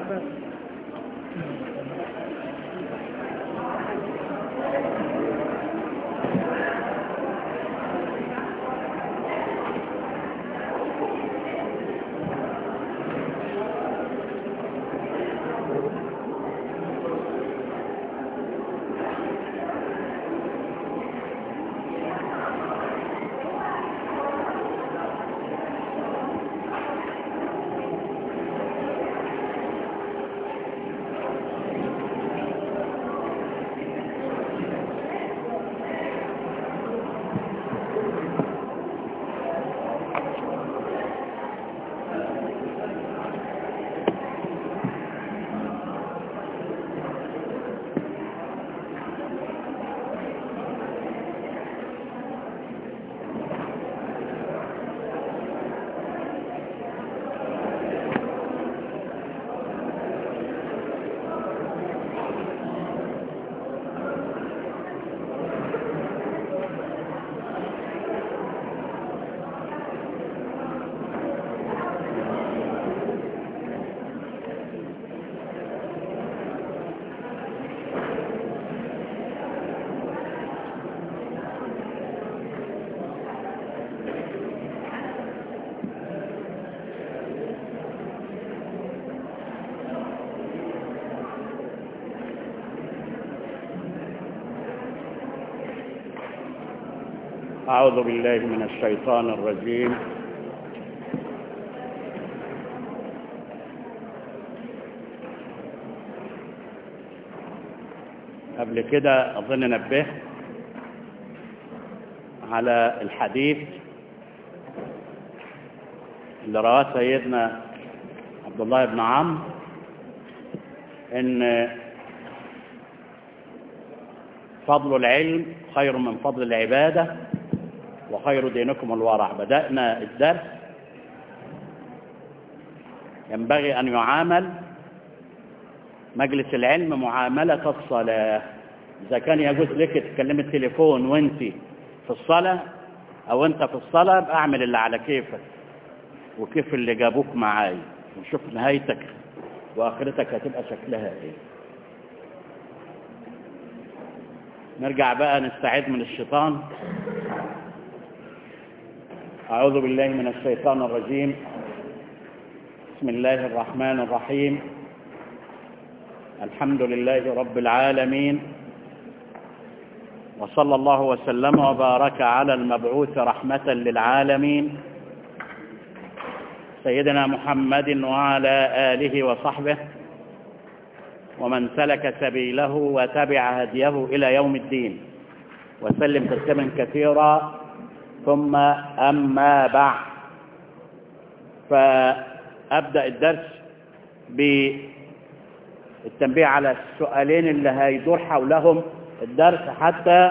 أعوذ بالله من الشيطان الرجيم قبل كده أظن نبه على الحديث اللي رواه سيدنا عبد الله بن عمرو ان فضل العلم خير من فضل العباده وخير دينكم الورع بدأنا الدرس ينبغي أن يعامل مجلس العلم معاملة الصلاة إذا كان يجوز لك تتكلم التليفون وانت في الصلاة أو انت في الصلاة بقى اعمل اللي على كيفك وكيف اللي جابوك معاي ونشوف نهايتك وآخرتك هتبقى شكلها ايه نرجع بقى نستعيد من الشيطان أعوذ بالله من الشيطان الرجيم بسم الله الرحمن الرحيم الحمد لله رب العالمين وصلى الله وسلم وبارك على المبعوث رحمة للعالمين سيدنا محمد وعلى آله وصحبه ومن سلك سبيله وتبع هديه إلى يوم الدين وسلم تسليما كثيرا ثم أما بعد فأبدأ الدرس بالتنبيه على السؤالين اللي هيدور حولهم الدرس حتى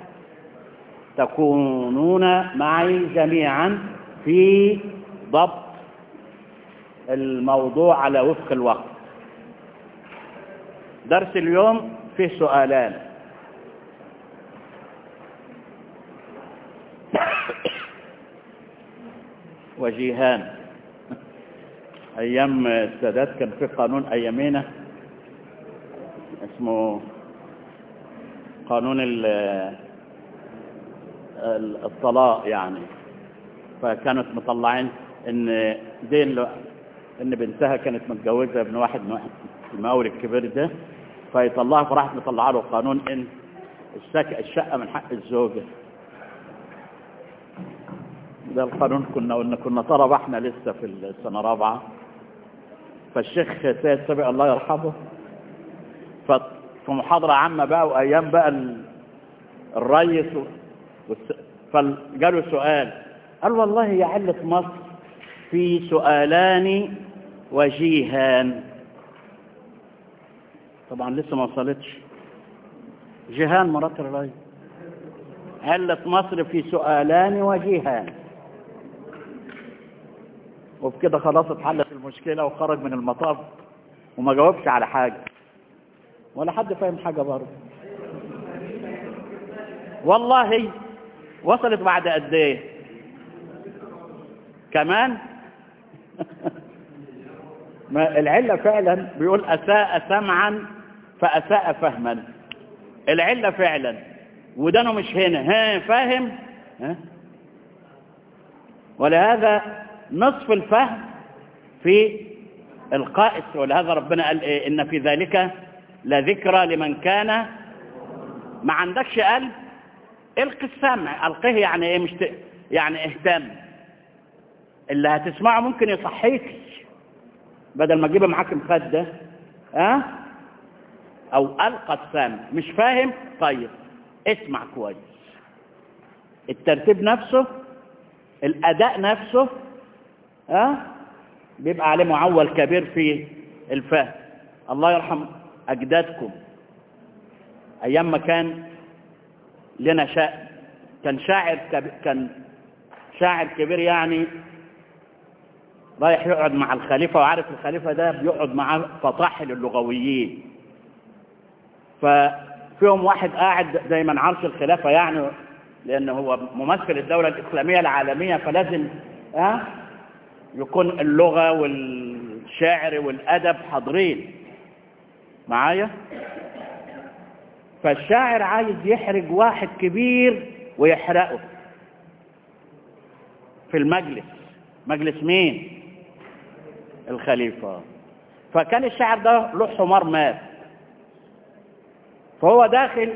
تكونون معي جميعا في ضبط الموضوع على وفق الوقت درس اليوم فيه سؤالان وجيهان ايام السادات كان في قانون ايامينا اسمه قانون الطلاق يعني فكانت مطلعين ان دين ان بنتها كانت متجوزه ابن واحد من المقاول الكبير ده فيطلعها فراحت مطلعه له قانون ان الشقه من حق الزوجه ده القانون كنا قلنا كنا طلبة احنا لسه في السنة رابعة فالشيخ سيد سبق الله يرحمه في محاضرة عامة بقى وأيام بقى الريس فجاله سؤال قال والله يا علة مصر في سؤالان وجيهان طبعا لسه ما وصلتش جيهان مرات الريس علة مصر في سؤالان وجيهان وبكده خلاص اتحلت المشكلة وخرج من المطاف وما جاوبش على حاجة ولا حد فاهم حاجة برضه والله وصلت بعد قد ايه كمان ما العلة فعلا بيقول أساء سمعا فأساء فهما العلة فعلا ودانه مش هنا ها فاهم ها ولهذا نصف الفهم في القاء ولهذا ربنا قال إيه إن في ذلك لذكرى لمن كان ما عندكش قلب القي السمع القيه يعني ايه مش ت... يعني اهتم اللي هتسمعه ممكن يصحيك بدل ما تجيبه معاك مخده ها أه؟ او القى السمع مش فاهم طيب اسمع كويس الترتيب نفسه الاداء نفسه ها أه؟ بيبقى عليه معول كبير في الفهم الله يرحم اجدادكم ايام ما كان لنا شاعر كان شاعر كب... كان شاعر كبير يعني رايح يقعد مع الخليفة وعارف الخليفة ده بيقعد معاه فطاحل اللغويين ففيهم واحد قاعد دايما عرش الخلافة يعني لأنه هو ممثل الدولة الإسلامية العالمية فلازم أه يكون اللغة والشعر والأدب حاضرين معايا فالشاعر عايز يحرج واحد كبير ويحرقه في المجلس مجلس مين الخليفة فكان الشاعر ده له حمار مات فهو داخل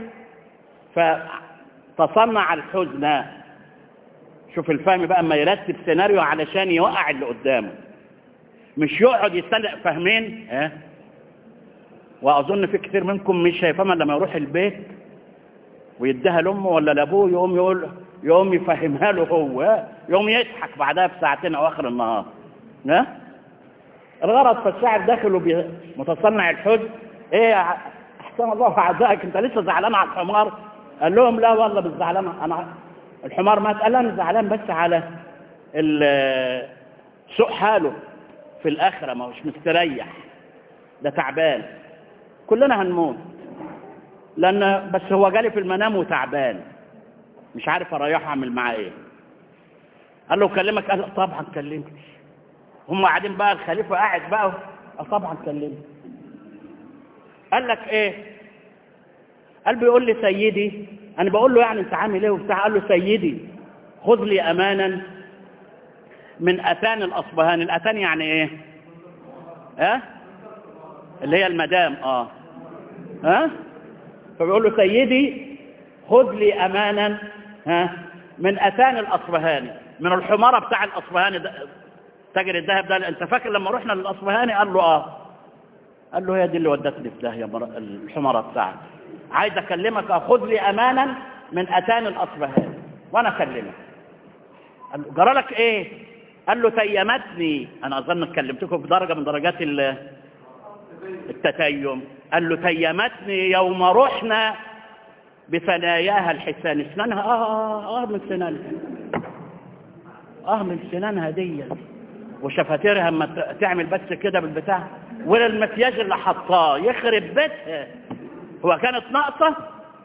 فتصنع الحزن شوف الفهم بقى اما يرتب سيناريو علشان يوقع اللي قدامه مش يقعد يستنى فاهمين ها واظن في كثير منكم مش هيفهمها لما يروح البيت ويديها لامه ولا لابوه يقوم يقول يقوم يفهمها له هو يقوم يضحك بعدها بساعتين او اخر النهار ها الغرض فالشاعر داخل متصنع الحزن ايه احسن الله عزائك انت لسه زعلان على الحمار قال لهم لا والله مش زعلان انا الحمار مات قال انا زعلان بس على سوء حاله في الاخره ما هوش مستريح ده تعبان كلنا هنموت لان بس هو جالي في المنام وتعبان مش عارف اريحه اعمل معاه ايه قال له كلمك قال طبعا كلمك هم قاعدين بقى الخليفه قاعد بقى قال طبعا كلمك قال لك ايه قال بيقول لي سيدي انا بقول له يعني انت عامل ايه وبتاع قال له سيدي خذ لي امانا من اتان الاصبهاني الاتان يعني ايه ها أه؟ اللي هي المدام اه ها أه؟ فبيقول له سيدي خذ لي امانا ها من اتان الاصبهاني من الحماره بتاع الاصبهاني ده تاجر الذهب ده انت فاكر لما رحنا للاصبهاني قال له اه قال له هي دي اللي ودتني في داهيه الحماره بتاعتي عايز اكلمك خذ لي امانا من اتان الاصبهاني وانا اكلمك قال له جرى لك ايه قال له تيمتني انا اظن كلمتكم في درجه من درجات التتيم قال له تيمتني يوم رحنا بثناياها الحسان اسنانها اه اه من سنانها اه من سنانها دي وشفاتيرها اما تعمل بس كده بالبتاع ولا المكياج اللي حطاه يخرب بيتها هو كانت ناقصة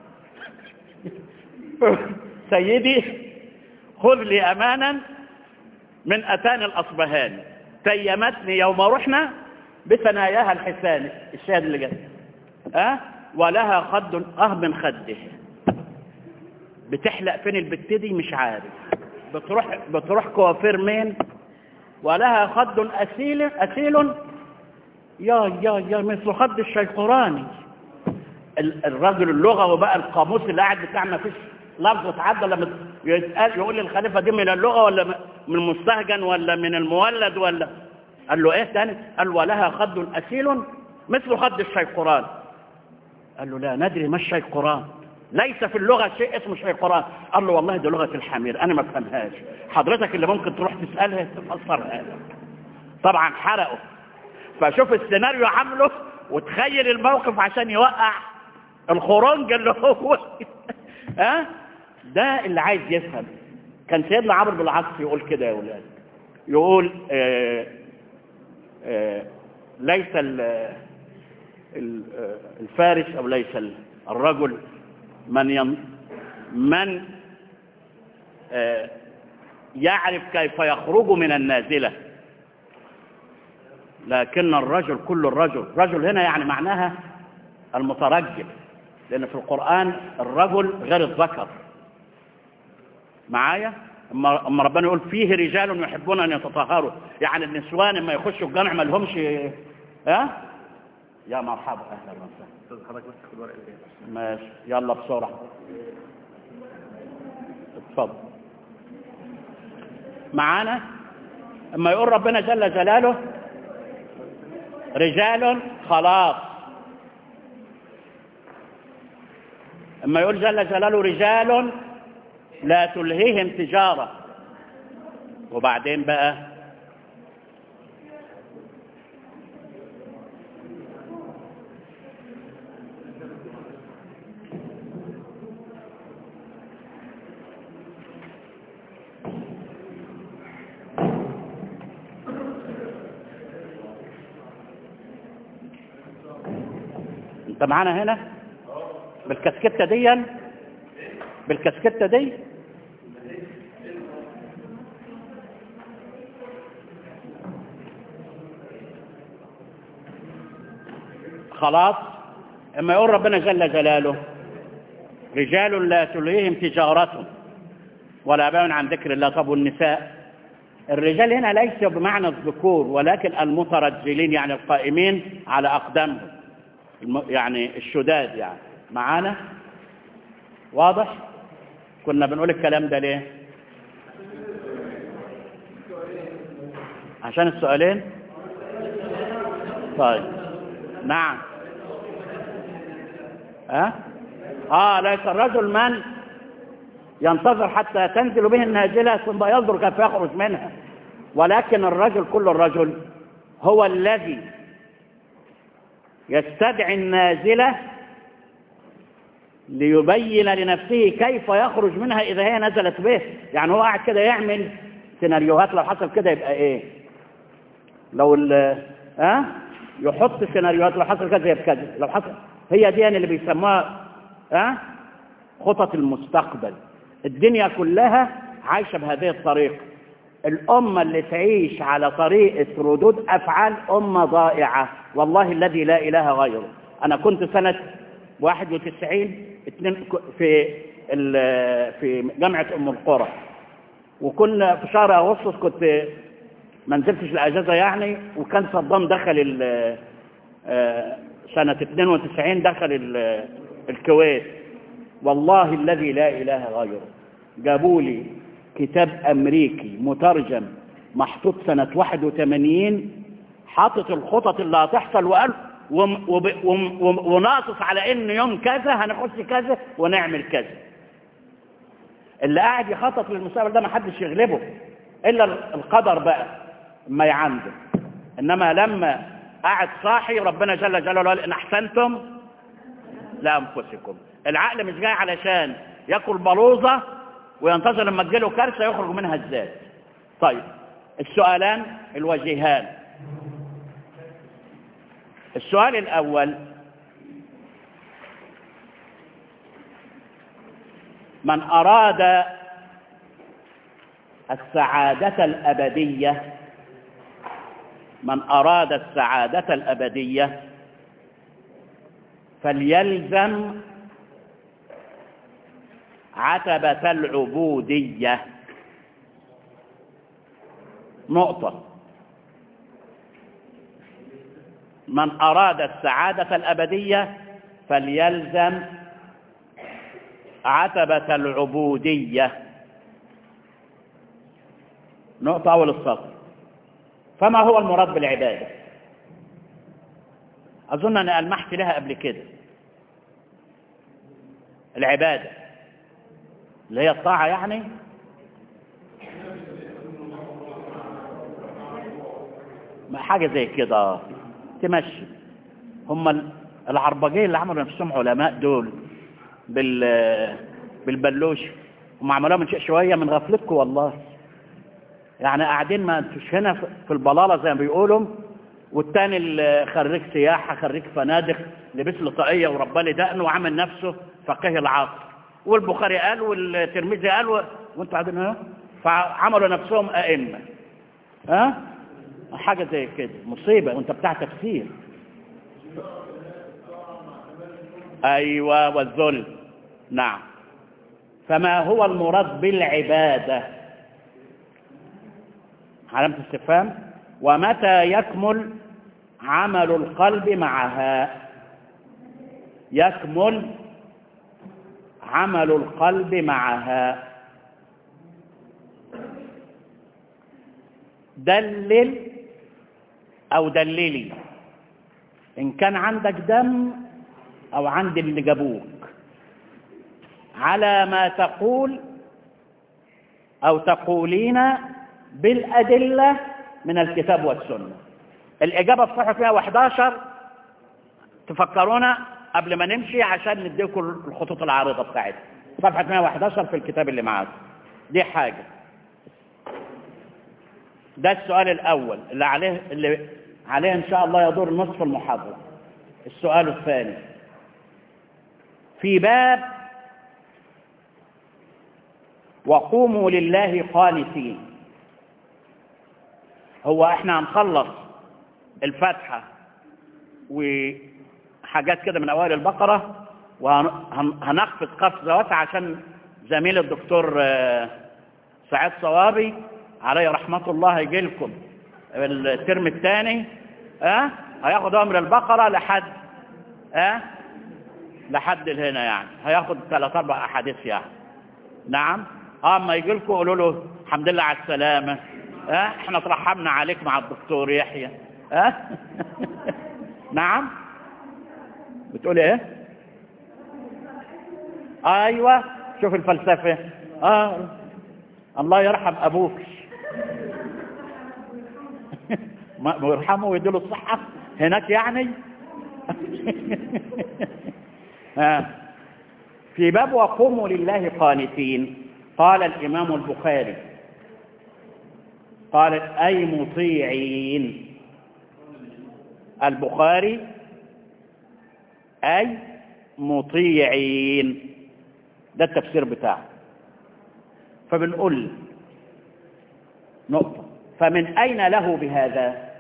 سيدي خذ لي أمانا من أتان الأصبهاني تيمتني يوم رحنا بثناياها الحسان الشاهد اللي جاي أه؟ ولها خد أه من خده بتحلق فين البت دي مش عارف بتروح بتروح كوافير مين ولها خد أسيل أسيل يا يا يا مثل خد الشيطراني الرجل اللغوي بقى القاموس اللي قاعد بتاع ما فيش لفظ اتعدى لما يسأل يقول للخليفة دي من اللغة ولا من المستهجن ولا من المولد ولا قال له ايه تاني قال ولها خد أسيل مثل خد الشيقران قال له لا ندري ما الشيقران ليس في اللغة شيء اسمه شيقران قال له والله دي لغة الحمير أنا ما بفهمهاش حضرتك اللي ممكن تروح تسألها تفسرها طبعا حرقه فشوف السيناريو عامله وتخيل الموقف عشان يوقع الخرنج اللي هو ها ده اللي عايز يفهم كان سيدنا عمرو بن العاص يقول كده يا ولاد يقول آآ آآ ليس الفارس او ليس الرجل من ين من يعرف كيف يخرج من النازله لكن الرجل كل الرجل رجل هنا يعني معناها المترجل لأن في القرآن الرجل غير الذكر معايا اما اما ربنا يقول فيه رجال يحبون ان يتطهروا يعني النسوان لما يخشوا الجامع ما لهمش ها يا مرحبا اهلا وسهلا حضرتك بس تاخد ورقه ايه ماشي يلا بسرعه اتفضل معانا اما يقول ربنا جل جلاله رجال خلاص اما يقول جل جلاله رجال لا تلهيهم تجارة وبعدين بقى انت معانا هنا بالكسكتة دي بالكسكتة دي خلاص اما يقول ربنا جل جلاله رجال لا تلهيهم تجارة ولا بيع عن ذكر الله طب والنساء الرجال هنا ليس بمعنى الذكور ولكن المترجلين يعني القائمين على أقدامهم الم- يعني الشداد يعني معانا واضح كنا بنقول الكلام ده ليه عشان السؤالين طيب نعم ها اه ليس الرجل من ينتظر حتى تنزل به النازلة ثم ينظر كيف يخرج منها ولكن الرجل كل الرجل هو الذي يستدعي النازلة ليبين لنفسه كيف يخرج منها إذا هي نزلت به يعني هو قاعد كده يعمل سيناريوهات لو حصل كده يبقى إيه لو ال ها يحط سيناريوهات لو حصل كذا يبقى كذا لو حصل هي دي اللي بيسموها ها خطط المستقبل الدنيا كلها عايشة بهذه الطريقة الأمة اللي تعيش على طريقة ردود أفعال أمة ضائعة والله الذي لا إله غيره أنا كنت سنة 91 اتنين في ال- في جامعة أم القرى وكنا في شهر أغسطس كنت ما نزلتش الأجازة يعني وكان صدام دخل ال- آه، سنة 92 دخل ال- الكويت والله الذي لا إله غيره جابوا لي كتاب أمريكي مترجم محطوط سنة 81 حاطط الخطط اللي هتحصل وقال وم- وب- وم- وم- وناقص على ان يوم كذا هنخش كذا ونعمل كذا اللي قاعد يخطط للمستقبل ده ما حدش يغلبه الا القدر بقى ما يعنده انما لما قاعد صاحي ربنا جل جلاله قال ان احسنتم لانفسكم العقل مش جاي علشان ياكل بلوزه وينتظر لما تجيله كارثه يخرج منها ازاي طيب السؤالان الوجيهان السؤال الأول من أراد السعادة الأبدية من أراد السعادة الأبدية فليلزم عتبة العبودية نقطة من أراد السعادة الأبدية فليلزم عتبة العبودية نقطة أول السطر فما هو المراد بالعبادة أظن أنا ألمحت لها قبل كده العبادة اللي هي الطاعة يعني ما حاجة زي كده تمشي هم ال- العربجيه اللي عملوا نفسهم علماء دول بال بالبلوش هم عملوها من شيء شويه من غفلتكم والله يعني قاعدين ما انتوش هنا في- في البلاله زي ما بيقولوا والتاني اللي خريج سياحه خريج فنادق لبس له طاقيه وربى لي دقنه وعمل نفسه فقيه العصر والبخاري قال والترمذي قال و... وانتوا قاعدين هنا فعملوا نفسهم ائمه ها حاجة زي كده مصيبة وانت بتاع تفسير أيوة والذل نعم فما هو المراد بالعبادة علامة استفهام ومتى يكمل عمل القلب معها يكمل عمل القلب معها دلل أو دللي إن كان عندك دم أو عند اللي جابوك على ما تقول أو تقولين بالأدلة من الكتاب والسنة الإجابة في صفحة 111 تفكرونا قبل ما نمشي عشان نديكم الخطوط العارضة بتاعتها صفحة 111 في الكتاب اللي معاكم دي حاجة ده السؤال الأول اللي عليه اللي عليه إن شاء الله يدور نصف المحاضرة السؤال الثاني في باب وقوموا لله قانتين هو احنا هنخلص الفاتحة وحاجات كده من أوائل البقرة وهنخفض قفزة واسعة عشان زميل الدكتور سعيد صوابي عليه رحمة الله يجي لكم الترم الثاني اه هياخد امر البقرة لحد اه لحد هنا يعني هياخد ثلاث اربع احاديث يعني نعم اما يجي لكم قولوا له الحمد لله على السلامة اه احنا ترحمنا عليك مع الدكتور يحيى اه نعم بتقول ايه ايوه شوف الفلسفة اه الله يرحم ابوك ما يرحمه ويديله الصحة هناك يعني آه. في باب وقوموا لله قانتين قال الإمام البخاري قال أي مطيعين البخاري أي مطيعين ده التفسير بتاعه فبنقول نقطة فمن أين له بهذا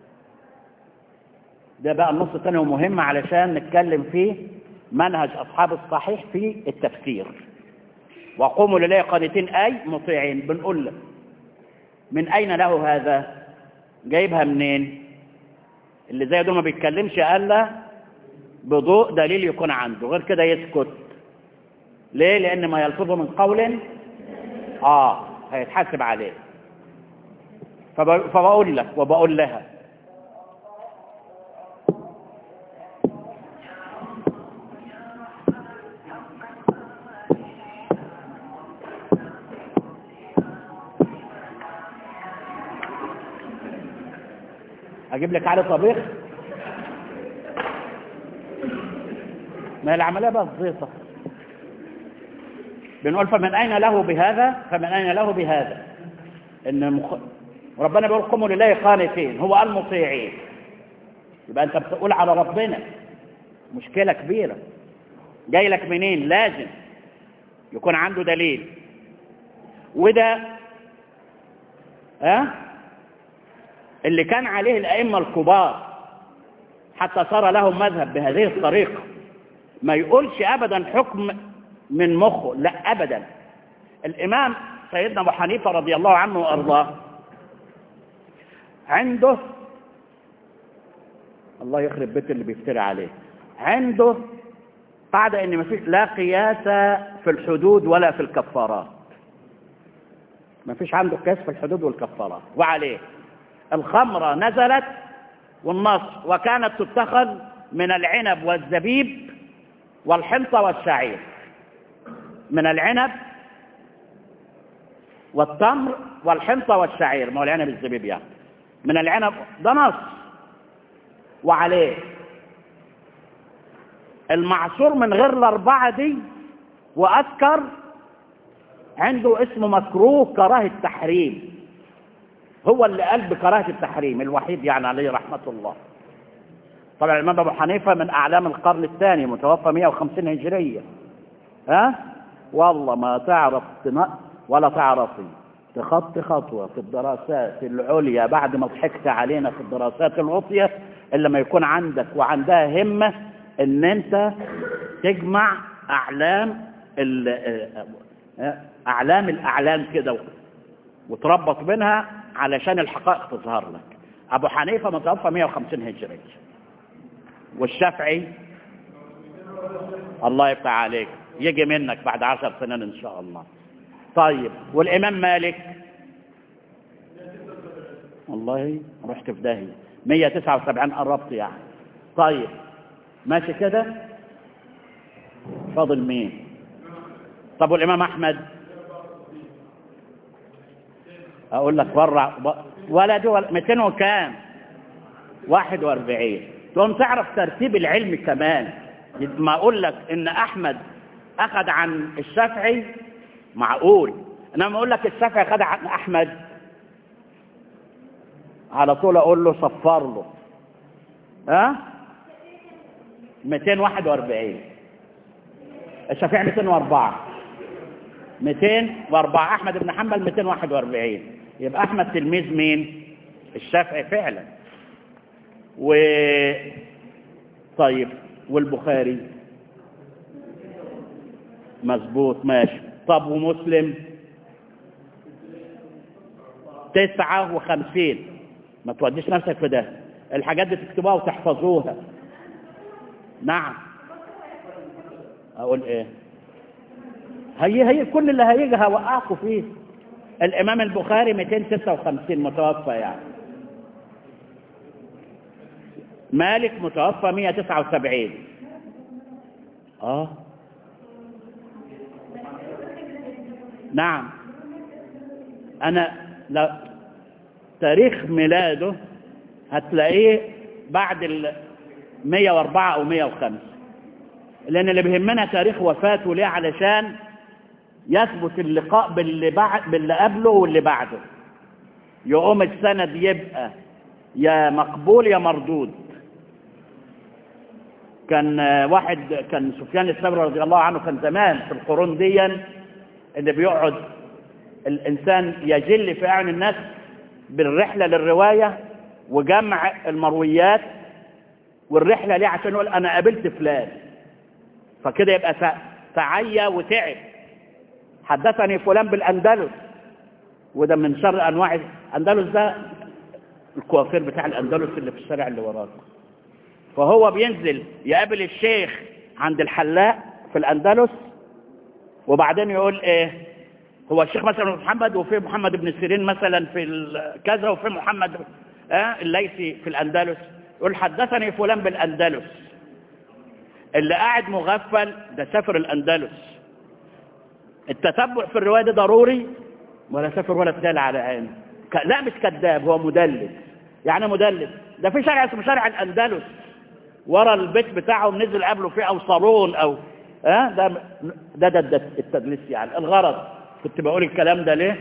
ده بقى النص الثاني ومهم علشان نتكلم فيه منهج أصحاب الصحيح في التفسير وقوموا لله قانتين أي مطيعين بنقول لك من أين له هذا جايبها منين اللي زي دول ما بيتكلمش قال بضوء دليل يكون عنده غير كده يسكت ليه لأن ما يلفظه من قول آه هيتحاسب عليه فبقول لك وبقول لها اجيب لك علي طبيخ ما هي العمليه بسيطه بنقول فمن اين له بهذا فمن اين له بهذا ان مخ... ربنا بيقول قوموا لله قانتين هو المطيعين يبقى انت بتقول على ربنا مشكله كبيره جاي لك منين لازم يكون عنده دليل وده ها أه؟ اللي كان عليه الأئمة الكبار حتى صار لهم مذهب بهذه الطريقة ما يقولش أبدا حكم من مخه لا أبدا الإمام سيدنا أبو حنيفة رضي الله عنه وأرضاه عنده الله يخرب بيت اللي بيفتري عليه عنده قاعدة ان مفيش لا قياس في الحدود ولا في الكفارات مفيش عنده قياس في الحدود والكفارات وعليه الخمرة نزلت والنص وكانت تتخذ من العنب والزبيب والحنطة والشعير من العنب والتمر والحنطة والشعير ما هو العنب الزبيب يعني من العنب ده نص وعليه المعصور من غير الأربعة دي وأذكر عنده اسمه مكروه كراهة تحريم هو اللي قال بكراهة التحريم الوحيد يعني عليه رحمة الله طبعا الإمام أبو حنيفة من أعلام القرن الثاني متوفى 150 هجرية ها والله ما تعرف ولا تعرفي تخطي خطوة في الدراسات العليا بعد ما ضحكت علينا في الدراسات العطية إلا ما يكون عندك وعندها همة إن أنت تجمع أعلام أعلام الأعلام كده وتربط بينها علشان الحقائق تظهر لك أبو حنيفة متوفى 150 هجري والشافعي الله يفتح عليك يجي منك بعد عشر سنين إن شاء الله طيب والإمام مالك والله رحت في داهية 179 قربت يعني طيب ماشي كده فاضل مين طب والإمام أحمد أقول لك برع ولا دول 200 وكام 41 تقوم تعرف ترتيب العلم كمان ما أقول لك إن أحمد أخذ عن الشافعي معقول انما اقول لك الشافعي خد عن احمد على طول اقول له صفر له ها 241 الشافعي 204 204 احمد بن حنبل 241 يبقى احمد تلميذ مين الشافعي فعلا و طيب والبخاري مظبوط ماشي طب ومسلم تسعة وخمسين ما توديش نفسك في ده الحاجات دي تكتبوها وتحفظوها نعم اقول ايه هي هي كل اللي هيجي هوقعكم فيه الامام البخاري 256 متوفى يعني مالك متوفى 179 اه نعم أنا لا تاريخ ميلاده هتلاقيه بعد ال 104 أو 105 لأن اللي بيهمنا تاريخ وفاته ليه علشان يثبت اللقاء باللي, بعد باللي قبله واللي بعده يقوم السند يبقى يا مقبول يا مردود كان واحد كان سفيان الثوري رضي الله عنه كان زمان في القرون دي اللي بيقعد الإنسان يجل في أعين الناس بالرحلة للرواية وجمع المرويات والرحلة ليه عشان يقول أنا قابلت فلان فكده يبقى تعيا وتعب حدثني فلان بالأندلس وده من شر أنواع الأندلس ده الكوافير بتاع الأندلس اللي في الشارع اللي وراك فهو بينزل يقابل الشيخ عند الحلاق في الأندلس وبعدين يقول ايه هو الشيخ مثلا محمد وفي محمد بن سيرين مثلا في كذا وفي محمد آه الليثي في الأندلس يقول حدثني فلان بالأندلس اللي قاعد مغفل ده سافر الأندلس التتبع في الرواية ده ضروري ولا سافر ولا بتال على عينه لا مش كذاب هو مدلس يعني مدلس ده في شارع اسمه شارع الأندلس ورا البيت بتاعهم نزل قبله فيه أو صالون أو ها ده ده, ده, ده التدليس يعني الغرض كنت بقول الكلام ده ليه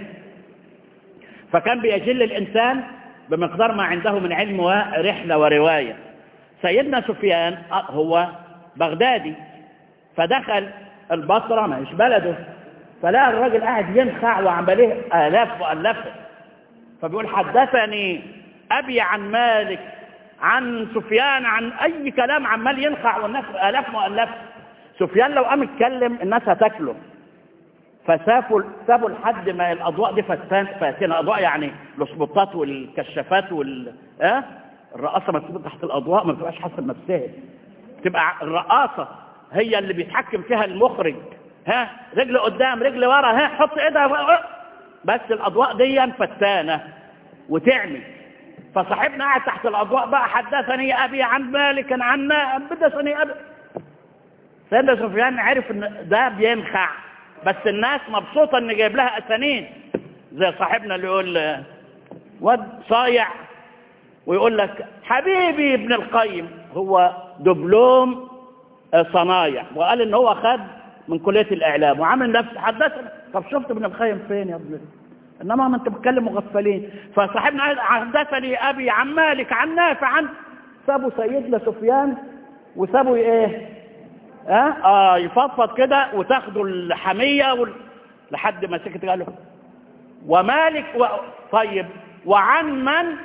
فكان بيجل الإنسان بمقدار ما عنده من علم ورحلة ورواية سيدنا سفيان هو بغدادي فدخل البصرة مش بلده فلقى الراجل قاعد ينخع وعمليه آلاف مؤلفة فبيقول حدثني أبي عن مالك عن سفيان عن أي كلام عمال ينخع والناس آلاف مؤلفة سفيان لو قام يتكلم الناس هتاكله فسافوا سابوا لحد ما الاضواء دي فتان فاتين اضواء يعني الاسبوطات والكشافات وال اه الرقاصه ما بتبقى تحت الاضواء ما بتبقاش حاسه نفسها تبقى الرقاصه هي اللي بيتحكم فيها المخرج ها رجل قدام رجل ورا ها حط ايدها بس الاضواء دي فتانه وتعمي فصاحبنا قاعد تحت الاضواء بقى حدثني ابي عن مالك عن حدثني ابي سيدنا سفيان عرف ان ده بينخع بس الناس مبسوطة ان جايب لها اسانين زي صاحبنا اللي يقول واد صايع ويقول لك حبيبي ابن القيم هو دبلوم صنايع وقال ان هو خد من كلية الاعلام وعامل نفسه حدثنا طب شفت ابن القيم فين يا ابن انما ما انت بتكلم مغفلين فصاحبنا حدثني ابي عن مالك عن نافع عن سابوا سيدنا سفيان وسابوا ايه اه, آه يفضفض كده وتاخدوا الحمية وال... لحد ما سكت قال له ومالك و... طيب وعن من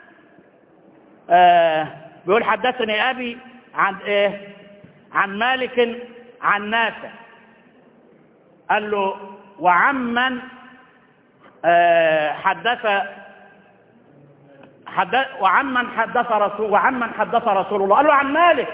آه بيقول حدثني أبي عن إيه عن مالك عن نافع قال له وعمن آه حدث حدث وعمن حدث رسول وعمن حدث رسول الله قال له عن مالك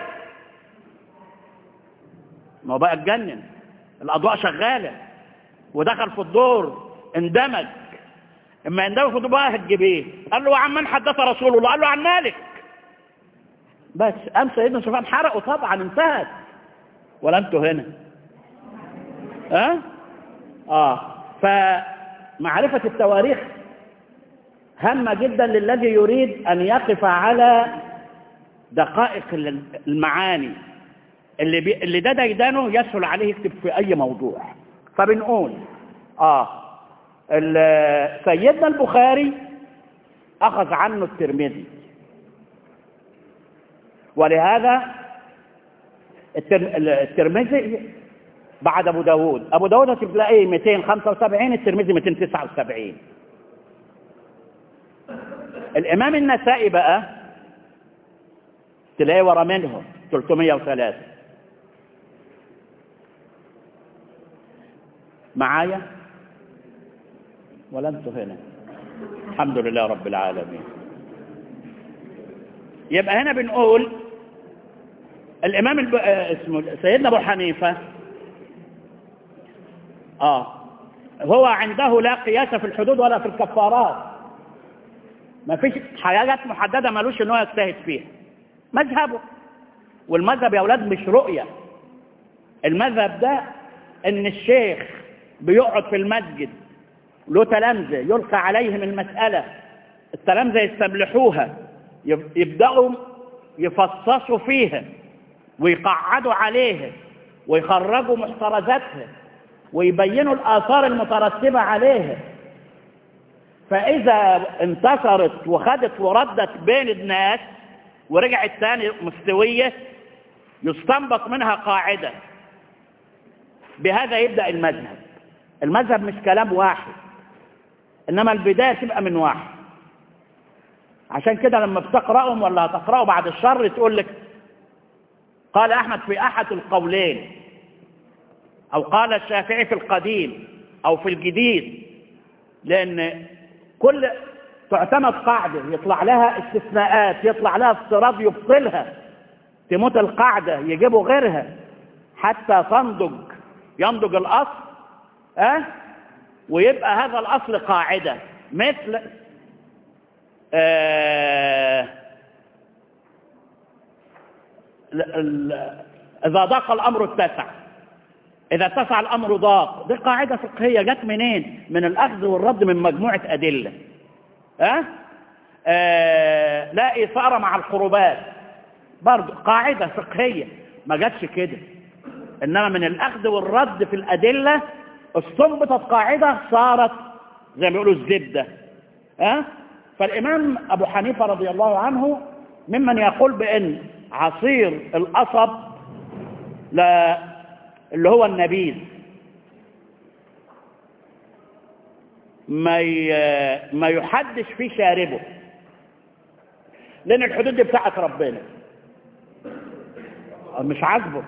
ما هو بقى اتجنن الاضواء شغاله ودخل في الدور اندمج اما اندمج في الدور بقى هتجيبيه قال له وعمن حدث رسول الله قال له عن مالك بس قام سيدنا سفيان حرقه طبعا انتهت ولا انتوا هنا ها اه فمعرفة التواريخ هامة جدا للذي يريد أن يقف على دقائق المعاني اللي, بي... اللي ده ديدانه يسهل عليه يكتب في أي موضوع فبنقول آه سيدنا البخاري أخذ عنه الترمذي ولهذا الترمذي بعد ابو داود ابو داود هتلاقيه 275 الترمذي 279 الامام النسائي بقى تلاقيه ورا منهم 303 معايا ولا انتوا هنا الحمد لله رب العالمين يبقى هنا بنقول الامام الب... اسمه سيدنا ابو حنيفه اه هو عنده لا قياس في الحدود ولا في الكفارات ما فيش حاجات محدده ملوش ان هو يجتهد فيها مذهبه والمذهب يا اولاد مش رؤيه المذهب ده ان الشيخ بيقعد في المسجد له تلامذه يلقى عليهم المساله التلامذه يستملحوها يبداوا يفصصوا فيها ويقعدوا عليها ويخرجوا محترزاتها ويبينوا الآثار المترتبة عليها فإذا انتصرت وخدت وردت بين الناس ورجعت تاني مستوية يستنبط منها قاعدة بهذا يبدأ المذهب المذهب مش كلام واحد إنما البداية تبقى من واحد عشان كده لما بتقرأهم ولا هتقرأوا بعد الشر تقول لك قال أحمد في أحد القولين أو قال الشافعي في القديم أو في الجديد لأن كل تعتمد قاعدة يطلع لها استثناءات يطلع لها افتراض يبطلها تموت القاعدة يجيبوا غيرها حتى تنضج ينضج الأصل أه؟ ويبقى هذا الأصل قاعدة مثل آه إذا ضاق الأمر اتسع إذا اتسع الأمر ضاق دي قاعدة فقهية جت منين من الأخذ والرد من مجموعة أدلة أه؟ آه لا إثارة مع القربات برضو قاعدة فقهية ما جاتش كده إنما من الأخذ والرد في الأدلة استنبطت قاعدة صارت زي ما بيقولوا الزبدة أه؟ فالإمام أبو حنيفة رضي الله عنه ممن يقول بأن عصير القصب لا اللي هو النبيذ ما ما يحدش فيه شاربه لان الحدود دي بتاعت ربنا مش عاجبه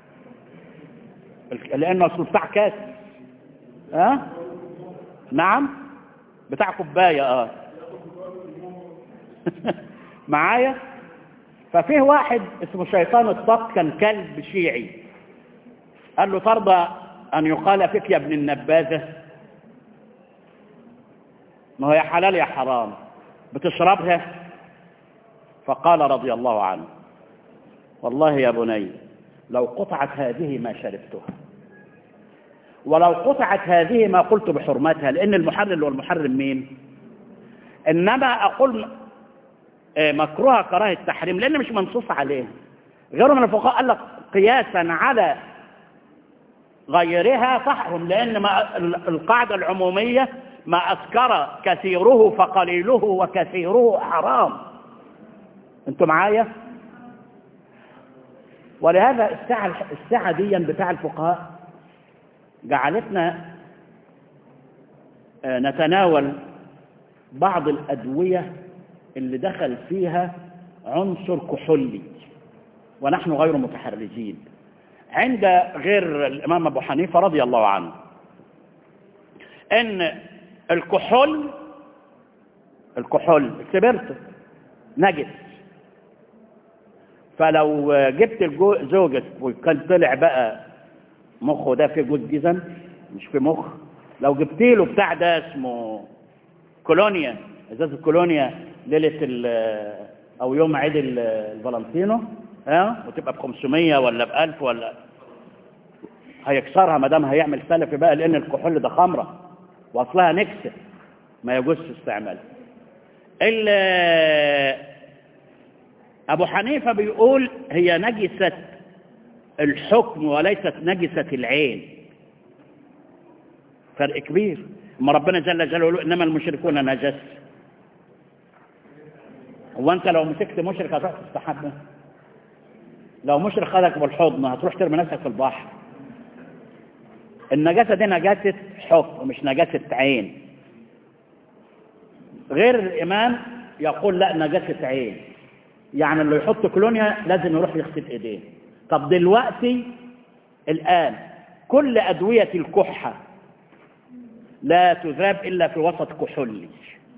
لانه اصله بتاع كاس ها أه؟ نعم بتاع كوبايه اه معايا ففيه واحد اسمه شيطان الطق كان كلب شيعي قال له ترضى أن يقال فيك يا ابن النباذة ما هو يا حلال يا حرام بتشربها فقال رضي الله عنه والله يا بني لو قطعت هذه ما شربتها ولو قطعت هذه ما قلت بحرمتها لأن المحرر والمحرم مين إنما أقول مكروه كراهة التحريم لأن مش منصوص عليها غيره من الفقهاء قال لك قياسا على غيرها تحرم لأن ما القاعدة العمومية ما أسكر كثيره فقليله وكثيره حرام انتوا معايا ولهذا الساعة الساعة دي بتاع الفقهاء جعلتنا نتناول بعض الأدوية اللي دخل فيها عنصر كحولي ونحن غير متحرجين عند غير الإمام أبو حنيفة رضي الله عنه ان الكحول الكحول سبرته نجس فلو جبت الجو- زوجك وكان طلع بقى مخه ده في جوز جزم مش في مخ لو جبت له بتاع ده اسمه كولونيا ازازه كولونيا ليله ال- او يوم عيد ال- الفالنتينو ها وتبقى ب 500 ولا ب 1000 ولا هيكسرها ما دام هيعمل سلفي بقى لان الكحول ده خمره واصلها نكسه ما يجوز استعمالها ال- ابو حنيفه بيقول هي نجسه الحكم وليست نجسه العين فرق كبير اما ربنا جل جلاله يقول انما المشركون نجس هو انت لو مسكت مشرك هتروح تستحمى لو مشرك خدك بالحضن هتروح ترمي نفسك في البحر النجاسة دي نجاسة حكم مش نجاسة عين غير الإمام يقول لا نجاسة عين يعني اللي يحط كولونيا لازم يروح يغسل ايديه طب دلوقتي الآن كل أدوية الكحة لا تذاب إلا في وسط كحولي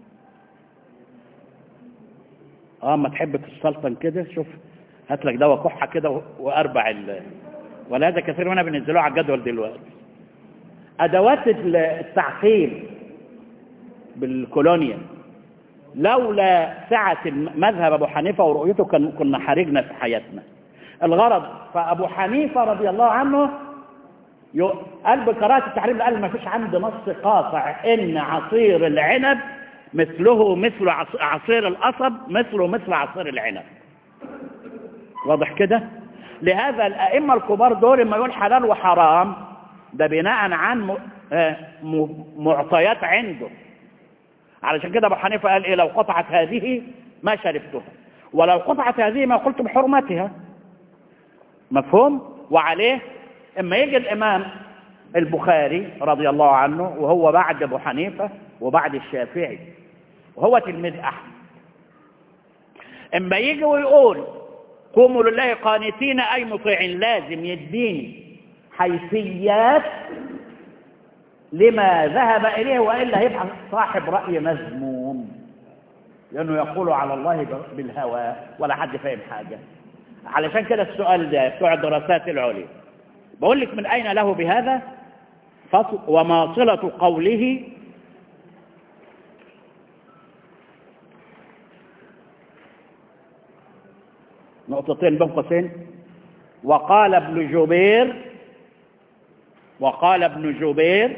اه ما تحب تسلطن كده شوف هات لك دواء كحة كده و- وأربع ال ولهذا كثير منها بينزلوه على الجدول دلوقتي أدوات ال- التعقيم بالكولونيا لولا سعة الم- مذهب أبو حنيفة ورؤيته كان كنا حرجنا في حياتنا الغرض فأبو حنيفة رضي الله عنه يو- قال بقراءة التحريم قال ما فيش عندي نص قاطع إن عصير العنب مثله مثل عص- عصير القصب مثله مثل عصير العنب واضح كده لهذا الأئمة الكبار دول لما يقول حلال وحرام ده بناء عن م- آه، م- معطيات عنده علشان كده ابو حنيفه قال ايه لو قطعت هذه ما شربتها ولو قطعت هذه ما قلت بحرمتها مفهوم وعليه اما يجي الامام البخاري رضي الله عنه وهو بعد ابو حنيفه وبعد الشافعي وهو تلميذ احمد اما يجي ويقول قوموا لله قانتين اي مطيعين لازم يديني حيثيات لما ذهب إليه وإلا هيبقى صاحب رأي مذموم لأنه يقول على الله بالهوى ولا حد فاهم حاجة علشان كده السؤال ده بتوع الدراسات العليا بقول لك من أين له بهذا فصل وما صلة قوله نقطتين بين قوسين وقال ابن جبير وقال ابن جبير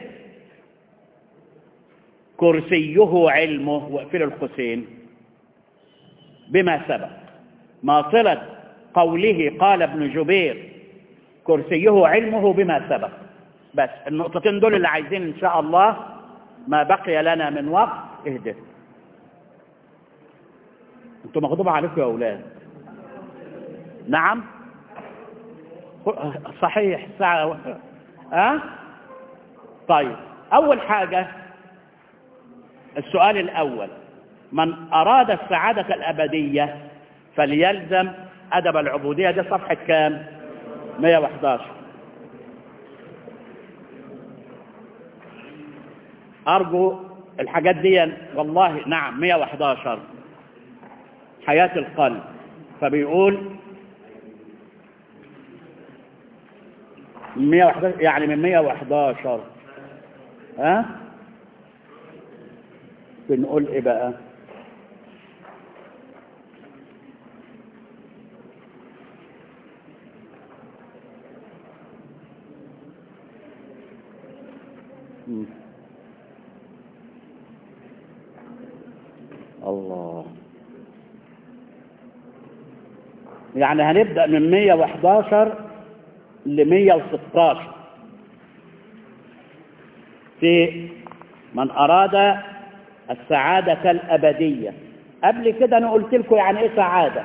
كرسيه علمه واقفل القوسين بما سبق ما صلة قوله قال ابن جبير كرسيه علمه بما سبق بس النقطتين دول اللي عايزين ان شاء الله ما بقي لنا من وقت اهدى انتوا مغضوب عليكم يا اولاد نعم صحيح ساعة ها أه؟ طيب أول حاجة السؤال الأول من أراد السعادة الأبدية فليلزم أدب العبودية دي صفحة كام 111 أرجو الحاجات دي والله نعم 111 حياة القلب فبيقول 111 يعني من 111 ها بنقول ايه بقى مم. الله يعني هنبدأ من 111 ل 116 في من أراد السعادة الأبدية قبل كده أنا قلت لكم يعني إيه سعادة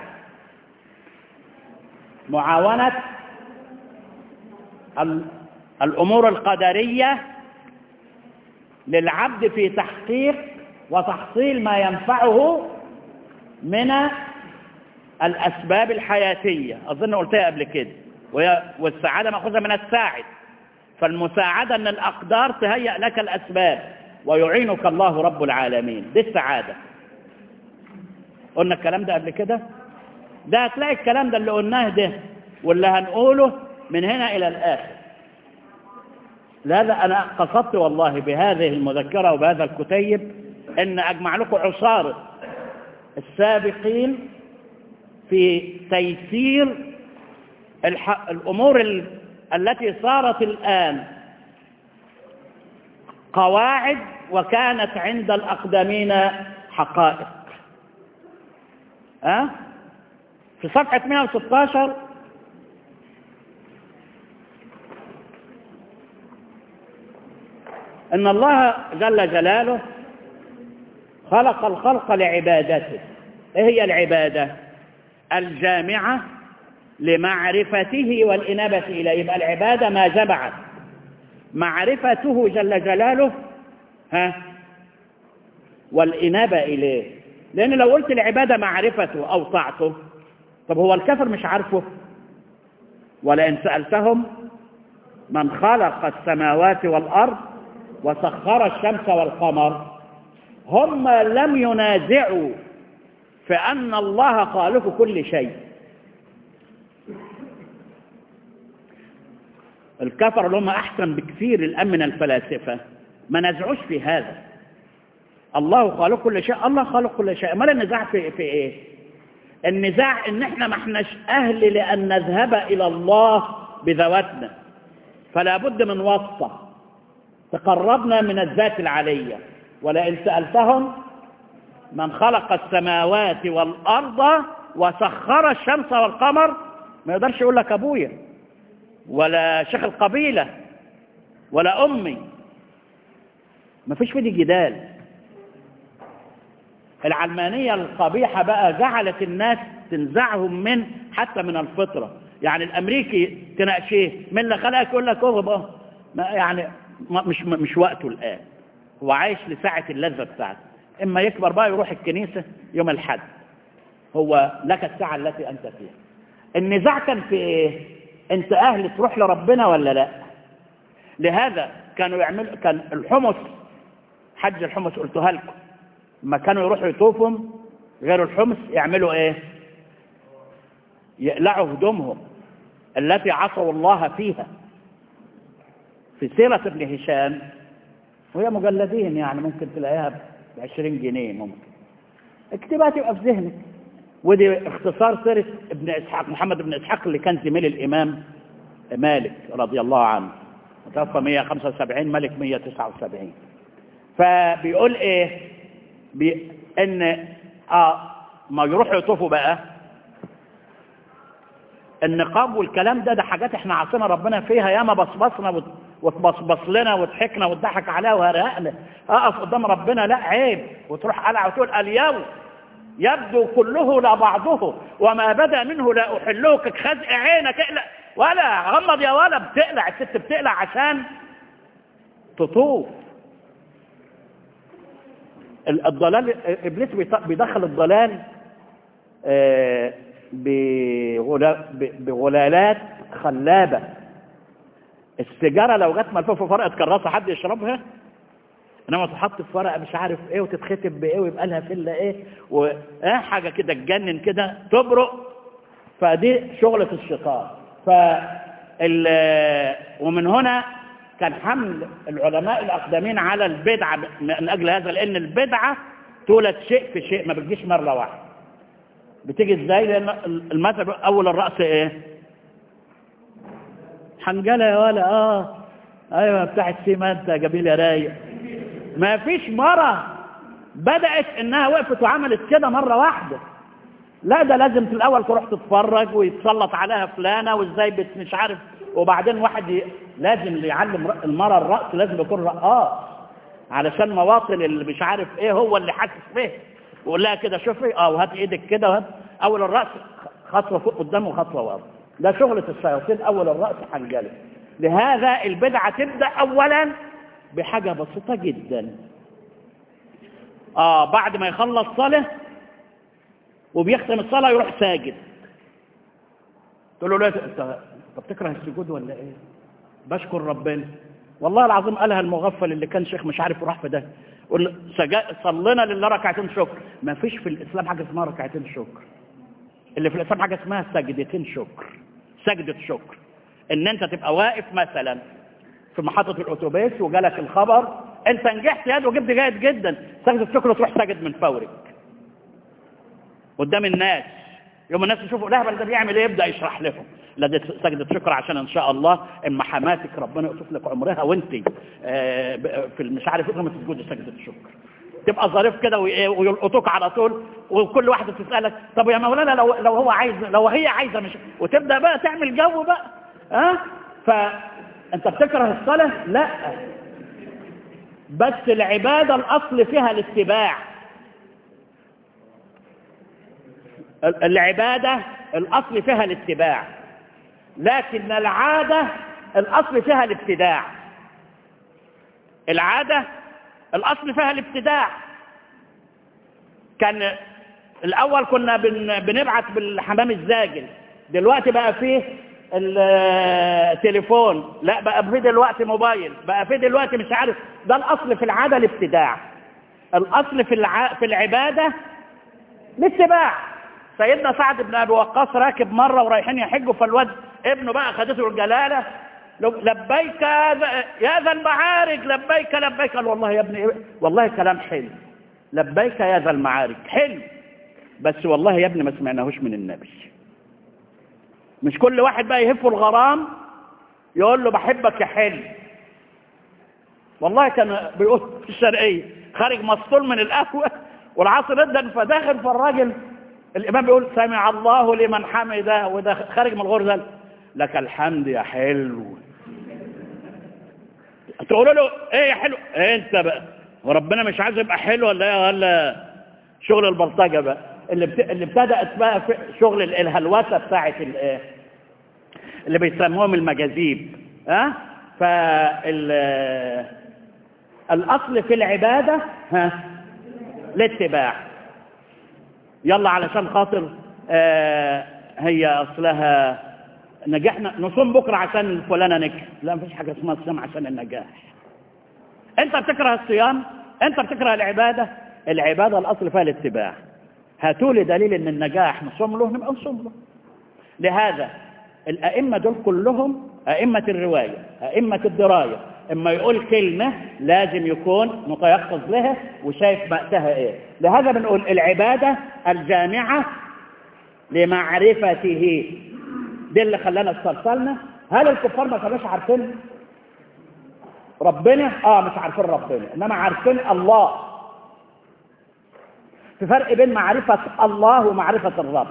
معاونة ال- الأمور القدرية للعبد في تحقيق وتحصيل ما ينفعه من الأسباب الحياتية أظن قلتها قبل كده والسعادة مأخوذة من الساعد فالمساعدة أن الأقدار تهيأ لك الأسباب ويعينك الله رب العالمين دي السعادة قلنا الكلام ده قبل كده ده هتلاقي الكلام ده اللي قلناه ده واللي هنقوله من هنا إلى الآخر لهذا أنا قصدت والله بهذه المذكرة وبهذا الكتيب أن أجمع لكم عصارة السابقين في تيسير الأمور التي صارت الآن قواعد وكانت عند الأقدمين حقائق أه؟ في صفحة 116 أن الله جل جلاله خلق الخلق لعبادته إيه هي العبادة الجامعة لمعرفته والإنابة إليه يبقى العبادة ما جمعت معرفته جل جلاله ها والإنابة إليه لأن لو قلت العبادة معرفته أو طاعته طب هو الكفر مش عارفه ولئن سألتهم من خلق السماوات والأرض وسخر الشمس والقمر هم لم ينازعوا فأن الله خالق كل شيء الكفر اللي هم أحسن بكثير الآن من الفلاسفة ما نزعوش في هذا الله خالق كل شيء الله خالق كل شيء ما النزاع في, في إيه النزاع إن إحنا ما احناش أهل لأن نذهب إلى الله بذواتنا فلا بد من واسطة تقربنا من الذات العلية ولئن سألتهم من خلق السماوات والأرض وسخر الشمس والقمر ما يقدرش يقول لك أبويا ولا شيخ القبيلة ولا أمي ما فيش فيه جدال العلمانية القبيحة بقى جعلت الناس تنزعهم من حتى من الفطرة يعني الأمريكي تناقشيه من اللي خلقك يقول لك هو بقى يعني مش مش وقته الآن هو عايش لساعة اللذة بتاعته إما يكبر بقى يروح الكنيسة يوم الحد هو لك الساعة التي أنت فيها النزاع كان في إيه أنت أهل تروح لربنا ولا لا لهذا كانوا يعملوا كان الحمص حج الحمص قلتها لكم لما كانوا يروحوا يطوفوا غير الحمص يعملوا ايه يقلعوا هدومهم التي عصوا الله فيها في سيرة ابن هشام وهي مجلدين يعني ممكن تلاقيها ب 20 جنيه ممكن اكتبها تبقى في ذهنك ودي اختصار سيرة ابن إسحاق محمد بن إسحاق اللي كان زميل الإمام مالك رضي الله عنه توفى 175 ملك 179 فبيقول ايه بي ان اه ما يروحوا يطوفوا بقى النقاب والكلام ده ده حاجات احنا عاصينا ربنا فيها ياما بصبصنا وتبصبص لنا وتضحكنا وتضحك عليها وهرقنا اقف قدام ربنا لا عيب وتروح قلع وتقول اليوم يبدو كله لا بعضه وما بدا منه لا احله كخزق عينك اقلع ولا غمض يا ولا بتقلع الست بتقلع عشان تطوف الضلال ابليس بيدخل الضلال بغلالات خلابة السيجارة لو جت ملفوفة في ورقة كراسة حد يشربها انما تحط في ورقة مش عارف ايه وتتختم بايه ويبقى لها فيلا ايه واه حاجة كده تجنن كده تبرق فدي شغلة الشيطان ف ومن هنا كان حمل العلماء الأقدمين على البدعة من أجل هذا لأن البدعة تولد شيء في شيء ما بتجيش مرة واحدة بتيجي ازاي لأن المذهب أول الرأس إيه حنجلة يا ولا آه أيوة بتاعت سيما أنت يا جميل يا رايق ما فيش مرة بدأت إنها وقفت وعملت كده مرة واحدة لا ده لازم في الأول تروح تتفرج ويتسلط عليها فلانة وإزاي بت مش عارف وبعدين واحد ي... لازم اللي يعلم المرة الرأس لازم يكون رقاص علشان مواطن اللي مش عارف ايه هو اللي حاسس به ويقول لها كده شوفي اه وهات ايدك كده وهات اول الرأس خطوة فوق قدام وخطوة ورا ده شغلة الشياطين اول الرأس حنجلة لهذا البدعة تبدأ اولا بحاجة بسيطة جدا اه بعد ما يخلص صلاة وبيختم الصلاة يروح ساجد تقول له لا انت انت بتكره السجود ولا ايه بشكر ربنا والله العظيم قالها المغفل اللي كان شيخ مش عارف يروح في ده قول سجا... صلينا لله ركعتين شكر ما فيش في الاسلام حاجه اسمها ركعتين شكر اللي في الاسلام حاجه اسمها سجدتين شكر سجده شكر ان انت تبقى واقف مثلا في محطه الاتوبيس وجالك الخبر انت نجحت ياد وجبت جيد جدا سجده شكر وتروح ساجد من فورك قدام الناس يوم الناس يشوفوا الاهبل ده بيعمل ايه يبدا يشرح لهم لا دي سجدة شكر عشان ان شاء الله اما حماتك ربنا يقصف لك عمرها وانت آه في مش عارف ايه ما تسجدي سجدة الشكر تبقى ظريف كده ويلقطوك على طول وكل واحده تسالك طب يا مولانا لو لو هو عايز لو هي عايزه مش وتبدا بقى تعمل جو بقى ها أه؟ فانت بتكره الصلاه لا بس العباده الاصل فيها الاتباع العباده الاصل فيها الاتباع لكن العادة الأصل فيها الابتداع العادة الأصل فيها الابتداع كان الأول كنا بن بنبعت بالحمام الزاجل دلوقتي بقى فيه التليفون لا بقى فيه دلوقتي موبايل بقى فيه دلوقتي مش عارف ده الأصل في العادة الابتداع الأصل في الع... في العبادة الاتباع سيدنا سعد بن أبي وقاص راكب مرة ورايحين يحجوا فالواد ابنه بقى خدته الجلالة لبيك يا ذا المعارج لبيك لبيك قال والله يا ابني والله كلام حلو لبيك يا ذا المعارج حلو بس والله يا ابني ما سمعناهوش من النبي مش كل واحد بقى يهفه الغرام يقول له بحبك يا حلو والله كان بيقول في الشرقية خارج مسطول من القهوة والعصر ادن فداخل فالراجل الإمام بيقول سمع الله لمن حمده وده خارج من الغرزة لك الحمد يا حلو تقولوا له ايه يا حلو إيه انت بقى وربنا مش عايز يبقى حلو ولا ايه ولا شغل البلطجه بقى اللي بت... اللي ابتدات بقى في شغل الهلوسه بتاعت الايه اللي بيسموهم المجاذيب ها فال الاصل في العباده ها الاتباع يلا علشان خاطر آه هي اصلها نجحنا نصوم بكره عشان فلانه نجح لا مفيش حاجه اسمها الصيام عشان النجاح انت بتكره الصيام انت بتكره العباده العباده الاصل فيها الاتباع هاتوا لي دليل ان النجاح نصوم له نبقى نصوم له لهذا الائمه دول كلهم ائمه الروايه ائمه الدرايه اما يقول كلمه لازم يكون متيقظ لها وشايف وقتها ايه لهذا بنقول العباده الجامعه لمعرفته دي اللي خلانا استرسلنا هل الكفار ما كانوش عارفين ربنا اه مش عارفين ربنا انما عارفين الله في فرق بين معرفة الله ومعرفة الرب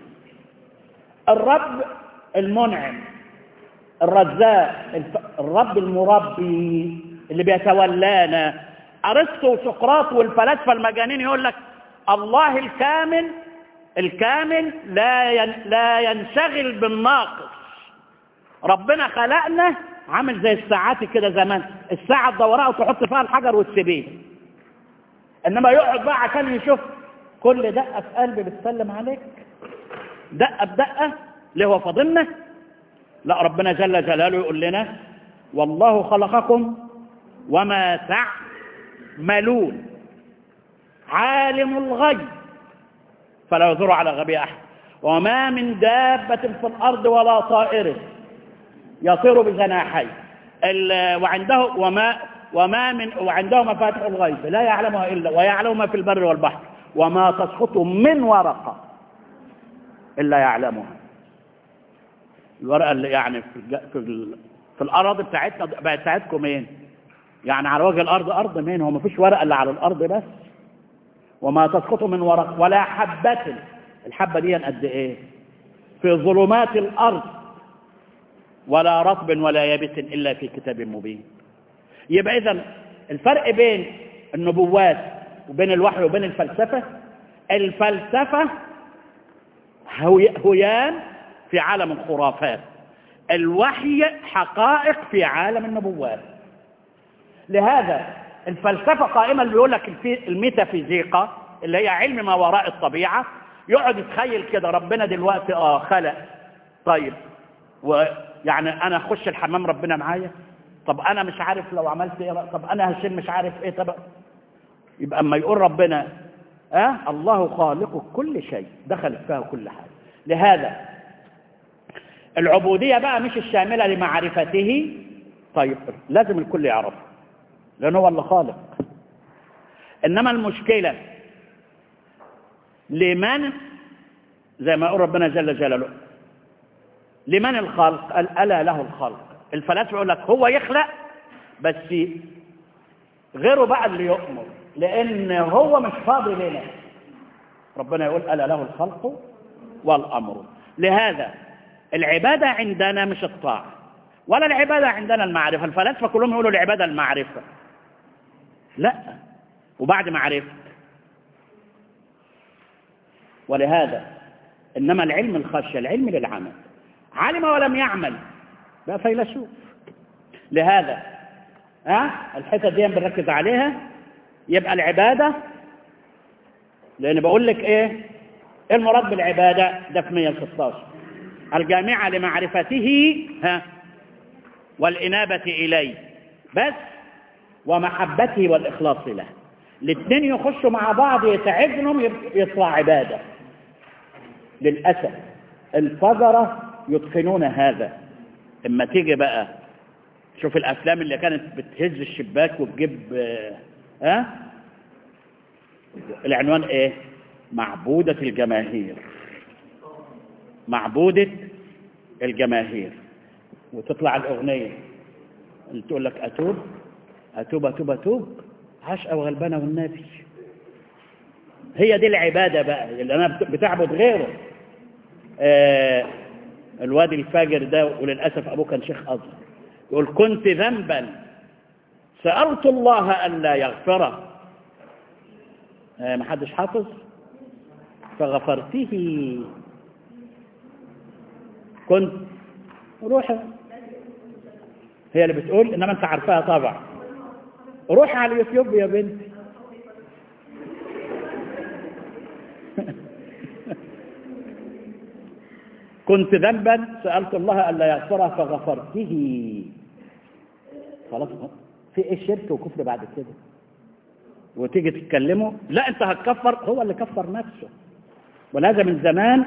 الرب المنعم الرزاق الرب المربي اللي بيتولانا ارسطو وسقراط والفلاسفه المجانين يقول لك الله الكامل الكامل لا ين... لا ينشغل بالناقص ربنا خلقنا عامل زي الساعات كده زمان الساعة تدورها وتحط فيها الحجر وتسيبيه انما يقعد بقى عشان يشوف كل دقة في قلبي بتسلم عليك دقة بدقة اللي هو فاضلنا لا ربنا جل جلاله يقول لنا والله خلقكم وما تعملون عالم الغيب فلا يظهر على غبي أحد وما من دابة في الأرض ولا طائر يطير بجناحيه وعنده وما وما من وعنده مفاتح الغيب لا يعلمها إلا ويعلم ما في البر والبحر وما تسقط من ورقة إلا يعلمها الورقة اللي يعني في الج... في, ال... في الأرض بتاعتنا بقت بتاعتكم مين يعني على وجه الأرض أرض مين هو ما فيش ورقة اللي على الأرض بس وما تسقط من ورق ولا حبة الحبة دي قد ايه في ظلمات الارض ولا رطب ولا يابس الا في كتاب مبين يبقى اذا الفرق بين النبوات وبين الوحي وبين الفلسفة الفلسفة هيان في عالم الخرافات الوحي حقائق في عالم النبوات لهذا الفلسفة قائمة اللي بيقول لك الميتافيزيقا اللي هي علم ما وراء الطبيعة يقعد يتخيل كده ربنا دلوقتي اه خلق طيب ويعني انا اخش الحمام ربنا معايا طب انا مش عارف لو عملت ايه طب انا هشيل مش عارف ايه طب يبقى اما يقول ربنا اه الله خالق كل شيء دخلت فيها كل حاجه لهذا العبوديه بقى مش الشامله لمعرفته طيب لازم الكل يعرفه لانه هو اللي خالق انما المشكله لمن زي ما يقول ربنا جل جلاله لمن الخلق قال ألا له الخلق الفلاسفه يقول لك هو يخلق بس غيره بقى اللي يؤمر لأن هو مش فاضي لنا ربنا يقول ألا له الخلق والأمر لهذا العبادة عندنا مش الطاعة ولا العبادة عندنا المعرفة الفلاسفة كلهم يقولوا العبادة المعرفة لا وبعد معرفة ولهذا إنما العلم الخشية العلم للعمل علم ولم يعمل بقى فيلسوف لهذا ها أه؟ الحتة دي بنركز عليها يبقى العبادة لأن بقول لك إيه إيه المراد بالعبادة ده في 116 الجامعة لمعرفته ها والإنابة إليه بس ومحبته والإخلاص له الاثنين يخشوا مع بعض يتعجنهم يطلع عبادة للأسف الفجرة يتقنون هذا اما تيجي بقى شوف الافلام اللي كانت بتهز الشباك وتجيب ها أه؟ العنوان ايه معبودة الجماهير معبودة الجماهير وتطلع الاغنية اللي تقول لك اتوب اتوب اتوب اتوب عشقة وغلبانة والنبي هي دي العبادة بقى اللي انا بتعبد غيره آه الوادي الفاجر ده وللأسف أبوه كان شيخ أزهر يقول كنت ذنبا سألت الله ألا يغفره آه ما حدش حافظ فغفرته كنت روح هي اللي بتقول إنما أنت عارفاها طبعا روح على اليوتيوب يا بنتي كنت ذنبا سألت الله ألا يغفره فغفرته خلاص في ايه شرك وكفر بعد كده وتيجي تتكلمه لا انت هتكفر هو اللي كفر نفسه ولهذا من زمان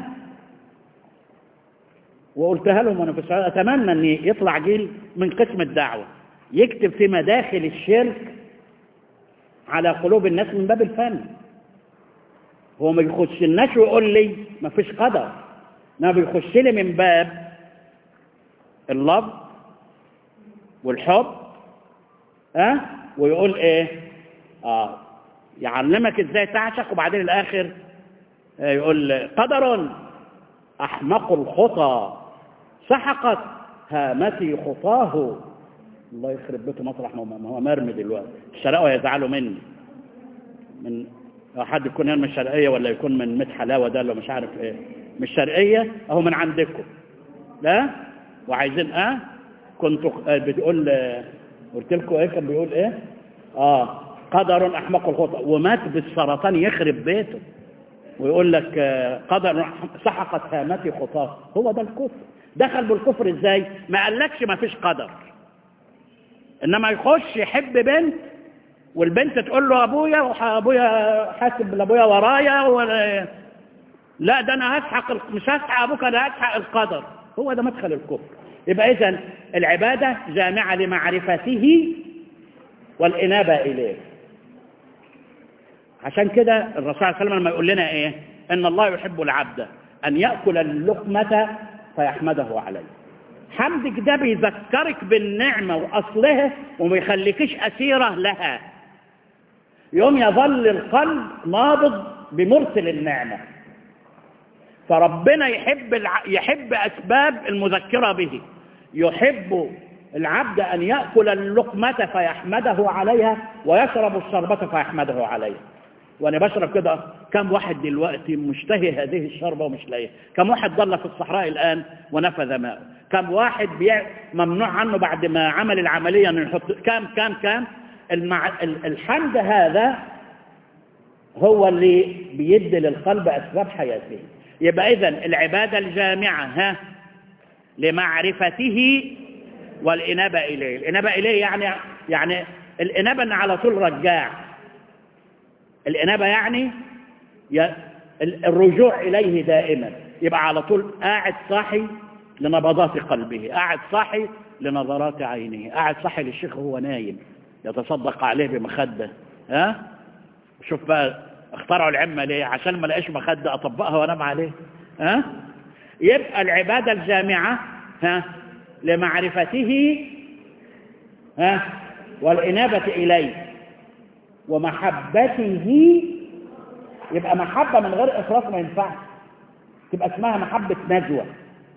وقلتها لهم وانا في السعوديه اتمنى ان يطلع جيل من قسم الدعوه يكتب في مداخل الشرك على قلوب الناس من باب الفن هو ما يخشلناش ويقول لي ما فيش قدر انما بيخش لي من باب اللفظ والحب ها أه؟ ويقول ايه اه يعلمك ازاي تعشق وبعدين الاخر آه يقول قدر احمق الخطى سحقت هامتي خطاه الله يخرب بيته مطرح ما هو مرمي دلوقتي الشرقاوة يزعلوا مني من حد يكون من الشرقية ولا يكون من مت حلاوة ده ولا مش عارف ايه مش شرقية اهو من عندكم لا وعايزين اه كنت بتقول قلت لكم ايه كان بيقول ايه اه قدر احمق الخطأ ومات بالسرطان يخرب بيته ويقول لك قدر سحقت هامتي خطاه هو ده الكفر دخل بالكفر ازاي ما قالكش ما فيش قدر انما يخش يحب بنت والبنت تقول له ابويا ابويا حاسب لابويا ورايا ولا لا ده انا هسحق مش هسحق ابوك انا هسحق القدر هو ده مدخل الكفر يبقى اذا العباده جامعه لمعرفته والانابه اليه عشان كده الرسول صلى الله عليه وسلم لما يقول لنا ايه ان الله يحب العبد ان ياكل اللقمه فيحمده عليه حمدك ده بيذكرك بالنعمه واصلها وما يخليكش اسيره لها يوم يظل القلب نابض بمرسل النعمه فربنا يحب الع... يحب اسباب المذكره به يحب العبد ان ياكل اللقمه فيحمده عليها ويشرب الشربه فيحمده عليها وانا بشرب كده كم واحد دلوقتي مشتهي هذه الشربة ومش لاقيه كم واحد ضل في الصحراء الآن ونفذ ماءه كم واحد بيع ممنوع عنه بعد ما عمل العملية انه يحط كام كام كام المع... الحمد هذا هو اللي بيدي للقلب أسباب حياته يبقى إذن العبادة الجامعة ها لمعرفته والإنابة إليه الإنابة إليه يعني يعني الإنابة أن على طول رجاع الإنابة يعني الرجوع إليه دائما يبقى على طول قاعد صاحي لنبضات قلبه قاعد صاحي لنظرات عينه قاعد صاحي للشيخ وهو نايم يتصدق عليه بمخدة ها شوف بقى اخترعوا العمة ليه عشان ما لقاش مخدة أطبقها وانام عليه ها يبقى العبادة الجامعة ها لمعرفته ها والإنابة إليه ومحبته يبقى محبة من غير إخلاص ما ينفعش تبقى اسمها محبة نجوى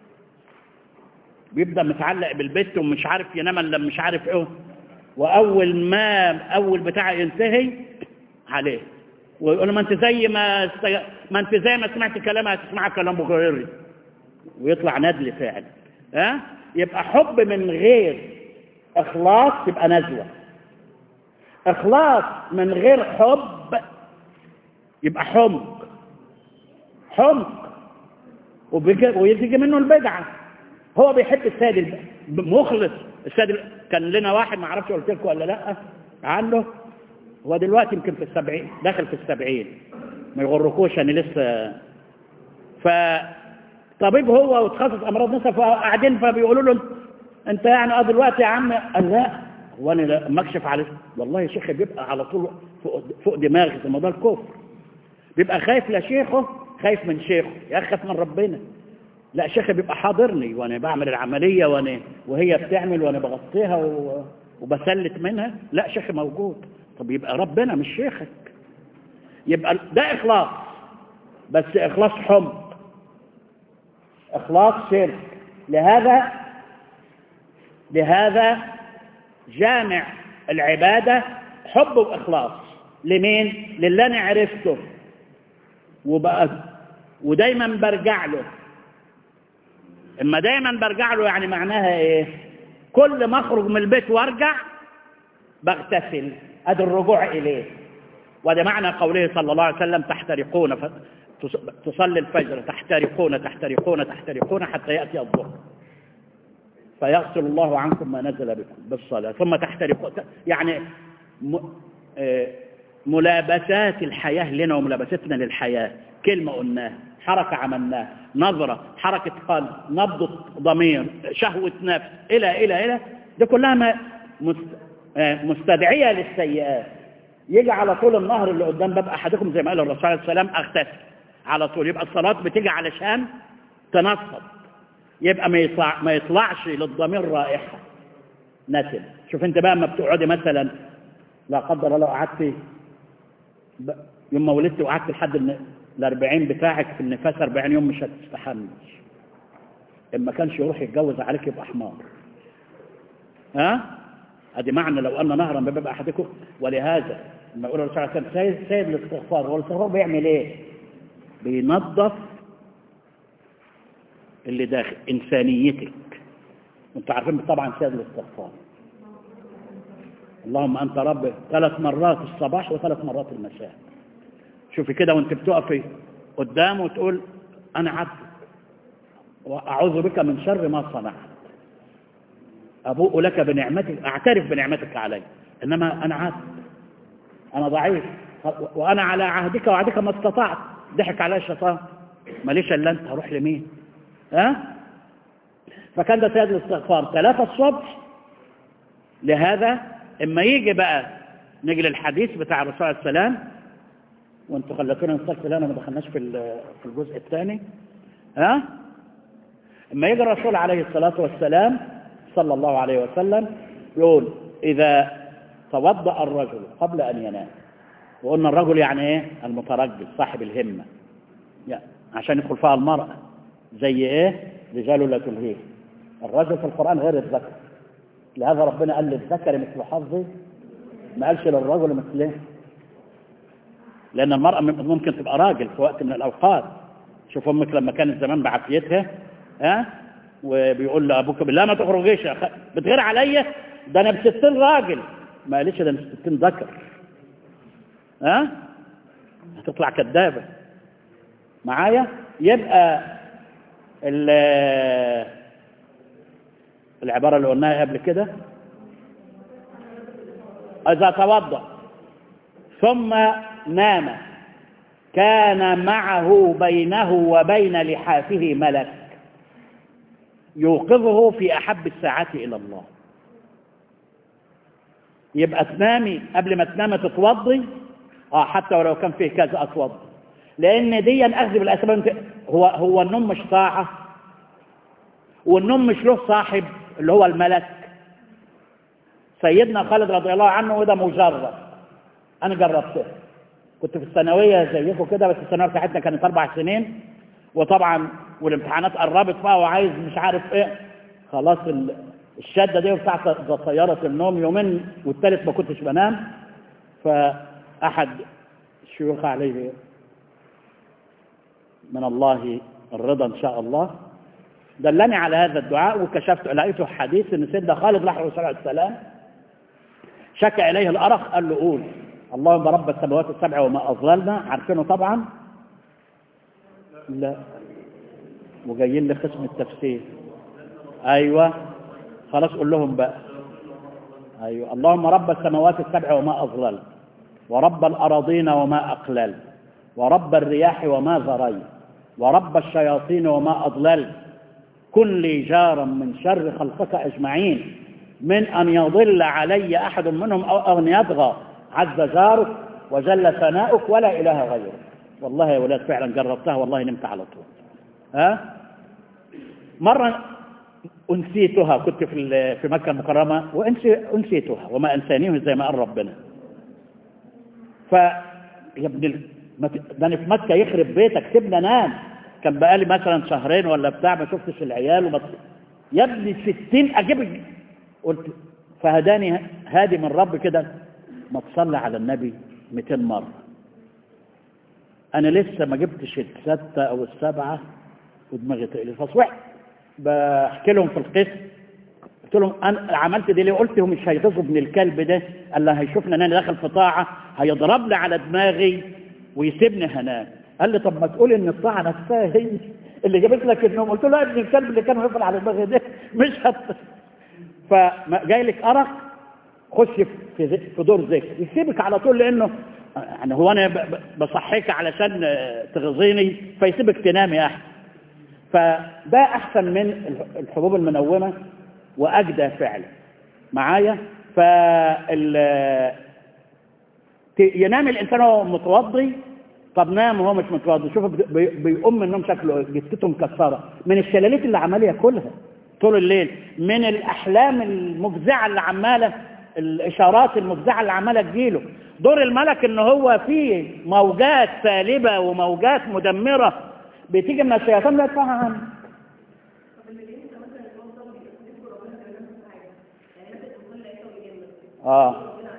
بيبدأ متعلق بالبيت ومش عارف ينام الا مش عارف ايه واول ما اول بتاع ينتهي عليه ويقول له ما انت زي ما است... ما انت زي ما سمعت كلامها هتسمع كلام غيري ويطلع ندل فعلا ها يبقى حب من غير اخلاص تبقى نزوه اخلاص من غير حب يبقى حمق حمق ويجي منه البدعه هو بيحب السيد مخلص السيد كان لنا واحد ما اعرفش قلت لكم ولا لا عنه هو دلوقتي يمكن في السبعين داخل في السبعين ما يغركوش انا لسه ف طبيب هو وتخصص امراض نساء فقاعدين فبيقولوا له انت يعني اه دلوقتي يا عم قال لا هو انا لما اكشف عليه والله يا شيخ بيبقى على طول فوق, فوق دماغي في موضوع الكفر بيبقى خايف لشيخه خايف من شيخه يا خايف من ربنا لا شيخي بيبقى حاضرني وانا بعمل العملية وانا وهي بتعمل وانا بغطيها و... وبسلت منها لا شيخي موجود طب يبقى ربنا مش شيخك يبقى ده إخلاص بس إخلاص حمق إخلاص شرك لهذا لهذا جامع العبادة حب وإخلاص لمين؟ للي أنا عرفته وبقى ودايما برجع له اما دايما برجع له يعني معناها ايه كل ما اخرج من البيت وارجع بغتسل ادي الرجوع اليه وده معنى قوله صلى الله عليه وسلم تحترقون ف... تصلي الفجر تحترقون تحترقون تحترقون حتى ياتي الظهر فيغسل الله عنكم ما نزل بكم بالصلاه ثم تحترقون يعني م... آه... ملابسات الحياه لنا وملابستنا للحياه كلمه قلناها حركة عملناها نظرة حركة قلب نبض ضمير شهوة نفس إلى إلى إلى دي كلها ما مستدعية للسيئات يجي على طول النهر اللي قدام باب أحدكم زي ما قال الرسول عليه السلام أغتسل على طول يبقى الصلاة بتيجي علشان تنصب يبقى ما يطلع ما يطلعش للضمير رائحة نتن شوف انت بقى اما بتقعدي مثلا لا قدر الله قعدت يوم ما ولدت وقعدت لحد الأربعين بتاعك في النفاس أربعين يوم مش هتستحملش إما كانش يروح يتجوز عليك يبقى حمار ها ادي معنى لو أن نهرا بباب أحدكم ولهذا لما يقول الرسول عليه الصلاة والسلام سيد الاستغفار هو الاستغفار بيعمل إيه؟ بينظف اللي داخل إنسانيتك وانتوا عارفين طبعا سيد الاستغفار اللهم أنت رب ثلاث مرات الصباح وثلاث مرات المساء شوفي كده وانت بتقفي قدامه وتقول انا عبد واعوذ بك من شر ما صنعت ابوء لك بنعمتك اعترف بنعمتك علي انما انا عبد انا ضعيف وانا على عهدك وعهدك ما استطعت ضحك علي الشيطان ماليش الا انت هروح لمين ها فكان ده سيد الاستغفار ثلاثة الصبح لهذا اما يجي بقى نيجي للحديث بتاع الرسول عليه السلام وانتوا خلتونا نستغفر انا ما دخلناش في في الجزء الثاني ها اما يجي الرسول عليه الصلاه والسلام صلى الله عليه وسلم يقول اذا توضا الرجل قبل ان ينام وقلنا الرجل يعني ايه المترجل صاحب الهمه يعني عشان يدخل فيها المراه زي ايه رجال لا تلهيه الرجل في القران غير الذكر لهذا ربنا قال للذكر مثل حظه ما قالش للرجل مثله لأن المرأة ممكن تبقى راجل في وقت من الأوقات شوف أمك لما كانت زمان بعافيتها ها وبيقول لأبوك بالله ما تخرجيش بتغير عليا ده أنا بستين راجل ما قالتش ده 60 ذكر ها هتطلع كدابة معايا يبقى العبارة اللي قلناها قبل كده إذا توضأ ثم نام كان معه بينه وبين لحافه ملك يوقظه في أحب الساعات إلى الله يبقى تنامي قبل ما تنامي تتوضي اه حتى ولو كان فيه كذا اتوضي لان دي اخذ بالاسباب هو هو النوم مش طاعه والنوم مش له صاحب اللي هو الملك سيدنا خالد رضي الله عنه وده مجرب انا جربته كنت في الثانويه زيكم كده بس الثانويه بتاعتنا كانت اربع سنين وطبعا والامتحانات قربت بقى وعايز مش عارف ايه خلاص الشده دي بتاعت سياره النوم يومين والثالث ما كنتش بنام فاحد الشيوخ عليه من الله الرضا ان شاء الله دلني على هذا الدعاء وكشفت لقيته حديث ان سيدنا خالد رحمه الله عليه السلام شكى اليه الارق قال له قول اللهم رب السماوات السبع وما اضللنا عارفينه طبعا لا وجايين لقسم التفسير ايوه خلاص قول لهم بقى ايوه اللهم رب السماوات السبع وما اضلل ورب الاراضين وما اقلل ورب الرياح وما ذريت ورب الشياطين وما اضلل كن لي جارا من شر خلقك اجمعين من ان يضل علي احد منهم او ان يطغى عز جارك وجل ثناؤك ولا اله غيرك والله يا ولاد فعلا جربتها والله نمت على طول ها مرة أنسيتها كنت في في مكة المكرمة وأنسيتها وما أنسانيه زي ما قال ربنا ف يا ابن ده أنا في مكة يخرب بيتك سيبنا نام كان بقالي مثلا شهرين ولا بتاع ما شفتش العيال وما يا ابني ستين أجيب قلت فهداني هادي من رب كده ما تصلي على النبي 200 مرة أنا لسه ما جبتش الستة أو السبعة ودماغي تقلي فصوحت بحكي لهم في القسم قلت لهم أنا عملت دي ليه قلت هم مش هيغيظوا ابن الكلب ده اللي هيشوفني أنا داخل في طاعة هيضربني على دماغي ويسيبني هنام قال لي طب ما تقول إن الطاعة نفسها هي اللي جابت لك النوم قلت له لا ابن الكلب اللي كان واقف على دماغي ده مش هت فجاي لك أرق خش في في دور ذكر يسيبك على طول لأنه يعني هو أنا بصحيك علشان تغزيني فيسيبك تنام يا أحسن فده أحسن من الحبوب المنومة وأجدى فعلا معايا فال ينام الإنسان وهو متوضي طب نام وهو مش متوضي شوف بيقوم من النوم شكله جثته مكسرة من الشلاليت اللي عمال ياكلها طول الليل من الأحلام المفزعة اللي عمالة الإشارات المفزعة اللي عمالة تجيله دور الملك إن هو فيه موجات سالبة وموجات مدمرة بتيجي من الشياطين لا يدفعها عنه اه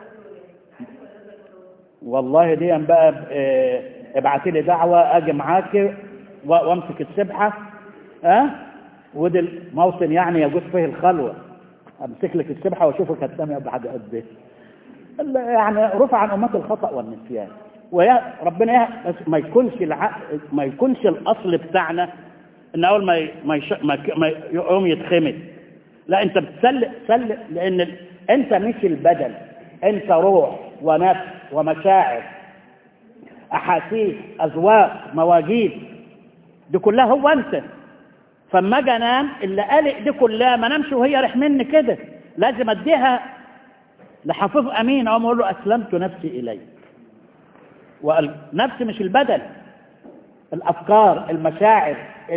والله دي بقى ابعتي لي دعوه اجي معاك وامسك السبحه ها أه؟ ودي موطن يعني يجوز فيه الخلوه امسك لك السبحه واشوفك هتنامي بعد قد ايه يعني رفع عن امه الخطا والنسيان ويا ربنا يا ما يكونش الع... ما يكونش الاصل بتاعنا ان اول ما ي... ما, يش... ما, ك... ما يقوم يتخمد لا انت بتسلق سلق لان ال... انت مش البدن انت روح ونفس ومشاعر احاسيس اذواق مواجيد دي كلها هو انت فما اجي انام اللي قالق دي كلها ما نامش وهي رح مني كده لازم اديها لحفيظ امين اقوم اقول له اسلمت نفسي اليك والنفس مش البدن الأفكار المشاعر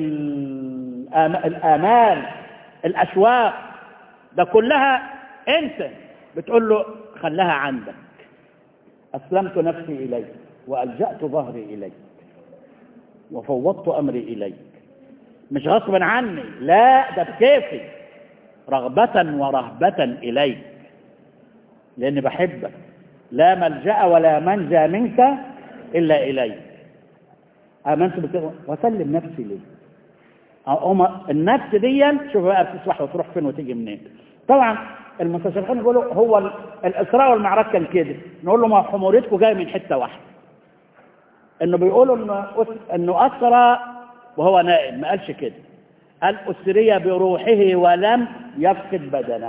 الآمال الأشواق ده كلها أنت بتقول له خلها عندك أسلمت نفسي إليك وألجأت ظهري إليك وفوضت أمري إليك مش غصبا عني لا ده بكيفي رغبة ورهبة إليك لأني بحبك لا ملجأ ولا منجى منك إلا إليك آمنت بكده وسلم نفسي ليه هم النفس دي شوف بقى بتصبح وتروح فين وتيجي منين طبعا المستشرقين يقولوا هو ال- الاسراء والمعراج كان كده نقول له ما حمورتكم جايه من حته واحده انه بيقولوا انه أس- انه اسرى وهو نائم ما قالش كده قال اسري بروحه ولم يفقد بدنه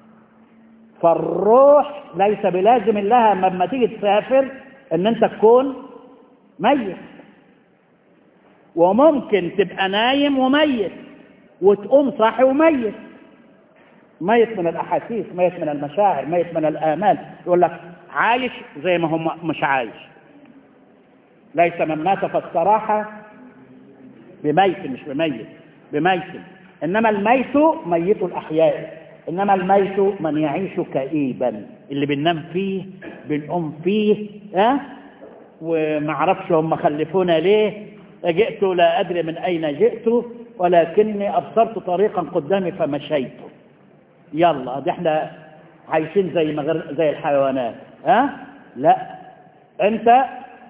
فالروح ليس بلازم لها لما تيجي تسافر ان انت تكون ميت وممكن تبقى نايم وميت وتقوم صاحي وميت ميت من الاحاسيس ميت من المشاعر ميت من الامال يقول لك عايش زي ما هو مش عايش ليس من مات فاستراح بميت مش بميت بميت انما الميت ميت الاحياء انما الميت من يعيش كئيبا اللي بننام فيه بنقوم فيه ها أه؟ وما اعرفش هم خلفونا ليه جئت لا ادري من اين جئت ولكني ابصرت طريقا قدامي فمشيت يلا ده احنا عايشين زي مغر... زي الحيوانات ها أه؟ لا انت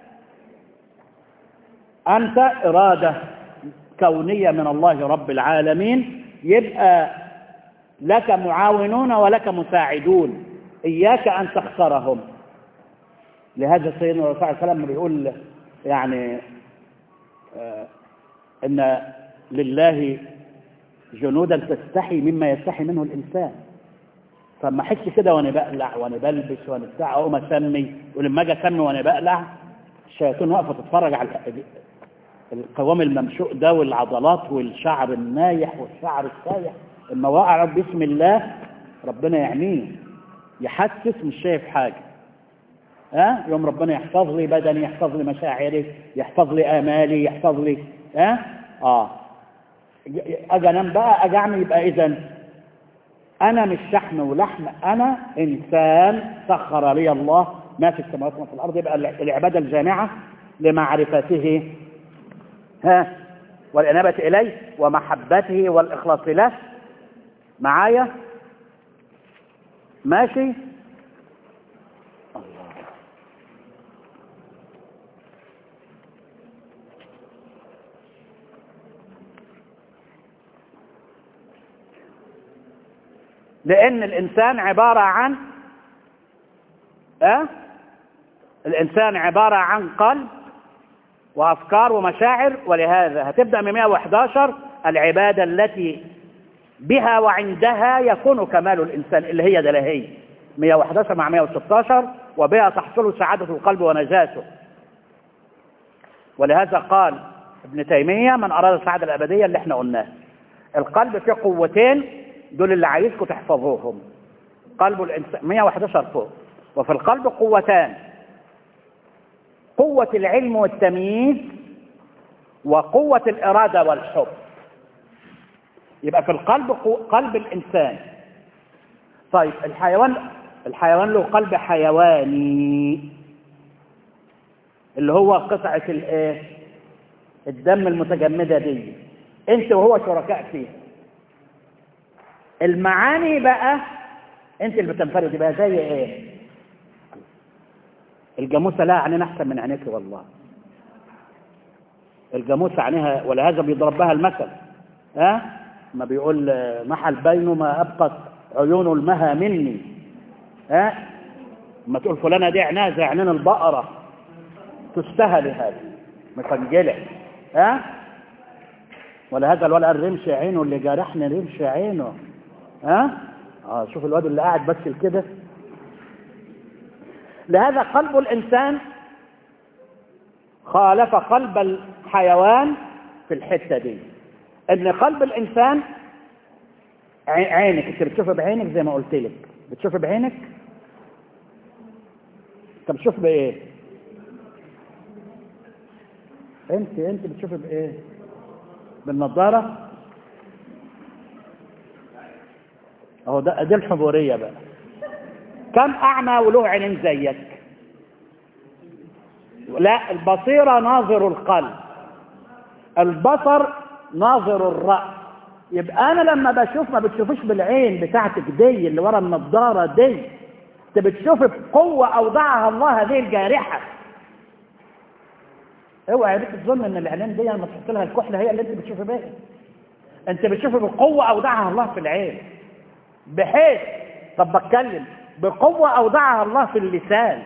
انت اراده كونيه من الله رب العالمين يبقى لك معاونون ولك مساعدون اياك ان تخسرهم لهذا سيدنا الرسول صلى الله عليه وسلم بيقول يعني آه ان لله جنودا تستحي مما يستحي منه الانسان فما احس كده وانا بقلع وانا بلبس وانا بتاع اقوم اسمي ولما اجي اسمي وانا بقلع الشياطين واقفه تتفرج على القوام الممشوق ده والعضلات والشعر النايح والشعر السايح اما وقع بسم الله ربنا يعينيه يحسس مش شايف حاجه ها أه؟ يوم ربنا يحفظ لي بدني يحفظ لي مشاعري يحفظ لي امالي يحفظ لي ها أه؟ اه اجي انام بقى اجي اعمل يبقى اذا انا مش شحم ولحم انا انسان سخر لي الله ما في السماوات وما في الارض يبقى العباده الجامعه لمعرفته ها والانابه اليه ومحبته والاخلاص له معايا ماشي لأن الإنسان عبارة عن أه؟ الإنسان عبارة عن قلب وأفكار ومشاعر ولهذا هتبدأ من 111 العبادة التي بها وعندها يكون كمال الإنسان اللي هي دلهية 111 مع 116 وبها تحصل سعادة القلب ونجاته ولهذا قال ابن تيمية من أراد السعادة الأبدية اللي احنا قلناه القلب فيه قوتين دول اللي عايزكم تحفظوهم قلب الإنسان 111 فوق وفي القلب قوتان قوة العلم والتمييز وقوة الإرادة والحب يبقى في القلب قلب الإنسان طيب الحيوان الحيوان له قلب حيواني اللي هو قطعة الايه الدم المتجمدة دي انت وهو شركاء فيها المعاني بقى انت اللي بتنفرد بقى زي ايه الجاموسه لها عينين احسن من عينيك والله الجاموسه عينيها ولهذا بيضرب بها المثل ها ما بيقول محل بينه ما ابقت عيون المها مني ها ما تقول فلانه دي عينها زي عينين البقره تستهل هذا مفنجله ها ولهذا الولد قال رمش عينه اللي جرحني رمش عينه ها اه شوف الواد اللي قاعد بس كده لهذا قلب الانسان خالف قلب الحيوان في الحته دي ان قلب الانسان عينك انت بتشوف بعينك زي ما قلت لك بتشوف بعينك انت بتشوف بايه انت انت بتشوف بايه بالنظاره اهو ده دي الحضوريه بقى كم اعمى وله عينين زيك لا البصيره ناظر القلب البصر ناظر الراس يبقى انا لما بشوف ما بتشوفش بالعين بتاعتك دي اللي ورا النضاره دي انت بتشوف بقوه اوضعها الله هذه الجارحه اوعى يا بنت تظن ان العينين دي لما تحط لها الكحله هي اللي انت بتشوفي بيها انت بتشوفه بقوة اودعها الله في العين بحيث طب بتكلم بقوة اودعها الله في اللسان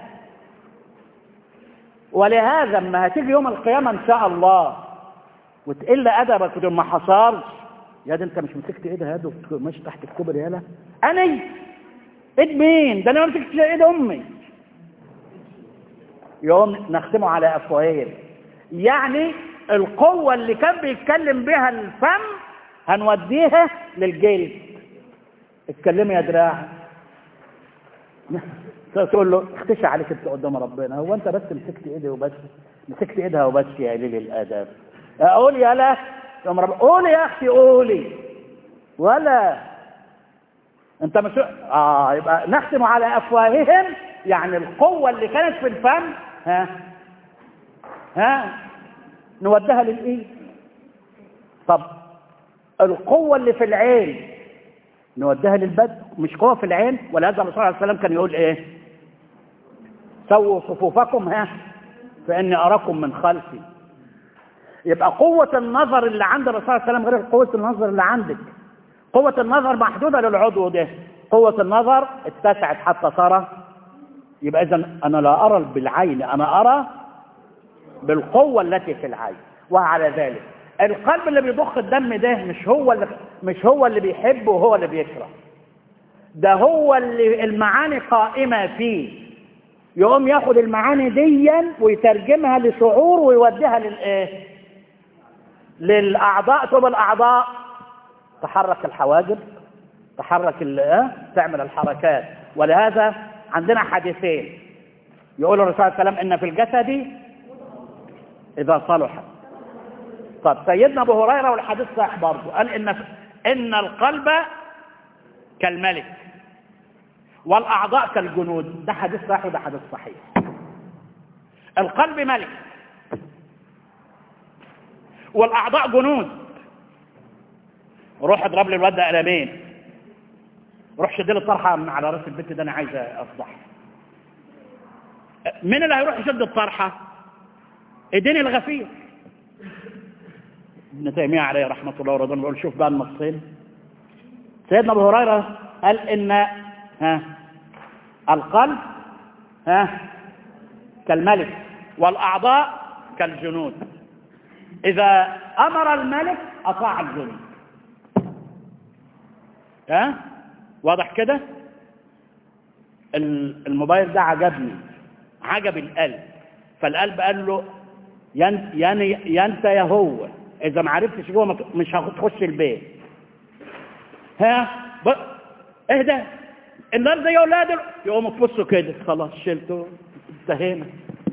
ولهذا اما هتيجي يوم القيامة ان شاء الله وتقل ادبك وتقول ما حصلش يا ده انت مش مسكت ايدها يد ماشي تحت الكوبري يالا انا ايد مين ده انا ما مسكتش ايد امي يوم نختمه على افواههم يعني القوة اللي كان بيتكلم بها الفم هنوديها للجلد اتكلمي يا دراع تقول له اختشى عليك انت قدام ربنا هو انت بس مسكت ايدي وبس مسكت ايدها وبس يا قليل الادب اقول يا لا يا رب قولي يا اختي قولي ولا انت مش اه يبقى نختم على افواههم يعني القوه اللي كانت في الفم ها ها نوديها للايه طب القوه اللي في العين نوديها للبدن مش قوه في العين ولهذا الرسول عليه السلام كان يقول ايه سووا صفوفكم ها فاني اراكم من خلفي يبقى قوة النظر اللي عند الرسول صلى الله عليه وسلم غير قوة النظر اللي عندك قوة النظر محدودة للعضو ده قوة النظر اتسعت حتى صار يبقى إذا أنا لا أرى بالعين أنا أرى بالقوة التي في العين وعلى ذلك القلب اللي بيضخ الدم ده مش هو اللي مش هو اللي بيحب وهو اللي بيكره ده هو اللي المعاني قائمة فيه يقوم ياخد المعاني ديا ويترجمها لشعور ويوديها للايه للاعضاء تبقى الاعضاء تحرك الحواجب تحرك ال تعمل الحركات ولهذا عندنا حديثين يقول الرسول صلى الله عليه وسلم ان في الجسد اذا صلح طب سيدنا ابو هريره والحديث صحيح برضه قال ان ان القلب كالملك والاعضاء كالجنود ده حديث صحيح وده حديث صحيح القلب ملك والاعضاء جنود روح اضرب لي الواد ده قلمين روح شد لي الطرحه من على راس البنت ده انا عايز افضح مين اللي هيروح يشد الطرحه اديني الغفير ابن تيميه عليه رحمه الله ورضوانه بيقول شوف بقى النصين سيدنا ابو هريره قال ان ها القلب ها كالملك والاعضاء كالجنود اذا امر الملك اطاع الجنود ها واضح كده الموبايل ده عجبني عجب القلب فالقلب قال له يا انت يا هو اذا ما عرفتش جوه مش هتخش البيت ها اهدى النار ده يا اولاد يقوموا تبصوا كده خلاص شلته انتهينا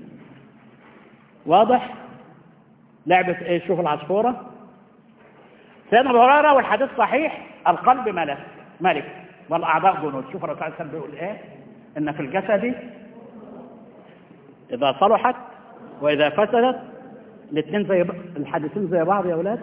واضح لعبة ايه شوف العصفورة سيدنا ابو هريره والحديث صحيح القلب ملك ملك والاعضاء جنود شوف الرسول صلى الله عليه وسلم بيقول ايه ان في الجسد اذا صلحت واذا فسدت الاثنين زي ب... الحديثين زي بعض يا اولاد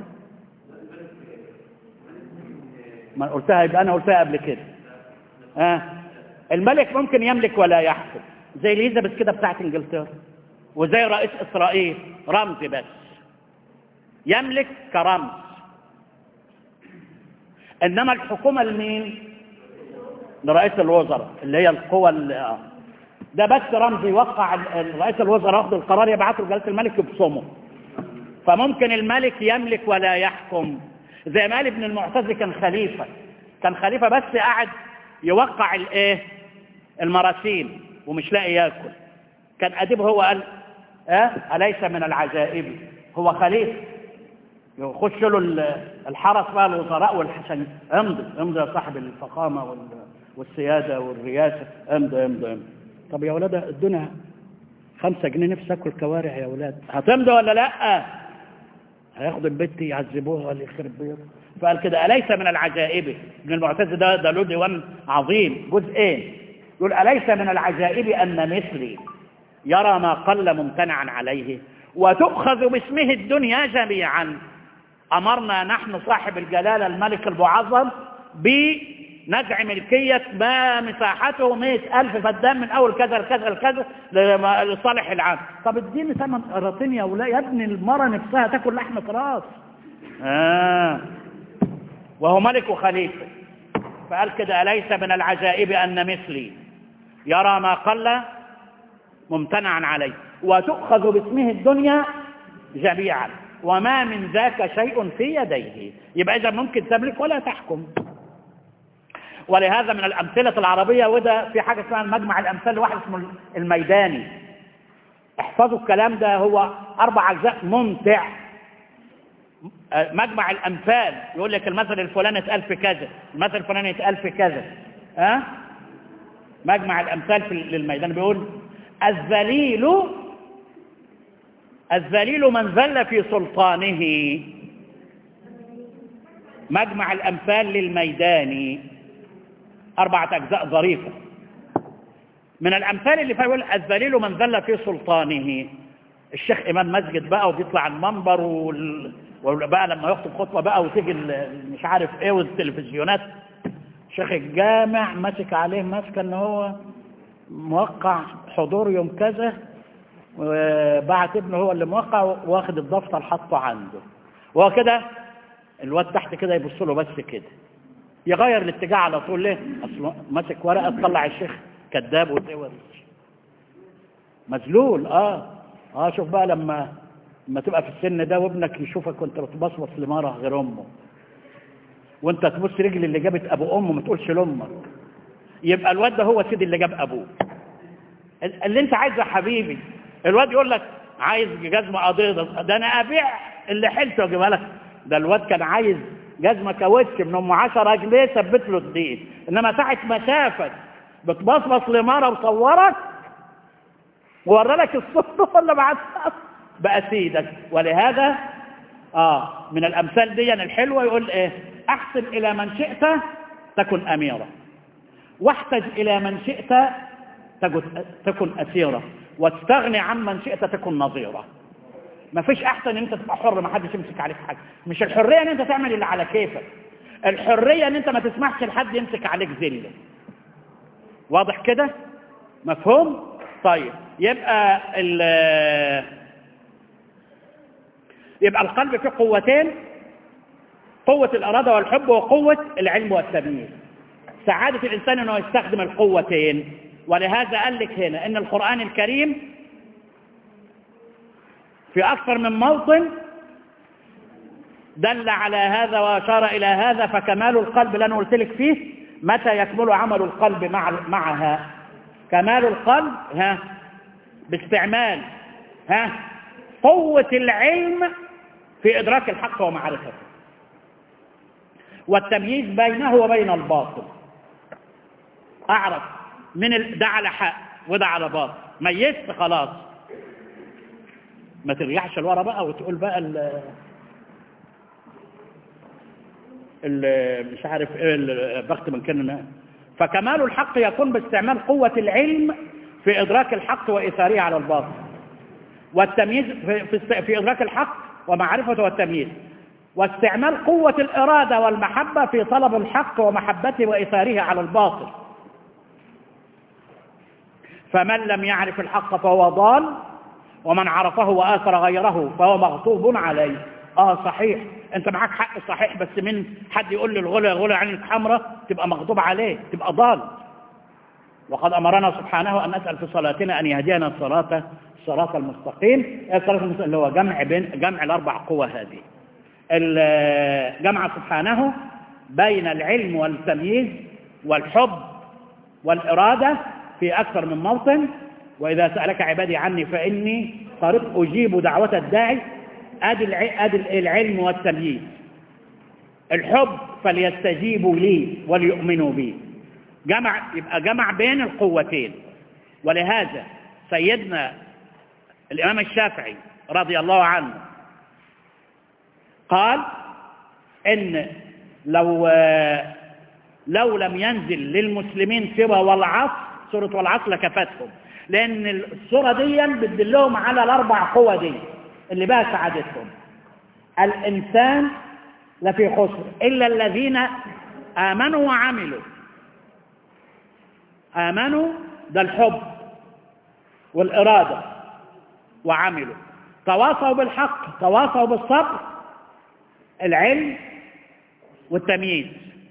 ما قلتها يبقى انا قلتها قبل كده ها آه. الملك ممكن يملك ولا يحكم زي اليزابيث كده بتاعت انجلترا وزي رئيس اسرائيل رمز بس يملك كرمز انما الحكومه لمين لرئيس الوزراء اللي هي القوى اللي ده بس رمز يوقع رئيس الوزراء ياخد القرار يبعثه لجلاله الملك يبصمه فممكن الملك يملك ولا يحكم زي ما قال ابن المعتز كان خليفه كان خليفه بس قاعد يوقع الايه المراسيل ومش لاقي ياكل كان اديب هو قال اه اليس من العجائب هو خليفه يخش له الحرس بقى الوزراء والحسن امضي امضي يا صاحب الفخامه والسياده والرياسه امضي امضي امضي طب يا ولاد الدنيا خمسة جنيه نفسي اكل كوارع يا ولاد هتمضي ولا لا هياخدوا البت يعذبوها ولا يخرب بيض فقال كده أليس من العجائب ابن المعتز ده ده له ديوان عظيم جزئين يقول أليس من العجائب أن مثلي يرى ما قل ممتنعا عليه وتؤخذ باسمه الدنيا جميعا أمرنا نحن صاحب الجلالة الملك المعظم بنزع ملكية ما مساحته مئة ألف فدان من أول كذا لكذا لكذا لصالح العام طب اديني ثمن قراطين يا ولا يا ابني المرة نفسها تاكل لحمة راس آه وهو ملك وخليفة فقال كده أليس من العجائب أن مثلي يرى ما قل ممتنعا عليه وتؤخذ باسمه الدنيا جميعا وما من ذاك شيء في يديه يبقى إذا ممكن تملك ولا تحكم ولهذا من الأمثلة العربية وده في حاجة اسمها مجمع الأمثال واحد اسمه الميداني احفظوا الكلام ده هو أربع أجزاء ممتع مجمع الأمثال يقول لك المثل الفلاني اتقال في كذا المثل الفلاني اتقال في كذا ها أه؟ مجمع الأمثال في للميدان بيقول الذليل الذليل من ذل في سلطانه مجمع الأمثال للميداني أربعة أجزاء ظريفة من الأمثال اللي فيها يقول الذليل من ذل في سلطانه الشيخ إمام مسجد بقى وبيطلع المنبر وال... وبقى لما يخطب خطبة بقى وتيجي مش عارف ايه والتلفزيونات شيخ الجامع ماسك عليه ماسكه ان هو موقع حضور يوم كذا وبعت ابنه هو اللي موقع واخد الدفتر حطه عنده وهو كده الواد تحت كده يبص له بس كده يغير الاتجاه على طول ليه اصل ماسك ورقه تطلع الشيخ كذاب وتقول مذلول اه اه شوف بقى لما لما تبقى في السن ده وابنك يشوفك وانت بتبصبص لمره غير امه وانت تبص رجل اللي جابت ابو امه ما تقولش لامك يبقى الواد ده هو سيدي اللي جاب ابوه اللي انت عايزه يا حبيبي الواد يقول لك عايز جزمه قضيضه ده انا ابيع اللي حلته اجيبها لك ده الواد كان عايز جزمه كاوتش من ام 10 جنيه ثبت له الدين انما ساعه ما شافك بتبصبص لمره وصورك وورى لك الصوره ولا بعتها بقى سيدك ولهذا اه من الامثال دي الحلوه يقول ايه احسن الى من شئت تكن اميرا واحتج الى من شئت تكن اسيرا واستغني عمن شئت تكن نظيرا ما فيش احسن ان انت تبقى حر ما حدش يمسك عليك حاجه مش الحريه ان انت تعمل اللي على كيفك الحريه ان انت ما تسمحش لحد يمسك عليك ذله واضح كده مفهوم طيب يبقى يبقى القلب فيه قوتين قوة الإرادة والحب وقوة العلم والتمييز سعادة الإنسان أنه يستخدم القوتين ولهذا قال لك هنا أن القرآن الكريم في أكثر من موطن دل على هذا وأشار إلى هذا فكمال القلب اللي أنا قلت لك فيه متى يكمل عمل القلب مع معها كمال القلب ها باستعمال ها قوة العلم في إدراك الحق ومعرفته والتمييز بينه وبين الباطل أعرف من ال... ده على حق وده على باطل ميزت خلاص ما ترجعش لورا بقى وتقول بقى ال... ال... مش عارف ايه البخت من كان فكمال الحق يكون باستعمال قوة العلم في إدراك الحق وإثاره على الباطل والتمييز في, في, في إدراك الحق ومعرفته والتمييز واستعمال قوة الإرادة والمحبة في طلب الحق ومحبته وإثاره على الباطل فمن لم يعرف الحق فهو ضال ومن عرفه وآثر غيره فهو مغضوب عليه اه صحيح انت معاك حق صحيح بس من حد يقول لي الغلا غلا عينك حمراء تبقى مغضوب عليه تبقى ضال وقد أمرنا سبحانه أن نسأل في صلاتنا أن يهدينا الصراط الصراط المستقيم الصراط المستقيم اللي هو جمع بين جمع الأربع قوى هذه جمع سبحانه بين العلم والتمييز والحب والإرادة في أكثر من موطن وإذا سألك عبادي عني فإني قريب أجيب دعوة الداعي أدي العلم والتمييز الحب فليستجيبوا لي وليؤمنوا بي جمع يبقى جمع بين القوتين ولهذا سيدنا الإمام الشافعي رضي الله عنه قال إن لو لو لم ينزل للمسلمين سوى والعصر سورة والعصر لكفتهم لأن السورة دي بتدلهم على الأربع قوى دي اللي بقى سعادتهم الإنسان لفي خسر إلا الذين آمنوا وعملوا آمنوا ده الحب والإرادة وعملوا تواصوا بالحق تواصوا بالصبر العلم والتمييز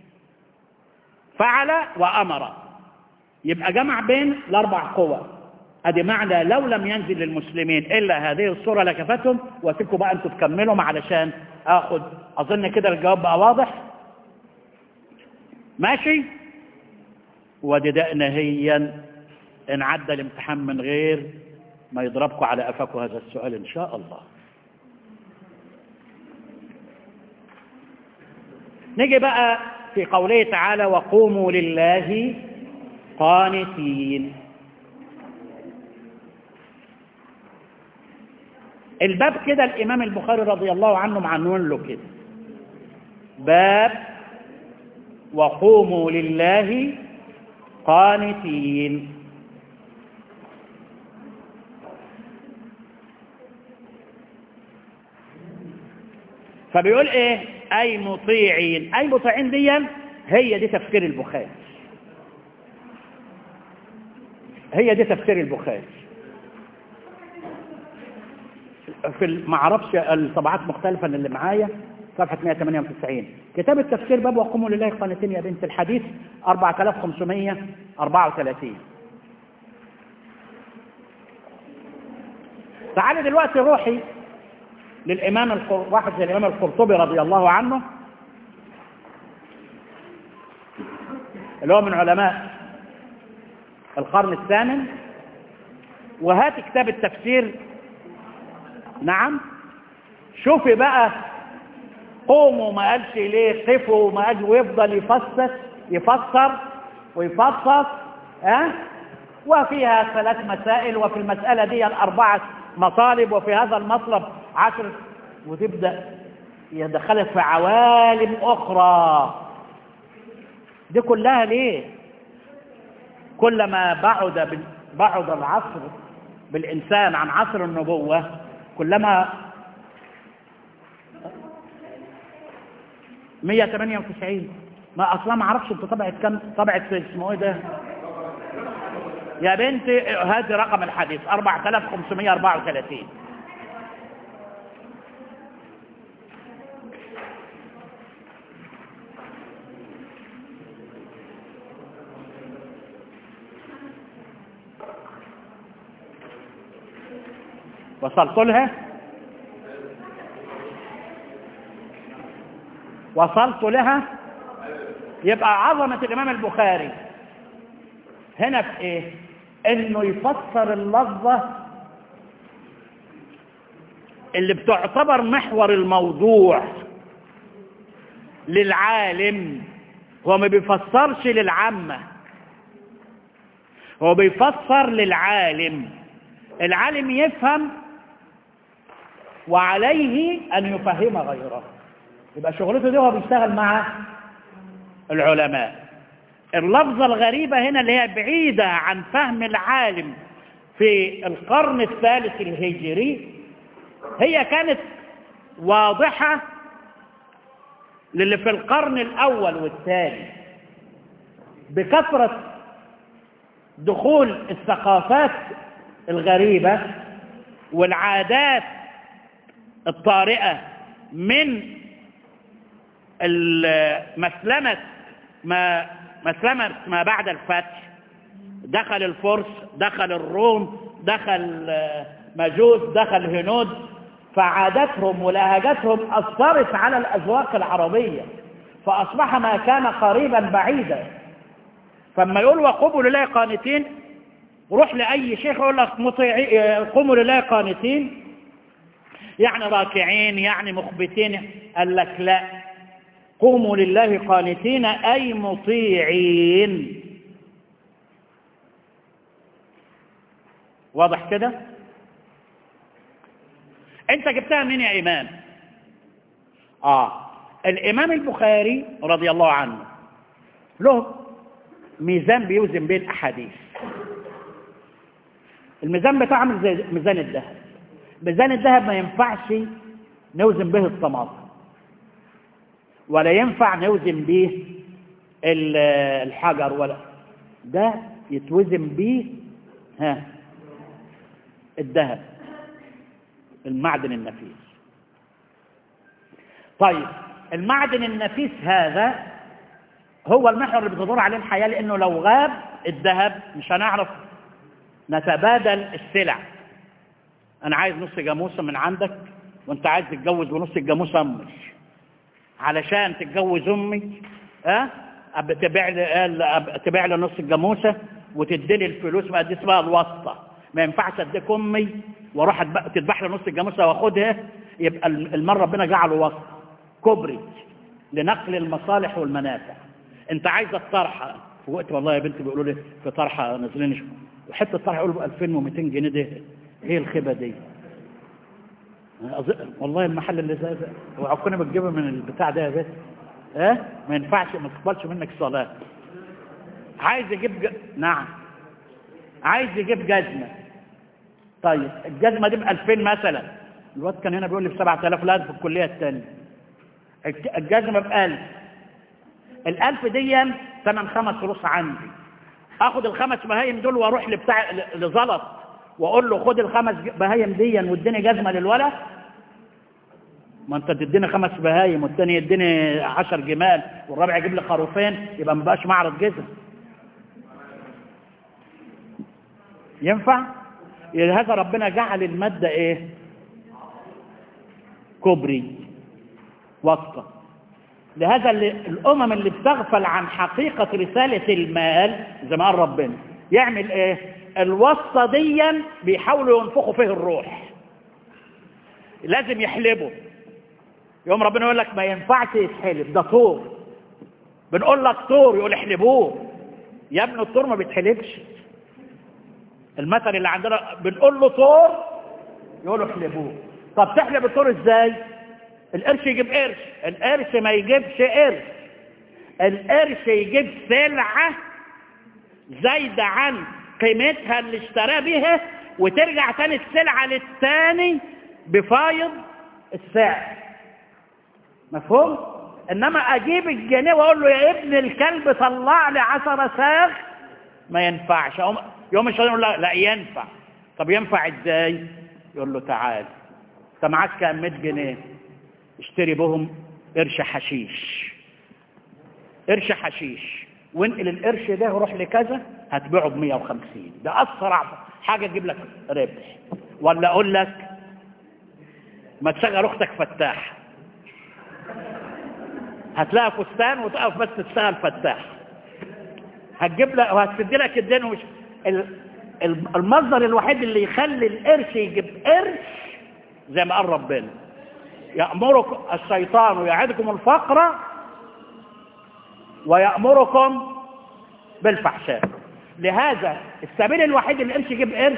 فعل وأمر يبقى جمع بين الأربع قوى ادي معنى لو لم ينزل للمسلمين الا هذه الصوره لكفتهم واسيبكم بقى انتوا تكملوا علشان اخد اظن كده الجواب بقى واضح ماشي ودي ده نهيا ان عدى الامتحان من غير ما يضربكم على قفاكم هذا السؤال ان شاء الله نيجي بقى في قوله تعالى وقوموا لله قانتين الباب كده الإمام البخاري رضي الله عنه معنون له كده باب وقوموا لله قانتين فبيقول ايه اي مطيعين اي مطيعين دي هي دي تفسير البخاري هي دي تفسير البخاري في ما اعرفش الطبعات مختلفة اللي معايا صفحة 198 كتاب التفسير باب وقوموا لله قانتين يا بنت الحديث 4534 تعالي دلوقتي روحي للإمام القر... واحد زي الإمام القرطبي رضي الله عنه اللي هو من علماء القرن الثامن وهات كتاب التفسير نعم شوفي بقى قوموا ما قالش ليه قفوا ما قالش ويفضل يفسر يفسر ويفصص ها أه؟ وفيها ثلاث مسائل وفي المسألة دي أربعة مطالب وفي هذا المطلب عشر وتبدأ يدخلك في عوالم أخرى دي كلها ليه كلما بعد بعد العصر بالإنسان عن عصر النبوة كلما 198 ما اصلا ما اعرفش انت طبعت كم طبعت في اسمه ايه ده يا بنتي هذه رقم الحديث 4534 وصلت لها وصلت لها يبقى عظمة الإمام البخاري هنا في إيه إنه يفسر اللفظة اللي بتعتبر محور الموضوع للعالم هو ما بيفسرش للعامة هو بيفسر للعالم العالم يفهم وعليه أن يفهم غيره يبقى شغلته دي هو بيشتغل مع العلماء اللفظة الغريبة هنا اللي هي بعيدة عن فهم العالم في القرن الثالث الهجري هي كانت واضحة للي في القرن الأول والثاني بكثرة دخول الثقافات الغريبة والعادات الطارئة من مسلمة ما مسلمة ما بعد الفتح دخل الفرس دخل الروم دخل مجوس دخل هنود فعاداتهم ولهجتهم أثرت على الأذواق العربية فأصبح ما كان قريبا بعيدا فما يقول وقوموا لله قانتين روح لأي شيخ يقول لك مطيعي قوموا لله قانتين يعني راكعين يعني مخبتين قال لك لا قوموا لله قانتين أي مطيعين واضح كده انت جبتها منين يا إمام آه الإمام البخاري رضي الله عنه له ميزان بيوزن بين الأحاديث الميزان بتاعه عامل زي ميزان الذهب ميزان الذهب ما ينفعش نوزن به الطماطم ولا ينفع نوزن به الحجر ولا ده يتوزن به ها الذهب المعدن النفيس طيب المعدن النفيس هذا هو المحور اللي بتدور عليه الحياة لأنه لو غاب الذهب مش هنعرف نتبادل السلع أنا عايز نص جاموسة من عندك وأنت عايز تتجوز بنص الجاموسة أمي علشان تتجوز أمي ها أه؟ تبيع لي تبيع لي نص الجاموسة وتديني الفلوس بقى دي اسمها الواسطة ما ينفعش اديك أمي واروح تذبح لي نص الجاموسة واخدها يبقى المرة ربنا جعله واسطة كوبري لنقل المصالح والمنافع انت عايز الطرحه فوقت والله يا بنتي بيقولوا لي في طرحه نازلين وحته الطرحه يقولوا ب 2200 جنيه ده ايه الخيبه دي والله المحل اللي زي ده وعكونا بتجيبها من البتاع ده يا بنت ها اه؟ ما ينفعش ما تقبلش منك صلاه عايز يجيب ج... نعم عايز يجيب جزمه طيب الجزمه دي ب 2000 مثلا الواد كان هنا بيقول لي ب 7000 لا في الكليه الثانيه الجزمه ب 1000 الألف دي ثمن خمس فلوس عندي اخد الخمس بهايم دول واروح لبتاع لزلط واقول له خد الخمس بهايم دي واديني جزمه للولد ما انت تديني خمس بهايم والتاني يديني عشر جمال والرابع يجيب لي خروفين يبقى ما بقاش معرض جزم ينفع لهذا ربنا جعل الماده ايه كوبري واسطه لهذا اللي الأمم اللي بتغفل عن حقيقة رسالة المال زي ما قال ربنا يعمل ايه الوسطة ديا بيحاولوا ينفخوا فيه الروح لازم يحلبوا يوم ربنا يقول لك ما ينفعش يتحلب ده طور بنقول لك طور يقول احلبوه يا ابن الطور ما بيتحلبش المثل اللي عندنا بنقول له طور يقولوا احلبوه طب تحلب الطور ازاي القرش يجيب قرش القرش ما يجيبش قرش القرش يجيب سلعة زايدة عن قيمتها اللي اشترى بيها وترجع تاني السلعة للتاني بفايض السعر مفهوم؟ انما اجيب الجنيه واقول له يا ابن الكلب طلع لي عشرة ساغ ما ينفعش يوم الشيطان يقول لا, لا ينفع طب ينفع ازاي؟ يقول له تعال انت معاك كام 100 جنيه اشتري بهم قرش حشيش قرش حشيش وانقل القرش ده وروح لكذا هتبيعه ب 150 ده اسرع حاجه تجيب لك ربح ولا اقول لك ما تشغل اختك فتاح هتلاقي فستان وتقف بس تشتغل فتاح هتجيب لك وهتسد لك الدين ومش المصدر الوحيد اللي يخلي القرش يجيب قرش زي ما قال ربنا يأمركم الشيطان يعدكم الفقر ويأمركم بالفحشاء لهذا السبيل الوحيد اللي قرش يجيب قرش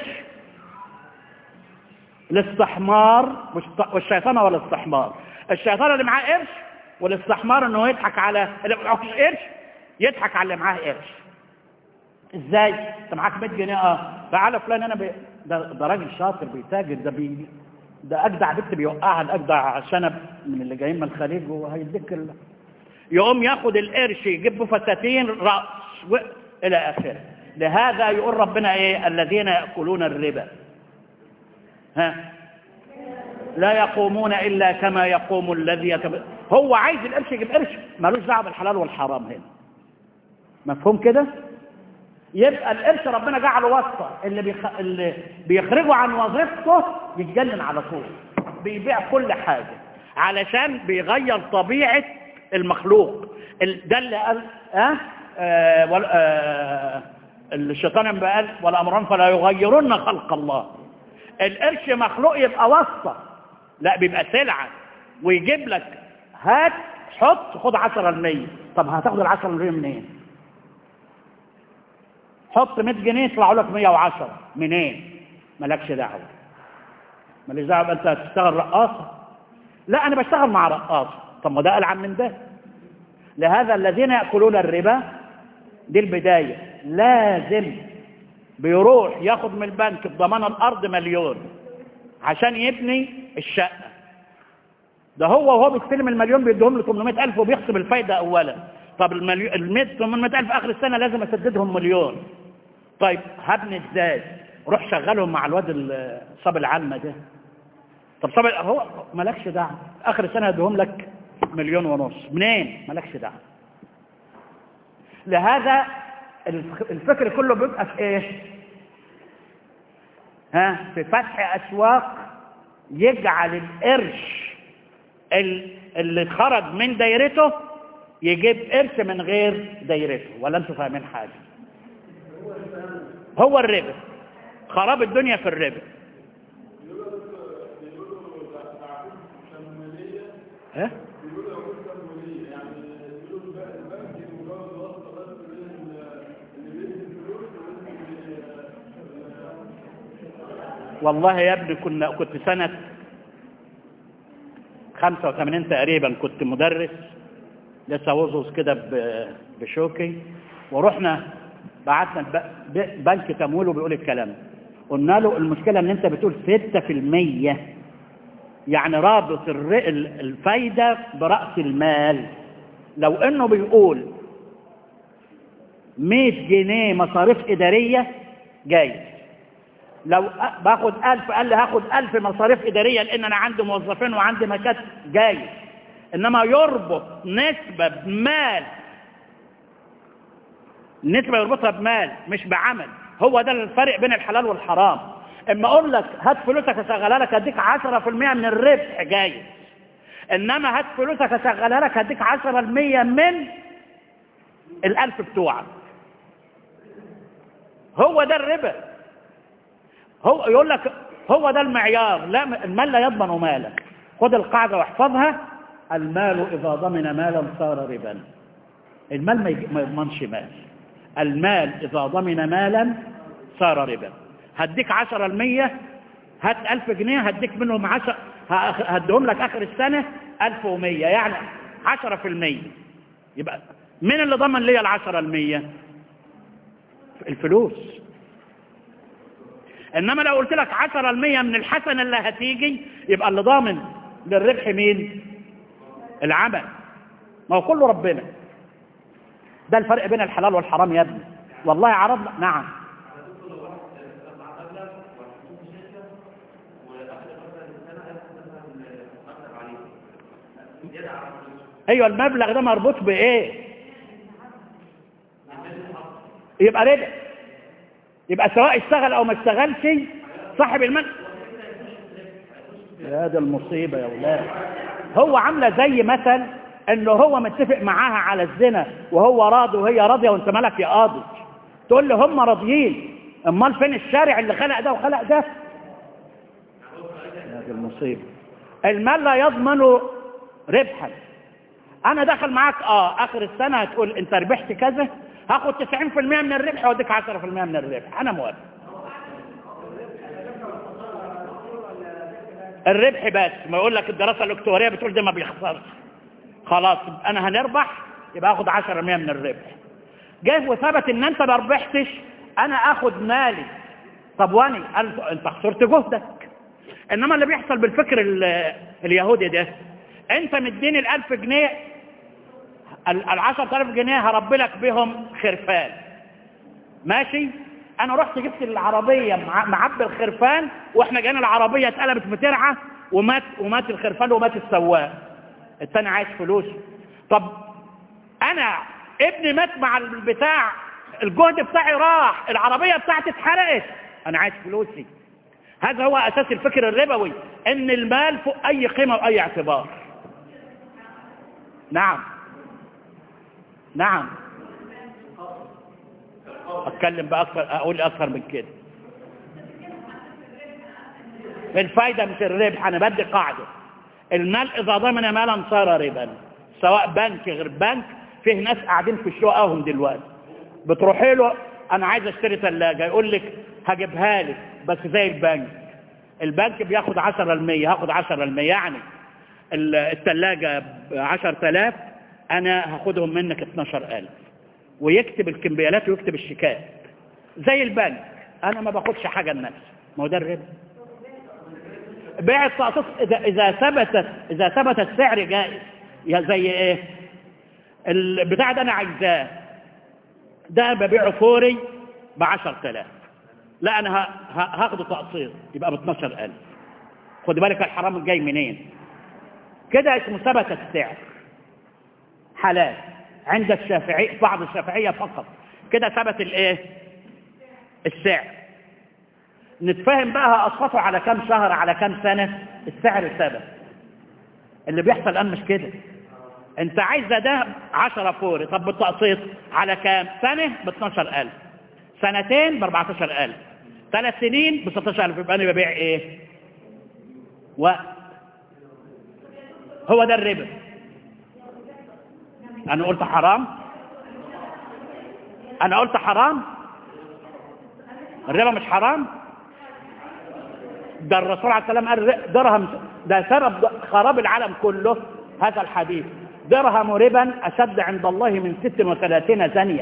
الاستحمار والشيطان هو الاستحمار الشيطان اللي معاه قرش والاستحمار انه يضحك على اللي معهوش قرش يضحك على اللي معاه قرش ازاي انت معاك 100 جنيه اه تعالى فلان انا بي... ده, ده راجل شاطر بيتاجر ده بي... ده اجدع بنت بيوقعها الاجدع شنب من اللي جايين من الخليج وهيديك ال... يقوم ياخد القرش يجيب فساتين راس و... الى اخره لهذا يقول ربنا ايه الذين ياكلون الربا ها لا يقومون الا كما يقوم الذي يتب... هو عايز القرش يجيب قرش ملوش دعوه بالحلال والحرام هنا مفهوم كده يبقى القرش ربنا جعله واسطه اللي, بيخ... اللي بيخرجه عن وظيفته يتجنن على طول بيبيع كل حاجه علشان بيغير طبيعه المخلوق ال... ده اللي قال اه, آه... وال... آه... الشيطان لما قال والامران فلا يغيرن خلق الله القرش مخلوق يبقى واسطه لا بيبقى سلعه ويجيب لك هات حط خد 10% طب هتاخد ال 10% منين؟ حط 100 جنيه يطلعوا لك 110 منين مالكش دعوه مالكش دعوه انت هتشتغل رقاصه لا انا بشتغل مع رقاصه طب ما ده العن من ده لهذا الذين ياكلون الربا دي البدايه لازم بيروح ياخد من البنك بضمان الارض مليون عشان يبني الشقه ده هو وهو بيستلم المليون بيديهم له 800000 وبيخصم الفايده اولا طب المليون ال 800000 اخر السنه لازم اسددهم مليون طيب هبني ازاي روح شغلهم مع الواد صاب العلمه ده طب صاب هو مالكش دعوه اخر السنه هديهم لك مليون ونص منين مالكش دعوه لهذا الفكر كله بيبقى في ايه ها في فتح اسواق يجعل القرش اللي خرج من دايرته يجيب قرش من غير دايرته ولا انتوا فاهمين حاجه هو الربا خراب الدنيا في الربا ها والله يا ابني كنا كنت سنة 85 تقريبا كنت مدرس لسه وزوز كده بشوكي ورحنا بعتنا بنك تمويل وبيقول الكلام قلنا له المشكلة ان انت بتقول 6% يعني رابط الفايدة برأس المال لو انه بيقول 100 جنيه مصاريف إدارية جاي لو باخد ألف قال لي هاخد ألف مصاريف إدارية لأن أنا عندي موظفين وعندي مكاتب جاي إنما يربط نسبة بمال نسبة يربطها بمال مش بعمل هو ده الفرق بين الحلال والحرام اما اقول لك هات فلوسك اشغلها لك هديك 10% من الربح جاي انما هات فلوسك اشغلها لك هديك 10% من الالف بتوعك هو ده الربا هو يقول لك هو ده المعيار لا المال لا يضمن مالا خد القاعدة واحفظها المال إذا ضمن مالا صار ربا المال ما يضمنش مال المال إذا ضمن مالا صار ربا هديك عشرة المية هات ألف جنيه هديك منهم عشر هديهم لك آخر السنة ألف ومية يعني عشرة في المية يبقى مين اللي ضمن لي العشرة المية الفلوس إنما لو قلت لك عشرة المية من الحسنة اللي هتيجي يبقى اللي ضامن للربح مين العمل ما هو كله ربنا ده الفرق بين الحلال والحرام يا ابني والله عرضنا نعم ايوه المبلغ ده مربوط بايه يبقى ربح يبقى سواء اشتغل او ما اشتغلش صاحب المال يا ده المصيبة يا ولاد هو عاملة زي مثل انه هو متفق معاها على الزنا وهو راضي وهي راضية وانت مالك يا قاضي تقول له هم راضيين امال فين الشارع اللي خلق ده وخلق ده يا دي المصيبة المال لا يضمن ربحا انا داخل معاك اه اخر السنة هتقول انت ربحت كذا هاخد 90% من الربح واديك 10% من الربح انا موافق الربح بس ما يقول لك الدراسة الاكتوارية بتقول ده ما بيخسرش خلاص انا هنربح يبقى اخد 10% من الربح جه وثبت ان انت ما ربحتش انا اخد مالي طب واني قال انت خسرت جهدك انما اللي بيحصل بالفكر اليهودي ده انت مديني الالف جنيه العشر تلاف جنيه هربي لك بهم خرفان ماشي انا رحت جبت العربية معبي الخرفان واحنا جانا العربية اتقلبت في ترعة ومات ومات الخرفان ومات السواق التاني عايز فلوس طب انا ابني مات مع البتاع الجهد بتاعي راح العربية بتاعتي اتحرقت انا عايز فلوسي هذا هو اساس الفكر الربوي ان المال فوق اي قيمة واي اعتبار نعم نعم اتكلم باكثر اقول اكثر من كده الفايدة مش الربح انا بدي قاعدة المال اذا ضمن مالا صار ربا سواء بنك غير بنك فيه ناس قاعدين في شققهم دلوقتي بتروحي له انا عايز اشتري ثلاجة يقول لك هجيبها لك بس زي البنك البنك بياخد 10% هاخد 10% يعني الثلاجة ب 10000 انا هاخدهم منك 12000 ويكتب الكمبيالات ويكتب الشيكات زي البنك انا ما باخدش حاجة لنفسي ما هو ده الربا بيع التقسيط اذا اذا ثبتت اذا ثبت السعر جائز يا زي ايه البتاع ده انا عايزاه ده ببيعه فوري ب 10000 لا انا هاخده تقسيط يبقى ب 12000 خد بالك الحرام جاي منين كده اسمه ثبت السعر حلال عند الشافعي بعض الشافعية فقط كده ثبت الايه السعر نتفهم بقى اصفته على كام شهر على كام سنة السعر ثبت اللي بيحصل الان مش كده انت عايزه ده 10 فوري طب بالتقسيط على كام سنة ب 12000 سنتين ب 14000 ثلاث سنين ب 16000 يبقى انا ببيع ايه وقت هو ده الربا انا قلت حرام انا قلت حرام الربا مش حرام ده الرسول عليه السلام قال درهم ده سبب خراب العالم كله هذا الحديث درهم ربا أشد عند الله من 36 زانية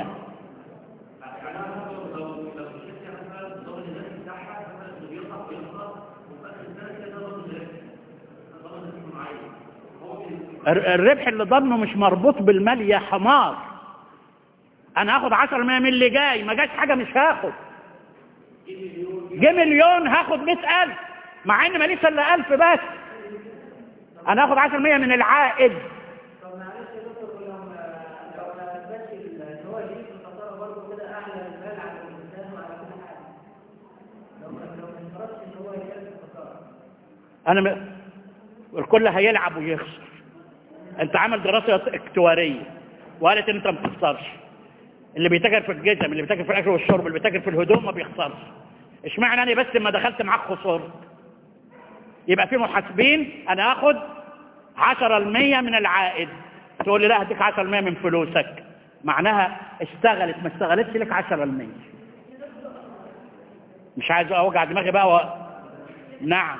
الربح اللي ضمنه مش مربوط بالمال يا حمار انا هاخد 10 من اللي جاي ما جاش حاجه مش هاخد جه مليون هاخد 100000 مع ان ماليش الا 1000 بس انا هاخد 10% من العائد انا م... الكل هيلعب ويخسر انت عامل دراسه اكتواريه وقالت ان انت ما بتخسرش اللي بيتاجر في الجزم اللي بيتاجر في الاكل والشرب اللي بيتاجر في الهدوم ما بيخسرش اشمعنى انا بس لما دخلت معاك خسرت يبقى في محاسبين انا اخد 10% من العائد تقول لي لا هديك 10% من فلوسك معناها اشتغلت ما اشتغلتش لك 10% مش عايز اوجع دماغي بقى و... نعم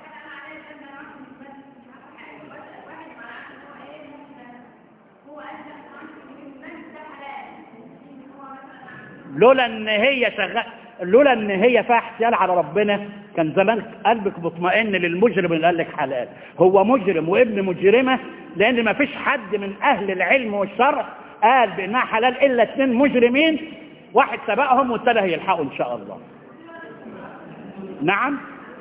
لولا ان هي شغال لولا ان هي فيها احتيال على ربنا كان زمان قلبك مطمئن للمجرم اللي قال لك حلال هو مجرم وابن مجرمه لان ما فيش حد من اهل العلم والشرع قال بانها حلال الا اثنين مجرمين واحد سبقهم والثاني هيلحقوا ان شاء الله نعم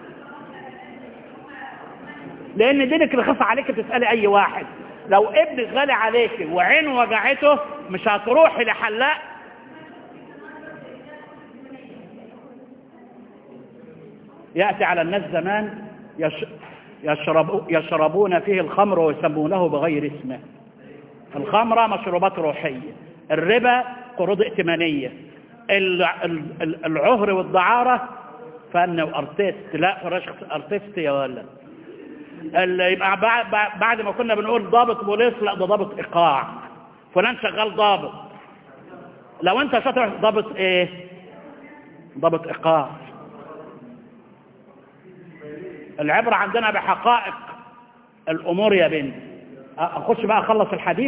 لان دينك رخص عليك تسالي اي واحد لو ابنك غالي عليك وعينه وجعته مش هتروحي لحلاق يأتي على الناس زمان يش يشرب يشربون فيه الخمر ويسمونه بغير اسمه الخمرة مشروبات روحية الربا قروض ائتمانية العهر والدعارة فن وارتست لا فراش ارتست يا ولد يبقى بعد ما كنا بنقول ضابط بوليس لا ده ضابط ايقاع فلان شغال ضابط لو انت شاطر ضابط ايه ضابط ايقاع العبرة عندنا بحقائق الأمور يا بنت أخش بقى أخلص الحديث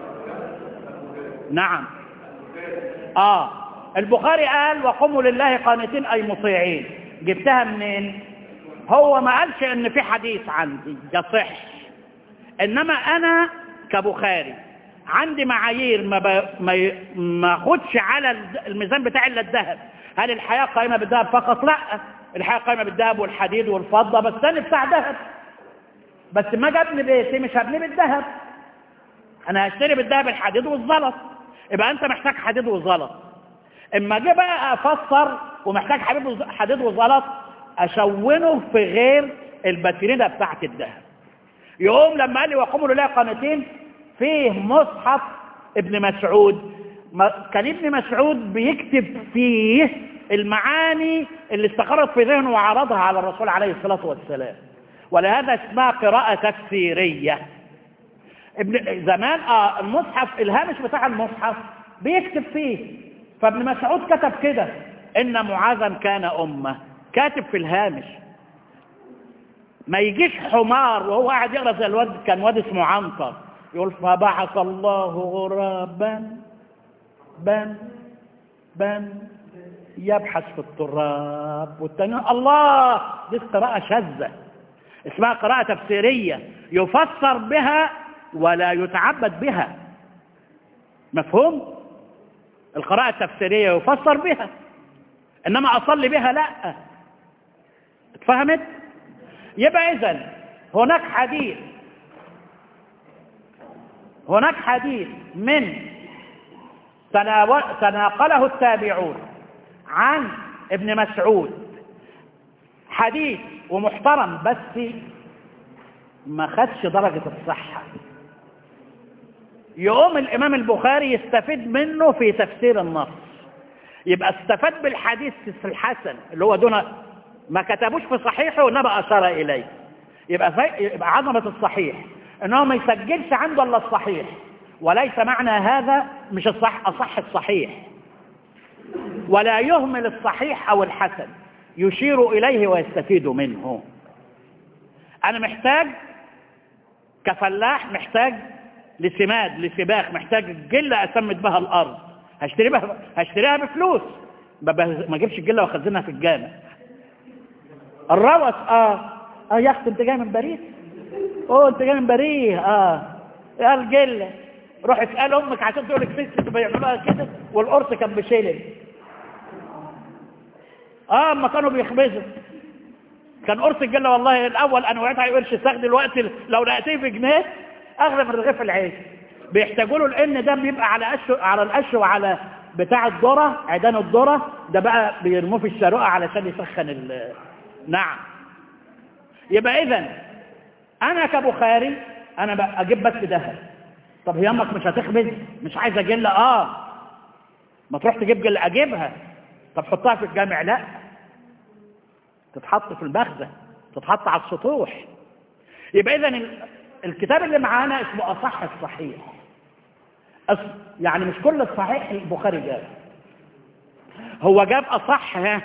نعم آه البخاري قال وقوموا لله قانتين أي مطيعين جبتها منين هو ما قالش ان في حديث عندي يصح انما انا كبخاري عندي معايير ما ب... ما ما اخدش على الميزان بتاعي الا الذهب هل الحياه قائمه بالذهب فقط لا الحياه قائمه بالذهب والحديد والفضه بس انا بتاع ذهب بس ما جابني بيتي مش هبني بالذهب انا هشتري بالذهب الحديد والزلط يبقى انت محتاج حديد وزلط اما جه بقى افسر ومحتاج حديد حديد وزلط اشونه في غير الباترينه بتاعت الذهب يقوم لما قال لي وقوموا لله قناتين فيه مصحف ابن مسعود كان ابن مسعود بيكتب فيه المعاني اللي استقرت في ذهنه وعرضها على الرسول عليه الصلاة والسلام ولهذا اسمها قراءة تفسيرية ابن زمان اه المصحف الهامش بتاع المصحف بيكتب فيه فابن مسعود كتب كده ان معاذا كان امه كاتب في الهامش ما يجيش حمار وهو قاعد يقرا زي الواد كان واد اسمه عنتر يقول فبعث الله غرابا بن بن يبحث في التراب والتاني الله دي قراءة شاذة اسمها قراءة تفسيرية يفسر بها ولا يتعبد بها مفهوم القراءة التفسيرية يفسر بها إنما أصلي بها لا اتفهمت يبقى إذن هناك حديث هناك حديث من تناول تناقله التابعون عن ابن مسعود حديث ومحترم بس ما خدش درجة الصحة يقوم الإمام البخاري يستفيد منه في تفسير النص يبقى استفاد بالحديث الحسن اللي هو دون ما كتبوش في صحيحه وإنما أشار إليه يبقى, في... يبقى عظمة الصحيح إنه ما يسجلش عنده إلا الصحيح وليس معنى هذا مش الصح أصح الصحيح ولا يهمل الصحيح أو الحسن يشير إليه ويستفيد منه أنا محتاج كفلاح محتاج لسماد لسباخ محتاج جلة أسمد بها الأرض هشتري بها هشتريها بفلوس ما اجيبش الجلة واخزنها في الجامع الروس اه اه يا اختي انت جاي من باريس اوه انت جاي من باريس اه يا الجلة روح اسأل امك عشان تقول لك فيس بيعملوها كده والقرص كان بشيلن اه اما كانوا بيخبزوا كان قرص الجلة والله الاول انا وقعت على قرش ساخ دلوقتي لو لقيتيه بجنيه اغلى من رغيف العيش بيحتاجوا له لان ده بيبقى على قش على القش وعلى بتاع الذره عيدان الذره ده بقى بيرموه في الشارقه علشان يسخن ال نعم يبقى اذا انا كبخاري انا بقى اجيب بس ذهب طب هي امك مش هتخبز مش عايزه جله اه ما تروح تجيب جله اجيبها طب حطها في الجامع لا تتحط في المخزن تتحط على السطوح يبقى اذا الكتاب اللي معانا اسمه اصح الصحيح أص... يعني مش كل الصحيح البخاري جاب هو جاب اصح ها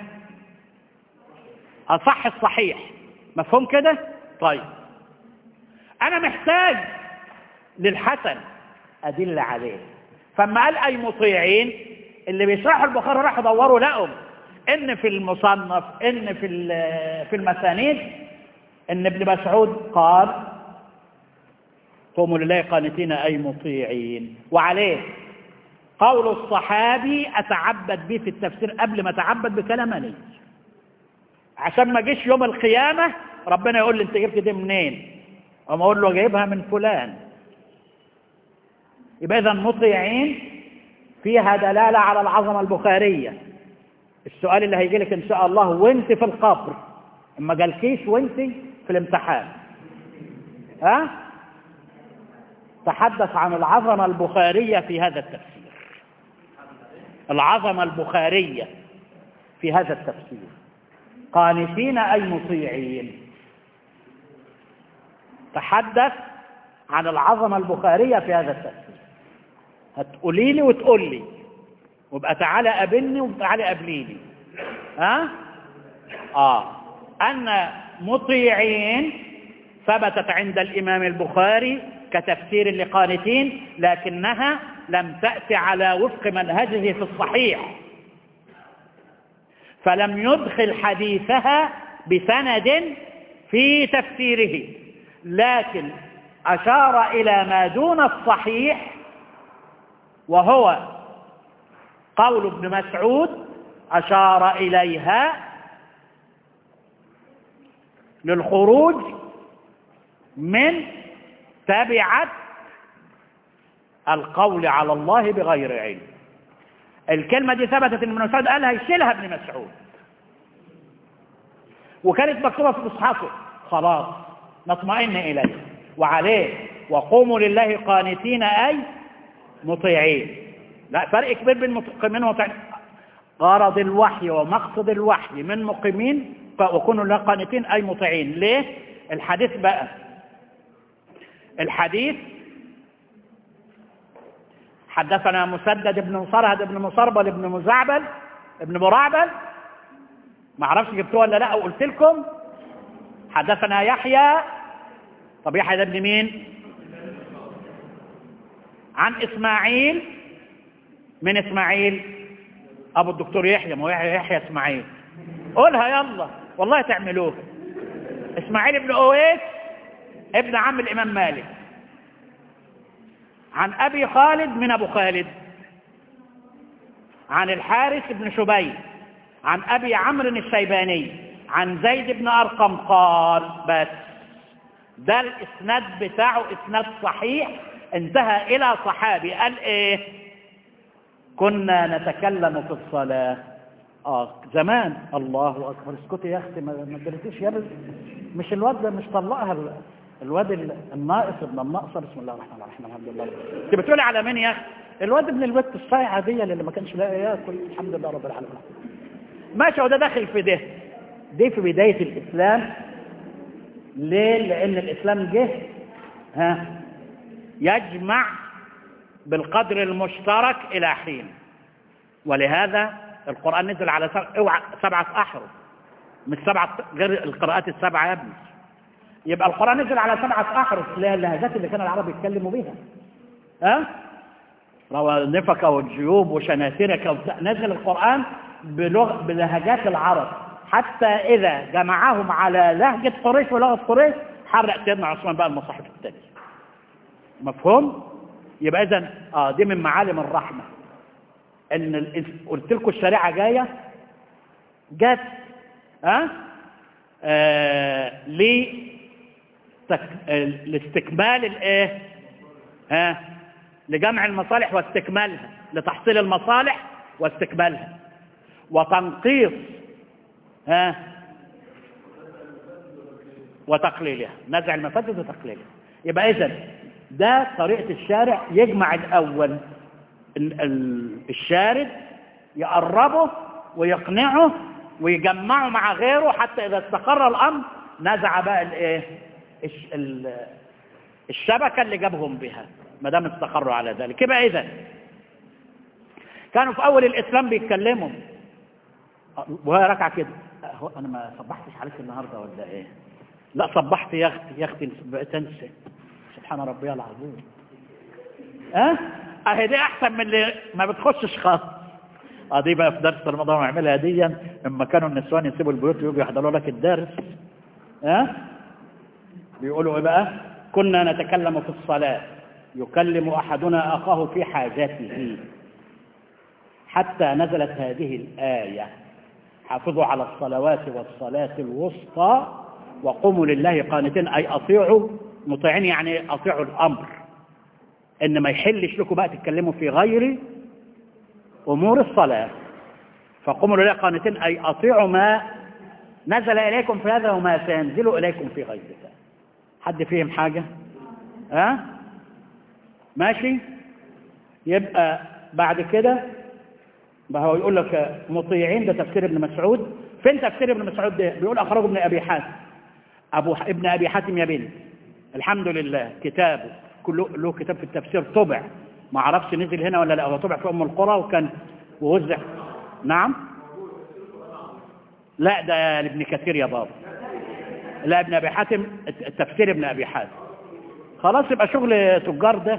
اصح الصحيح مفهوم كده طيب انا محتاج للحسن ادل عليه فما قال اي مطيعين اللي بيشرحوا البخاري راحوا دوروا لقوا ان في المصنف ان في في المسانيد ان ابن مسعود قال قوموا لله قانتين اي مطيعين وعليه قول الصحابي اتعبد به في التفسير قبل ما اتعبد بكلامني عشان ما جيش يوم القيامه ربنا يقول لي انت جبت دي منين اما اقول له جايبها من فلان يبقى اذا مطيعين فيها دلاله على العظمه البخاريه السؤال اللي هيجي لك ان شاء الله وانت في القبر ما جالكيش وانت في الامتحان ها تحدث عن العظمة البخارية في هذا التفسير العظمة البخارية في هذا التفسير قانتين أي مطيعين تحدث عن العظمة البخارية في هذا التفسير هتقولي لي وتقول لي وابقى تعالى قابلني وتعالى قابليني ها اه ان مطيعين ثبتت عند الامام البخاري كتفسير لقانتين لكنها لم تأتي على وفق منهجه في الصحيح فلم يدخل حديثها بسند في تفسيره لكن أشار إلى ما دون الصحيح وهو قول ابن مسعود أشار إليها للخروج من تبعت القول على الله بغير علم الكلمة دي ثبتت ان ابن مسعود قالها يشيلها ابن مسعود وكانت مكتوبة في مصحفه خلاص نطمئن إليه وعليه وقوموا لله قانتين أي مطيعين لا فرق كبير بين مقيمين ومطيعين غرض الوحي ومقصد الوحي من مقيمين وكونوا لله قانتين أي مطيعين ليه الحديث بقى الحديث حدثنا مسدد بن مصرهد بن مصربل بن مزعبل ابن مرعبل ما اعرفش جبتوه ولا لا وقلت لكم حدثنا يحيى طب يحيى ده ابن مين عن اسماعيل من اسماعيل ابو الدكتور يحيى ما هو يحيى يحيى اسماعيل قولها يلا والله تعملوها اسماعيل بن اويس ابن عم الامام مالك عن ابي خالد من ابو خالد عن الحارث بن شبيب عن ابي عمرو الشيباني عن زيد بن ارقم قال بس ده الاسناد بتاعه اسناد صحيح انتهى إلى صحابي قال إيه كنا نتكلم في الصلاة آه زمان الله أكبر اسكتي يا أختي ما ما درتيش يا بس مش الواد ده مش طلقها ال- الواد ال- الناقص ابن الناقصة بسم الله الرحمن الرحيم الحمد لله انت بتقولي على مين يا أخي الواد ابن البت الصايعة دي اللي ما كانش لاقي ياكل الحمد لله رب العالمين ماشي وده داخل في ده دي في بداية الإسلام ليه؟ لأن الإسلام جه ها يجمع بالقدر المشترك إلى حين ولهذا القرآن نزل على سبع- اوعى سبعة أحرف مش سبعة غير القراءات السبعة يا ابني يبقى القرآن نزل على سبعة أحرف اللي هي اللهجات اللي كان العرب يتكلموا بيها ها روانفك والجيوب وشناترك وبتاع. نزل القرآن بلغ بلهجات العرب حتى إذا جمعهم على لهجة قريش ولغة قريش حرق سيدنا عثمان بقى المصاحف الثاني مفهوم؟ يبقى إذا آه دي من معالم الرحمة إن ال- قلت لكم الشريعة جاية جت ها آه لتك... آه، لاستكمال الايه ها لجمع المصالح واستكمالها لتحصيل المصالح واستكمالها وتنقيص ها وتقليلها نزع المفاسد وتقليلها يبقى اذا ده طريقة الشارع يجمع الاول ال- ال- الشارد يقربه ويقنعه ويجمعه مع غيره حتى اذا استقر الامر نزع بقى الايه الش- ال- الشبكة اللي جابهم بها ما دام استقروا على ذلك يبقى اذا كانوا في اول الاسلام بيتكلموا وهي ركعه كده هو انا ما صبحتش عليك النهارده ولا ايه لا صبحت يا اختي يا اختي بقيت انسى سبحان ربي العظيم ها اهي دي احسن من اللي ما بتخشش خالص اه دي بقى في درس رمضان وعملها دي اما كانوا النسوان يسيبوا البيوت ويجوا يحضروا لك الدرس ها بيقولوا ايه بقى كنا نتكلم في الصلاة يكلم احدنا اخاه في حاجته حتى نزلت هذه الآية حافظوا على الصلوات والصلاة الوسطى وقوموا لله قانتين أي أطيعوا مطيعين يعني أطيعوا الأمر إن ما يحلش لكم بقى تتكلموا في غير أمور الصلاة فقوموا لله قانتين أي أطيعوا ما نزل إليكم في هذا وما سينزل إليكم في غير ذلك حد فيهم حاجة ها ماشي يبقى بعد كده ما هو يقول لك مطيعين ده تفسير ابن مسعود فين تفسير ابن مسعود ده بيقول اخرجه ابن ابي حاتم ابو ح... ابن ابي حاتم يا بنت الحمد لله كتابه كله له كتاب في التفسير طبع ما اعرفش نزل هنا ولا لا هو طبع في ام القرى وكان ووزع نعم لا ده لابن كثير يا بابا لا ابن ابي حاتم التفسير ابن ابي حاتم خلاص يبقى شغل تجار ده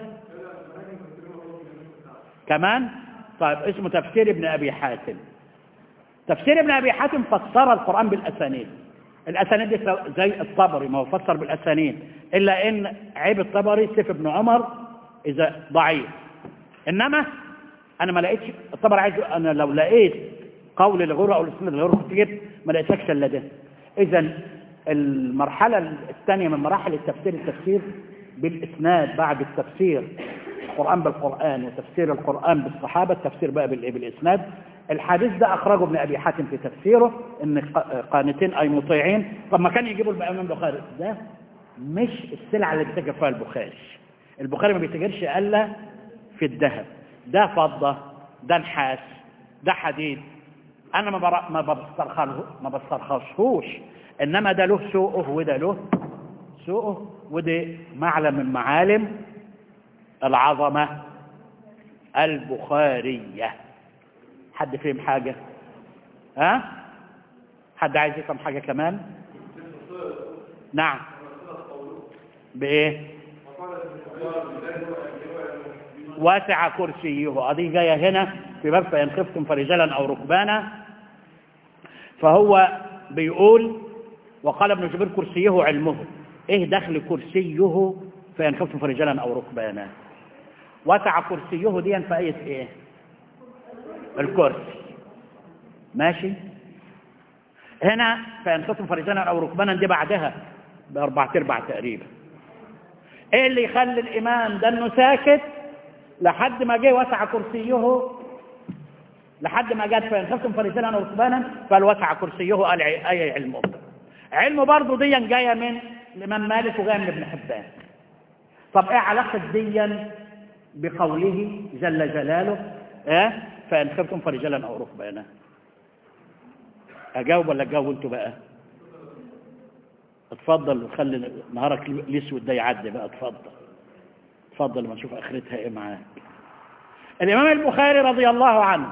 كمان طيب اسمه تفسير ابن أبي حاتم تفسير ابن أبي حاتم فسر القرآن بالأسانيد الأسانيد دي زي الطبري ما هو فسر بالأسانيد إلا إن عيب الطبري سيف ابن عمر إذا ضعيف إنما أنا ما لقيتش الطبري عايز أنا لو لقيت قول لغيره أو الاسم لغيره كنت جبت ما لقيتكش إلا ده إذا المرحلة الثانية من مراحل التفسير التفسير بالإسناد بعد التفسير القرآن بالقرآن وتفسير القرآن بالصحابة التفسير بقى بالإيه بالإسناد الحديث ده أخرجه ابن أبي حاتم في تفسيره إن قانتين أي مطيعين طب ما كان يجيبوا الإمام البخاري ده مش السلعة اللي بيتاجر فيها البخاري البخاري ما بيتاجرش إلا في الذهب ده فضة ده نحاس ده حديد أنا ما برا ما بسترخصه ما بسترخصهوش إنما ده له سوقه وده له سوقه وده معلم من معالم العظمة البخارية حد فهم حاجة ها حد عايز يفهم حاجة كمان نعم بإيه واسع كرسيه هذه جاية هنا في باب فإن خفتم فرجالا أو ركبانا فهو بيقول وقال ابن جبير كرسيه علمه ايه دخل كرسيه فإن خفتم فرجالا أو ركبانا وسع كرسيه دي في آية ايه الكرسي ماشي هنا فإن خفتم فرجالا أو ركبانا دي بعدها بأربعة أرباع تقريبا ايه اللي يخلي الامام ده انه ساكت لحد ما جه وسع كرسيه لحد ما جت فان خفتم فرجالا وركبانا فالوسع كرسيه قال اي علمه علمه برضه ديا جايه من الامام مالك وجايه من ابن حبان طب ايه علاقه ديا بقوله جل جلاله اه فان خفتم فرجالا او ركبانا اجاوب ولا تجاوبوا انتوا بقى اتفضل وخلي نهارك الاسود ده يعدي بقى اتفضل اتفضل ما نشوف اخرتها ايه معاك الامام البخاري رضي الله عنه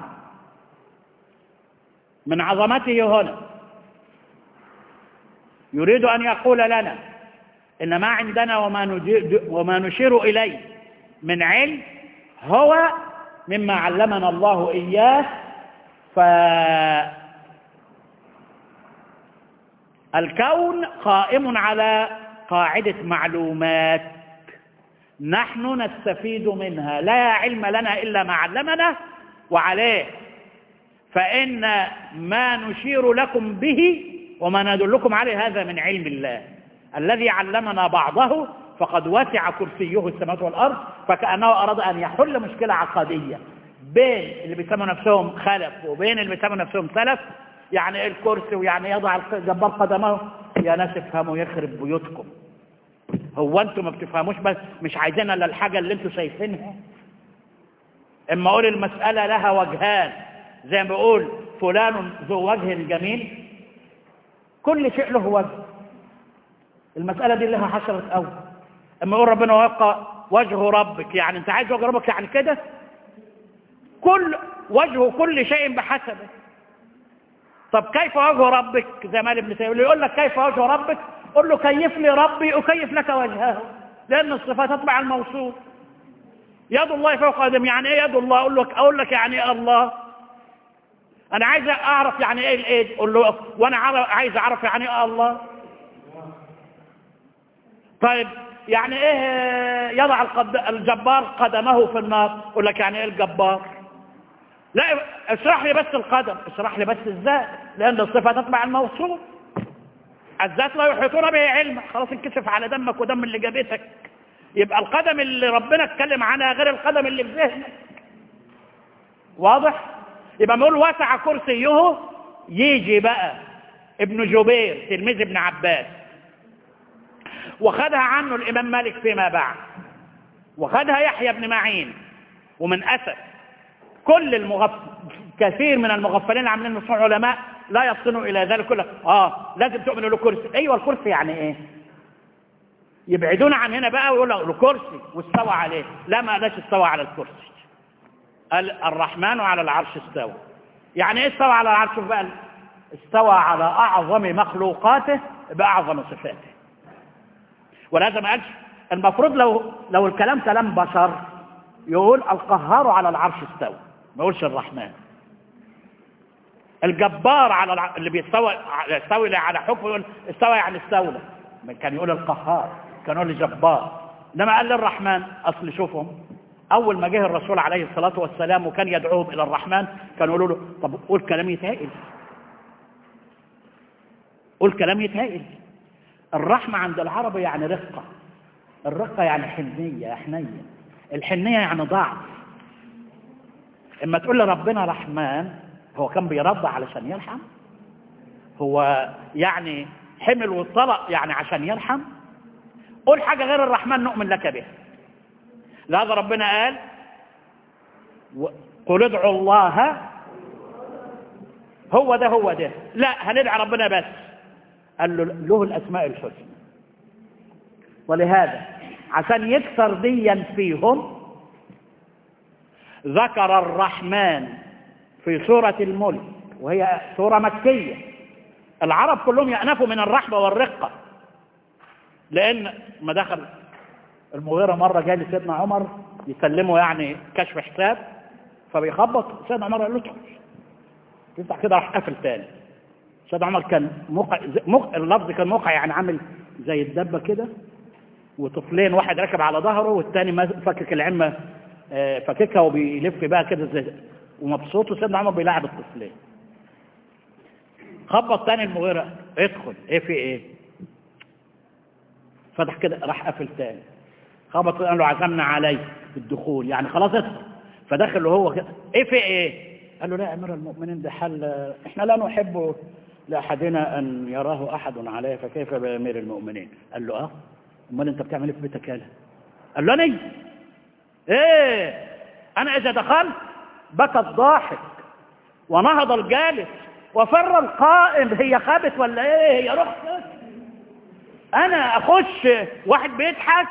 من عظمته هنا يريد ان يقول لنا ان ما عندنا وما, وما نشير اليه من علم هو مما علمنا الله اياه ف الكون قائم على قاعدة معلومات نحن نستفيد منها لا علم لنا إلا ما علمنا وعليه فإن ما نشير لكم به وما ندلكم عليه هذا من علم الله الذي علمنا بعضه فقد وسع كرسيه السماوات والأرض فكأنه أراد أن يحل مشكلة عقدية بين اللي بيسموا نفسهم خلف وبين اللي بيسموا نفسهم سلف يعني ايه الكرسي ويعني يضع الجبار قدمه يا ناس افهموا يخرب بيوتكم هو انتم ما بتفهموش بس مش عايزين الا الحاجه اللي انتم شايفينها اما اقول المساله لها وجهان زي ما بقول فلان ذو وجه جميل كل شيء له وجه المساله دي لها حشره قوي اما يقول ربنا ويبقى وجه ربك يعني انت عايز وجه ربك يعني كده كل وجه كل شيء بحسبه طب كيف وجه ربك زي ما ابن تيميه يقول لك كيف وجه ربك قل له كيف لي ربي اكيف لك وجهه لان الصفات تتبع الموصوف يد الله فوق ادم يعني ايه يد الله اقول لك اقول لك يعني ايه الله انا عايز اعرف يعني ايه الايد قول له وانا عايز اعرف يعني ايه الله طيب يعني ايه يضع الجبار قدمه في النار اقول لك يعني ايه الجبار لا اشرح لي بس القدم اشرح لي بس الذات لان الصفه تتبع الموصول الذات لا يحيطون به علما خلاص انكشف على دمك ودم اللي جابتك يبقى القدم اللي ربنا اتكلم عنها غير القدم اللي في ذهنك واضح يبقى نقول وسع كرسيه يجي بقى ابن جبير تلميذ ابن عباس وخدها عنه الامام مالك فيما بعد وخدها يحيى بن معين ومن اسد كل المغف... كثير من المغفلين عاملين مصنوع علماء لا يفطنوا الى ذلك كله اه لازم تؤمنوا له كرسي ايوه الكرسي يعني ايه يبعدون عن هنا بقى ويقولوا له كرسي واستوى عليه لا ما قالش استوى على الكرسي قال الرحمن على العرش استوى يعني ايه استوى على العرش بقى استوى على اعظم مخلوقاته باعظم صفاته ولهذا ما قالش المفروض لو لو الكلام كلام بشر يقول القهار على العرش استوى ما يقولش الرحمن الجبار على الع... اللي بيستوى يستوي على حكم يقول استوى يعني استولى كان يقول القهار كان يقول الجبار انما قال للرحمن اصل شوفهم اول ما جه الرسول عليه الصلاه والسلام وكان يدعوهم الى الرحمن كانوا يقولوا له طب قول كلام يتهائل قول كلام يتهائل الرحمه عند العرب يعني رقه الرقه يعني حنيه حنيه الحنيه يعني ضعف اما تقول لربنا رحمن هو كان بيرضى علشان يرحم هو يعني حمل والطلق يعني عشان يرحم قول حاجة غير الرحمن نؤمن لك به لهذا ربنا قال قل ادعوا الله هو ده هو ده لا هندعي ربنا بس قال له له الأسماء الحسنى ولهذا عشان يكسر ديا فيهم ذكر الرحمن في سورة الملك وهي سورة مكية العرب كلهم يأنفوا من الرحمة والرقة لأن ما دخل المغيرة مرة جاي لسيدنا عمر يسلمه يعني كشف حساب فبيخبط سيدنا عمر قال له ادخل يفتح كده راح قافل تاني سيدنا عمر كان موقع موقع اللفظ كان موقع يعني عامل زي الدبة كده وطفلين واحد راكب على ظهره والتاني فكك العمة فككها وبيلف بقى كده زي ومبسوط وسيدنا عمر بيلاعب الطفلين خبط تاني المغيرة ادخل ايه في ايه فتح كده راح قافل تاني خبط قال له عزمنا عليه بالدخول يعني خلاص ادخل فدخل وهو كده ايه في ايه قال له لا يا امير المؤمنين ده حل احنا لا نحب لاحدنا ان يراه احد عليه فكيف بامير المؤمنين قال له اه امال انت بتعمل ايه في بيتك يالا قال له انا ايه انا اذا دخلت بكى الضاحك ونهض الجالس وفر القائم هي خابت ولا ايه هي رحت انا اخش واحد بيضحك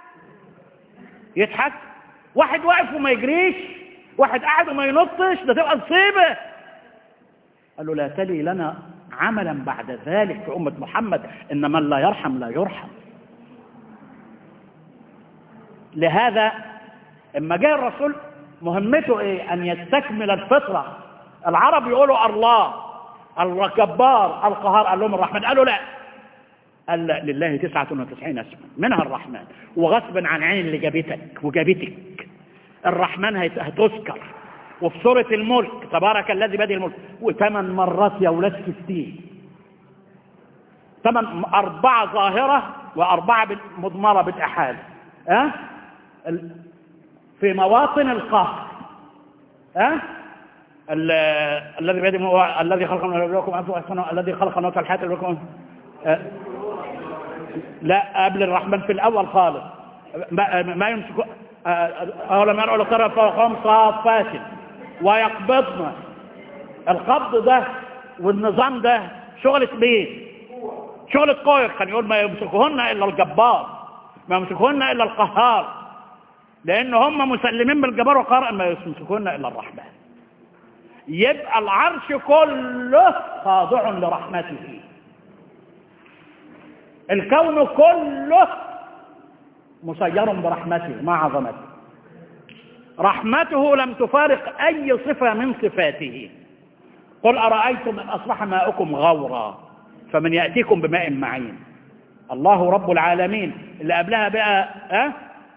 يضحك واحد واقف وما يجريش واحد قاعد وما ينطش ده تبقى مصيبه قال له لا تلي لنا عملا بعد ذلك في أمة محمد إن من لا يرحم لا يرحم لهذا اما جاء الرسول مهمته ايه ان يستكمل الفطره العرب يقولوا الله الجبار القهار قال لهم الرحمن قالوا لا قال لا لله تسعة وتسعين اسما منها الرحمن وغصبا عن عين اللي جابتك وجابتك الرحمن هتذكر وفي سورة الملك تبارك الذي بدي الملك وثمان مرات يا ولاد ستين ثمان أربعة ظاهرة وأربعة مضمرة بالأحاد أه؟ في مواطن القهر أه؟ الذي بيده الذي خلق لكم انفسكم الذي خلق الموت والحياه لكم أه؟ لا قبل الرحمن في الاول خالص ما, ما يمسك اولم يروا لقرب فوقهم صافات ويقبضن القبض ده والنظام ده شغلة مين شغلة قوي كان يقول ما يمسكهن الا الجبار ما يمسكهن الا القهار لان هم مسلمين بالجبار والقهر ما يمسكهن الا الرحمن يبقى العرش كله خاضع لرحمته الكون كله مسير برحمته مع عظمته رحمته لم تفارق أي صفة من صفاته قل أرأيتم إن أصبح ماؤكم غورا فمن يأتيكم بماء معين الله رب العالمين اللي قبلها بقى أه؟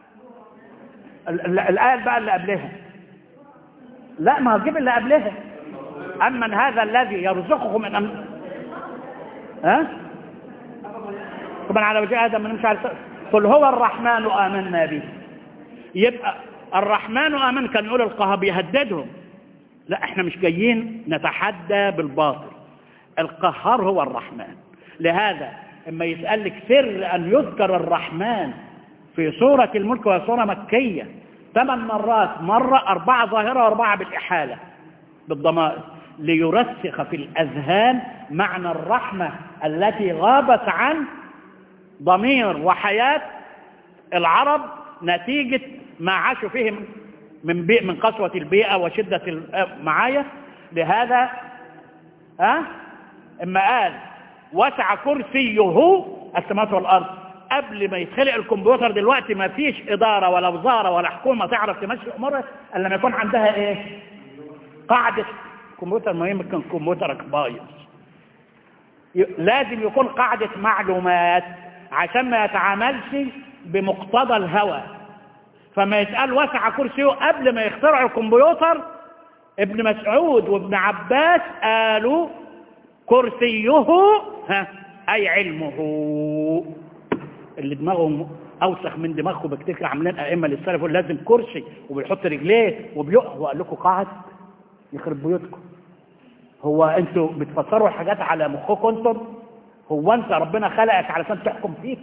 الآية بقى اللي قبلها لا ما هتجيب اللي قبلها أمن هذا الذي يرزقكم من أم... ها أه؟ طبعا على وجه هذا من مش عارف قل هو الرحمن آمنا به يبقى الرحمن آمن كان يقول القهر بيهددهم لا احنا مش جايين نتحدى بالباطل القهار هو الرحمن لهذا اما يسألك سر ان يذكر الرحمن في سورة الملك وهي سورة مكية ثمان مرات مرة أربعة ظاهرة وأربعة بالإحالة بالضمائر ليرسخ في الأذهان معنى الرحمة التي غابت عن ضمير وحياة العرب نتيجة ما عاشوا فيه من بيئة من قسوة البيئة وشدة معايا لهذا ها اما قال وسع كرسيه السماوات والارض قبل ما يتخلق الكمبيوتر دلوقتي ما فيش اداره ولا وزاره ولا حكومه تعرف تمشي امورها الا لما يكون عندها ايه قاعده كمبيوتر ما يمكن كمبيوترك بايظ لازم يكون قاعده معلومات عشان ما يتعاملش بمقتضى الهوى فما يتقال وسع كرسيه قبل ما يخترعوا الكمبيوتر ابن مسعود وابن عباس قالوا كرسيه ها اي علمه اللي دماغهم اوسخ من دماغه بكتير عاملين ائمه للسلف لازم كرسي وبيحط رجليه وبيقع وقال لكم قاعد يخرب بيوتكم هو انتوا بتفسروا الحاجات على مخكم انتم هو انت ربنا خلقك علشان تحكم فيه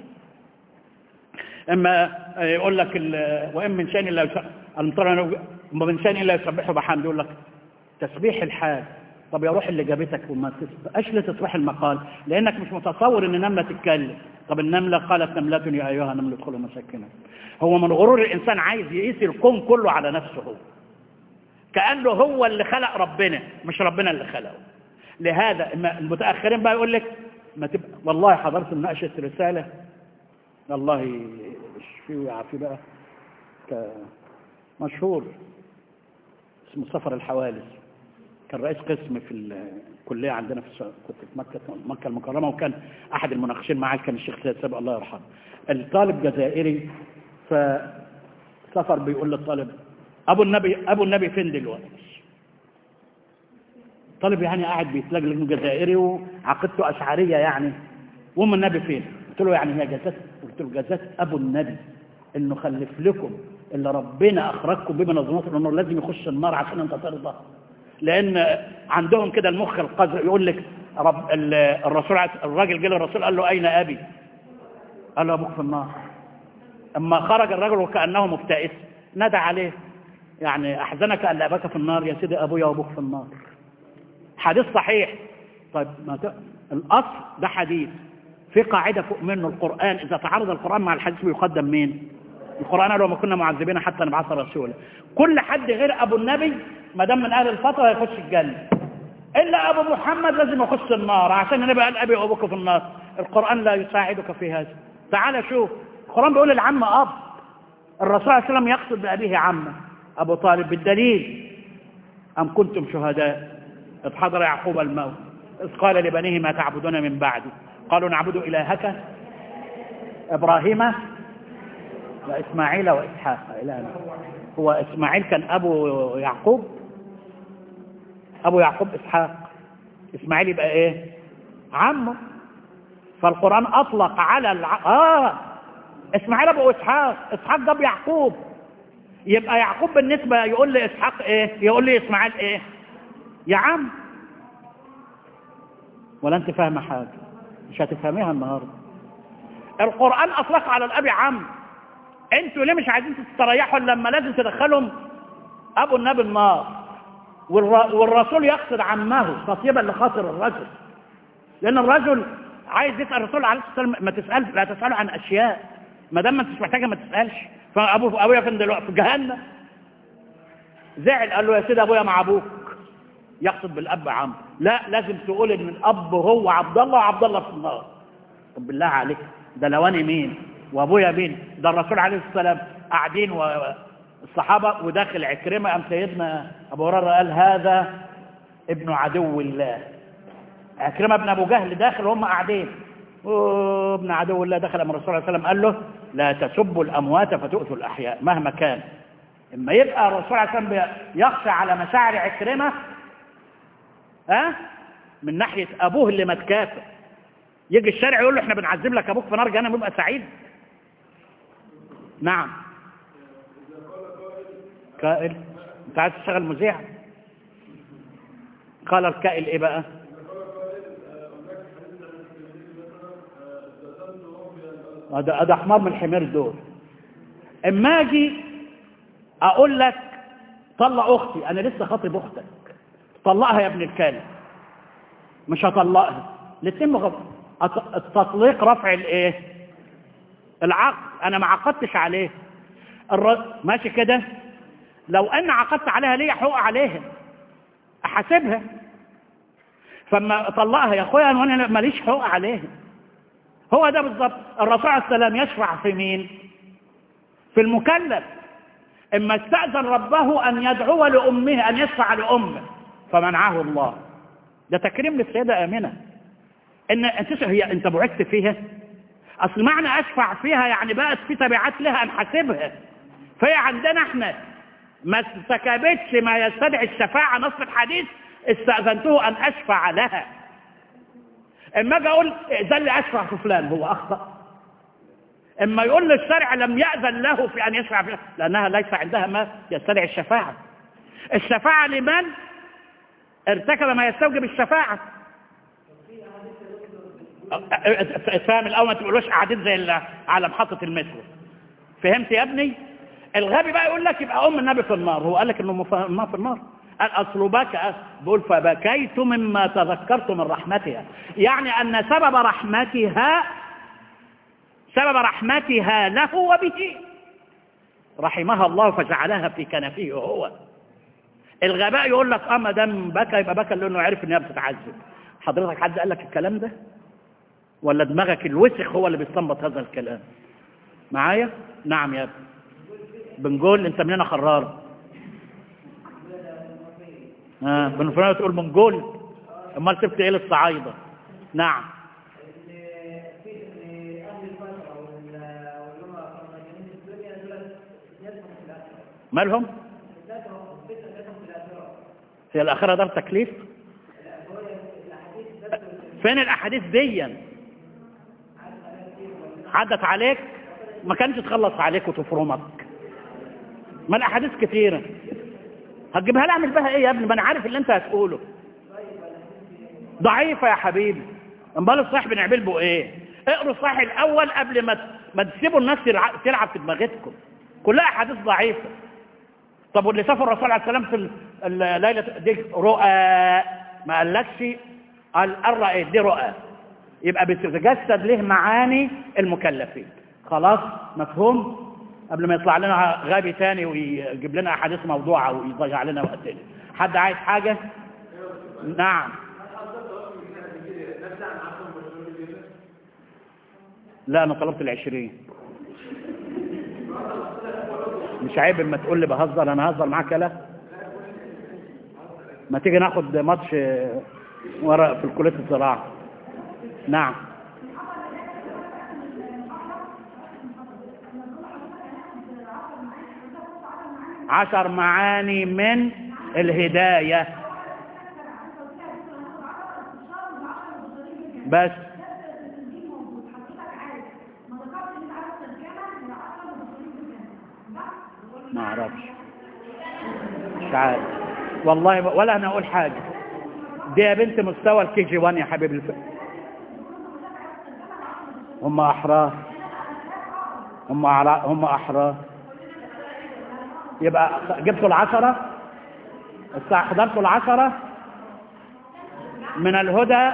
اما يقول لك وان من شان الا وما من شان الا يسبحه بحمد يقول لك تسبيح الحال طب يا روح اللي جابتك وما تسبحش لتصبح المقال لانك مش متصور ان نمله تتكلم طب النمله قالت نمله يا ايها النمل ادخلوا مساكنها هو من غرور الانسان عايز يقيس الكون كله على نفسه هو كانه هو اللي خلق ربنا مش ربنا اللي خلقه لهذا المتاخرين بقى يقول لك ما تبقى والله حضرت مناقشه رساله الله يشفيه ويعافيه بقى مشهور اسمه سفر الحوالس كان رئيس قسم في الكلية عندنا في كنت في مكة مكة المكرمة وكان أحد المناقشين معاه كان الشيخ سيد سابق الله يرحمه الطالب جزائري فسفر بيقول للطالب أبو النبي أبو النبي فين دلوقتي؟ الطالب يعني قاعد بيتلجلج انه جزائري وعقيدته أشعرية يعني وأم النبي فين؟ قلت له يعني هي جزات قلت له جزات أبو النبي انه خلف لكم اللي ربنا اخرجكم بيه من ظلمات النار لازم يخش النار عشان انت ترضى لان عندهم كده المخ القذر يقول لك رب ال- الرسول عت- الراجل جه للرسول قال له اين ابي قال له ابوك في النار اما خرج الرجل وكانه مبتئس نادى عليه يعني احزنك ان اباك في النار يا سيدي ابويا وابوك في النار حديث صحيح طيب ما ت... الاصل ده حديث في قاعده فوق منه القران اذا تعارض القران مع الحديث بيقدم مين القران قال وما كنا معذبين حتى نبعث رسولا كل حد غير ابو النبي ما دام من اهل الفتره هيخش الجنه الا ابو محمد لازم يخش النار عشان النبي قال ابي وابوك في النار القران لا يساعدك في هذا تعال شوف القران بيقول العم اب الرسول صلى الله عليه وسلم يقصد بابيه عمه ابو طالب بالدليل ام كنتم شهداء اذ حضر يعقوب الموت اذ قال لبنيه ما تعبدون من بعدي قالوا نعبد الهك ابراهيم واسماعيل واسحاق الهنا هو اسماعيل كان ابو يعقوب ابو يعقوب اسحاق اسماعيل يبقى ايه عمه فالقران اطلق على الع... اه اسماعيل ابو اسحاق اسحاق جاب يعقوب يبقى يعقوب بالنسبه يقول لي اسحاق ايه يقول لي اسماعيل ايه يا عم ولا انت فاهمه حاجه مش هتفهميها النهارده القران اطلق على الاب عم انتوا ليه مش عايزين تستريحوا إلا لما لازم تدخلهم ابو النبي النار والر- والرسول يقصد عمه تطيبا لخاطر الرجل لان الرجل عايز يسال الرسول عليه الصلاه والسلام ما تسال لا تساله عن اشياء ما دام ما انتش محتاجه ما تسالش فابو ابويا فين دلوقتي في جهنم زعل قال له يا سيدي ابويا مع ابوك يقصد بالاب عم لا لازم تقول ان الاب هو عبد الله وعبد الله في النار طب بالله عليك ده لو انا مين وابويا مين ده الرسول عليه الصلاه والسلام قاعدين والصحابه وداخل عكرمه قام سيدنا ابو هريره قال هذا ابن عدو الله عكرمه بن ابو جهل داخل وهم قاعدين أوه، ابن عدو الله دخل من الرسول صلى الله عليه وسلم قال له لا تسبوا الاموات فتؤتوا الاحياء مهما كان اما يبقى الرسول عليه الصلاه والسلام يخشى على مشاعر عكرمه ها من ناحيه ابوه اللي متكافئ يجي الشارع يقول له احنا بنعذب لك ابوك في نار جهنم يبقى سعيد نعم كائل انت عايز تشتغل مذيع قال الكائل ايه بقى ده ده حمار من الحمير دول اما اجي اقول لك طلق اختي انا لسه خاطب اختك طلقها يا ابن الكلب مش هطلقها الاثنين مغ... الت- التطليق رفع الايه العقد انا ما عقدتش عليه الر... ماشي كده لو انا عقدت عليها ليه حقوق عليها احاسبها فما اطلقها يا اخويا وانا ماليش حقوق عليها هو ده بالظبط الرسول عليه السلام يشفع في مين في المكلف اما استاذن ربه ان يدعو لامه ان يشفع لامه فمنعه الله ده تكريم للسيده امنه ان انت هي انت بعثت فيها اصل معنى اشفع فيها يعني بقت في تبعات لها نحاسبها فهي عندنا احنا ما استكابتش ما يستدعي الشفاعه نص الحديث استاذنته ان اشفع لها اما اجي اقول ائذن لي اشفع في فلان هو اخطا اما يقول لي الشرع لم ياذن له في ان يشفع في لانها ليس عندها ما يستدعي الشفاعه الشفاعه لمن ارتكب ما يستوجب الشفاعه فاهم الاول ما تقولوش قاعدين زي اللي على محطه المترو فهمت يا ابني الغبي بقى يقول لك يبقى ام النبي في النار هو قال لك انه مف- ما في النار قال اصل بكى بقول فبكيت مما تذكرت من رحمتها يعني ان سبب رحمتها سبب رحمتها له وبه رحمها الله فجعلها في كنفه هو الغباء يقول لك اه ما دام بكى يبقى بكى لانه عرف ان هي بتتعذب حضرتك حد قال لك الكلام ده ولا دماغك الوسخ هو اللي بيستنبط هذا الكلام معايا نعم يا ابني بنقول انت منين خرار اه بنفرنا تقول بنقول امال سبت ايه للصعايده نعم مالهم هي الاخره دار تكليف فين الاحاديث دي عدت عليك ما كانش تخلص عليك وتفرمك ما الاحاديث كتيره هتجيبها لي اعمل بها ايه يا ابني ما انا عارف اللي انت هتقوله ضعيفه يا حبيبي امال الصحيح بنعمل به ايه اقروا الصحيح الاول قبل ما ما تسيبوا الناس تلع- تلعب في دماغتكم كلها احاديث ضعيفه طب واللي سافر الرسول عليه السلام في ال- الليله دي رؤى ما قالكش قال الرأي دي رؤى يبقى بتتجسد له معاني المكلفين خلاص مفهوم قبل ما يطلع لنا غبي تاني ويجيب لنا احاديث موضوعه ويضيع لنا وقتنا حد عايز حاجه نعم لا انا طلبت العشرين مش عيب اما تقول لي بهزر انا هزر معاك لا ما تيجي ناخد ماتش آه، ورا في كليه الزراعه نعم عشر معاني من الهداية بس ما اعرفش مش عارف والله ولا انا اقول حاجه دي يا بنت مستوى الكي جي 1 يا حبيب الف... هم احرار هم أعرا- هم احرار يبقى جبتوا العشرة الساعة حضرتوا العشرة من الهدى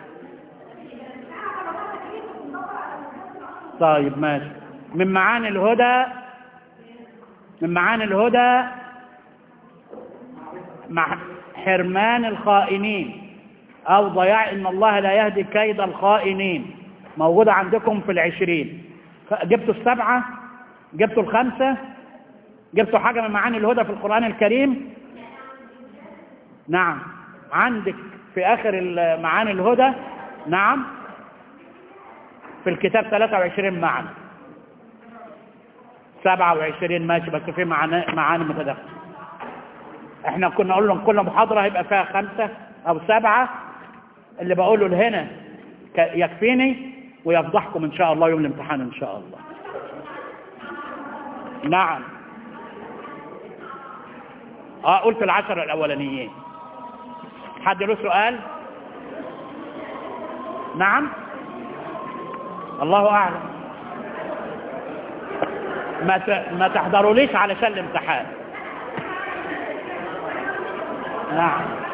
طيب ماشي من معاني الهدى من معاني الهدى مع حرمان الخائنين أو ضياع إن الله لا يهدي كيد الخائنين موجودة عندكم في العشرين ف- جبتوا السبعة جبتوا الخمسة جبتوا حاجة من معاني الهدى في القرآن الكريم نعم عندك في آخر ال- معاني الهدى نعم في الكتاب 23 معنى 27 ماشي بس في معاني معاني متداخله احنا كنا نقول لهم كل محاضرة هيبقى فيها خمسة او سبعة اللي بقوله لهنا ك- يكفيني ويفضحكم ان شاء الله يوم الامتحان ان شاء الله نعم اه قلت العشرة الاولانيين حد له سؤال نعم الله اعلم ما ت- ما تحضروليش علشان الامتحان نعم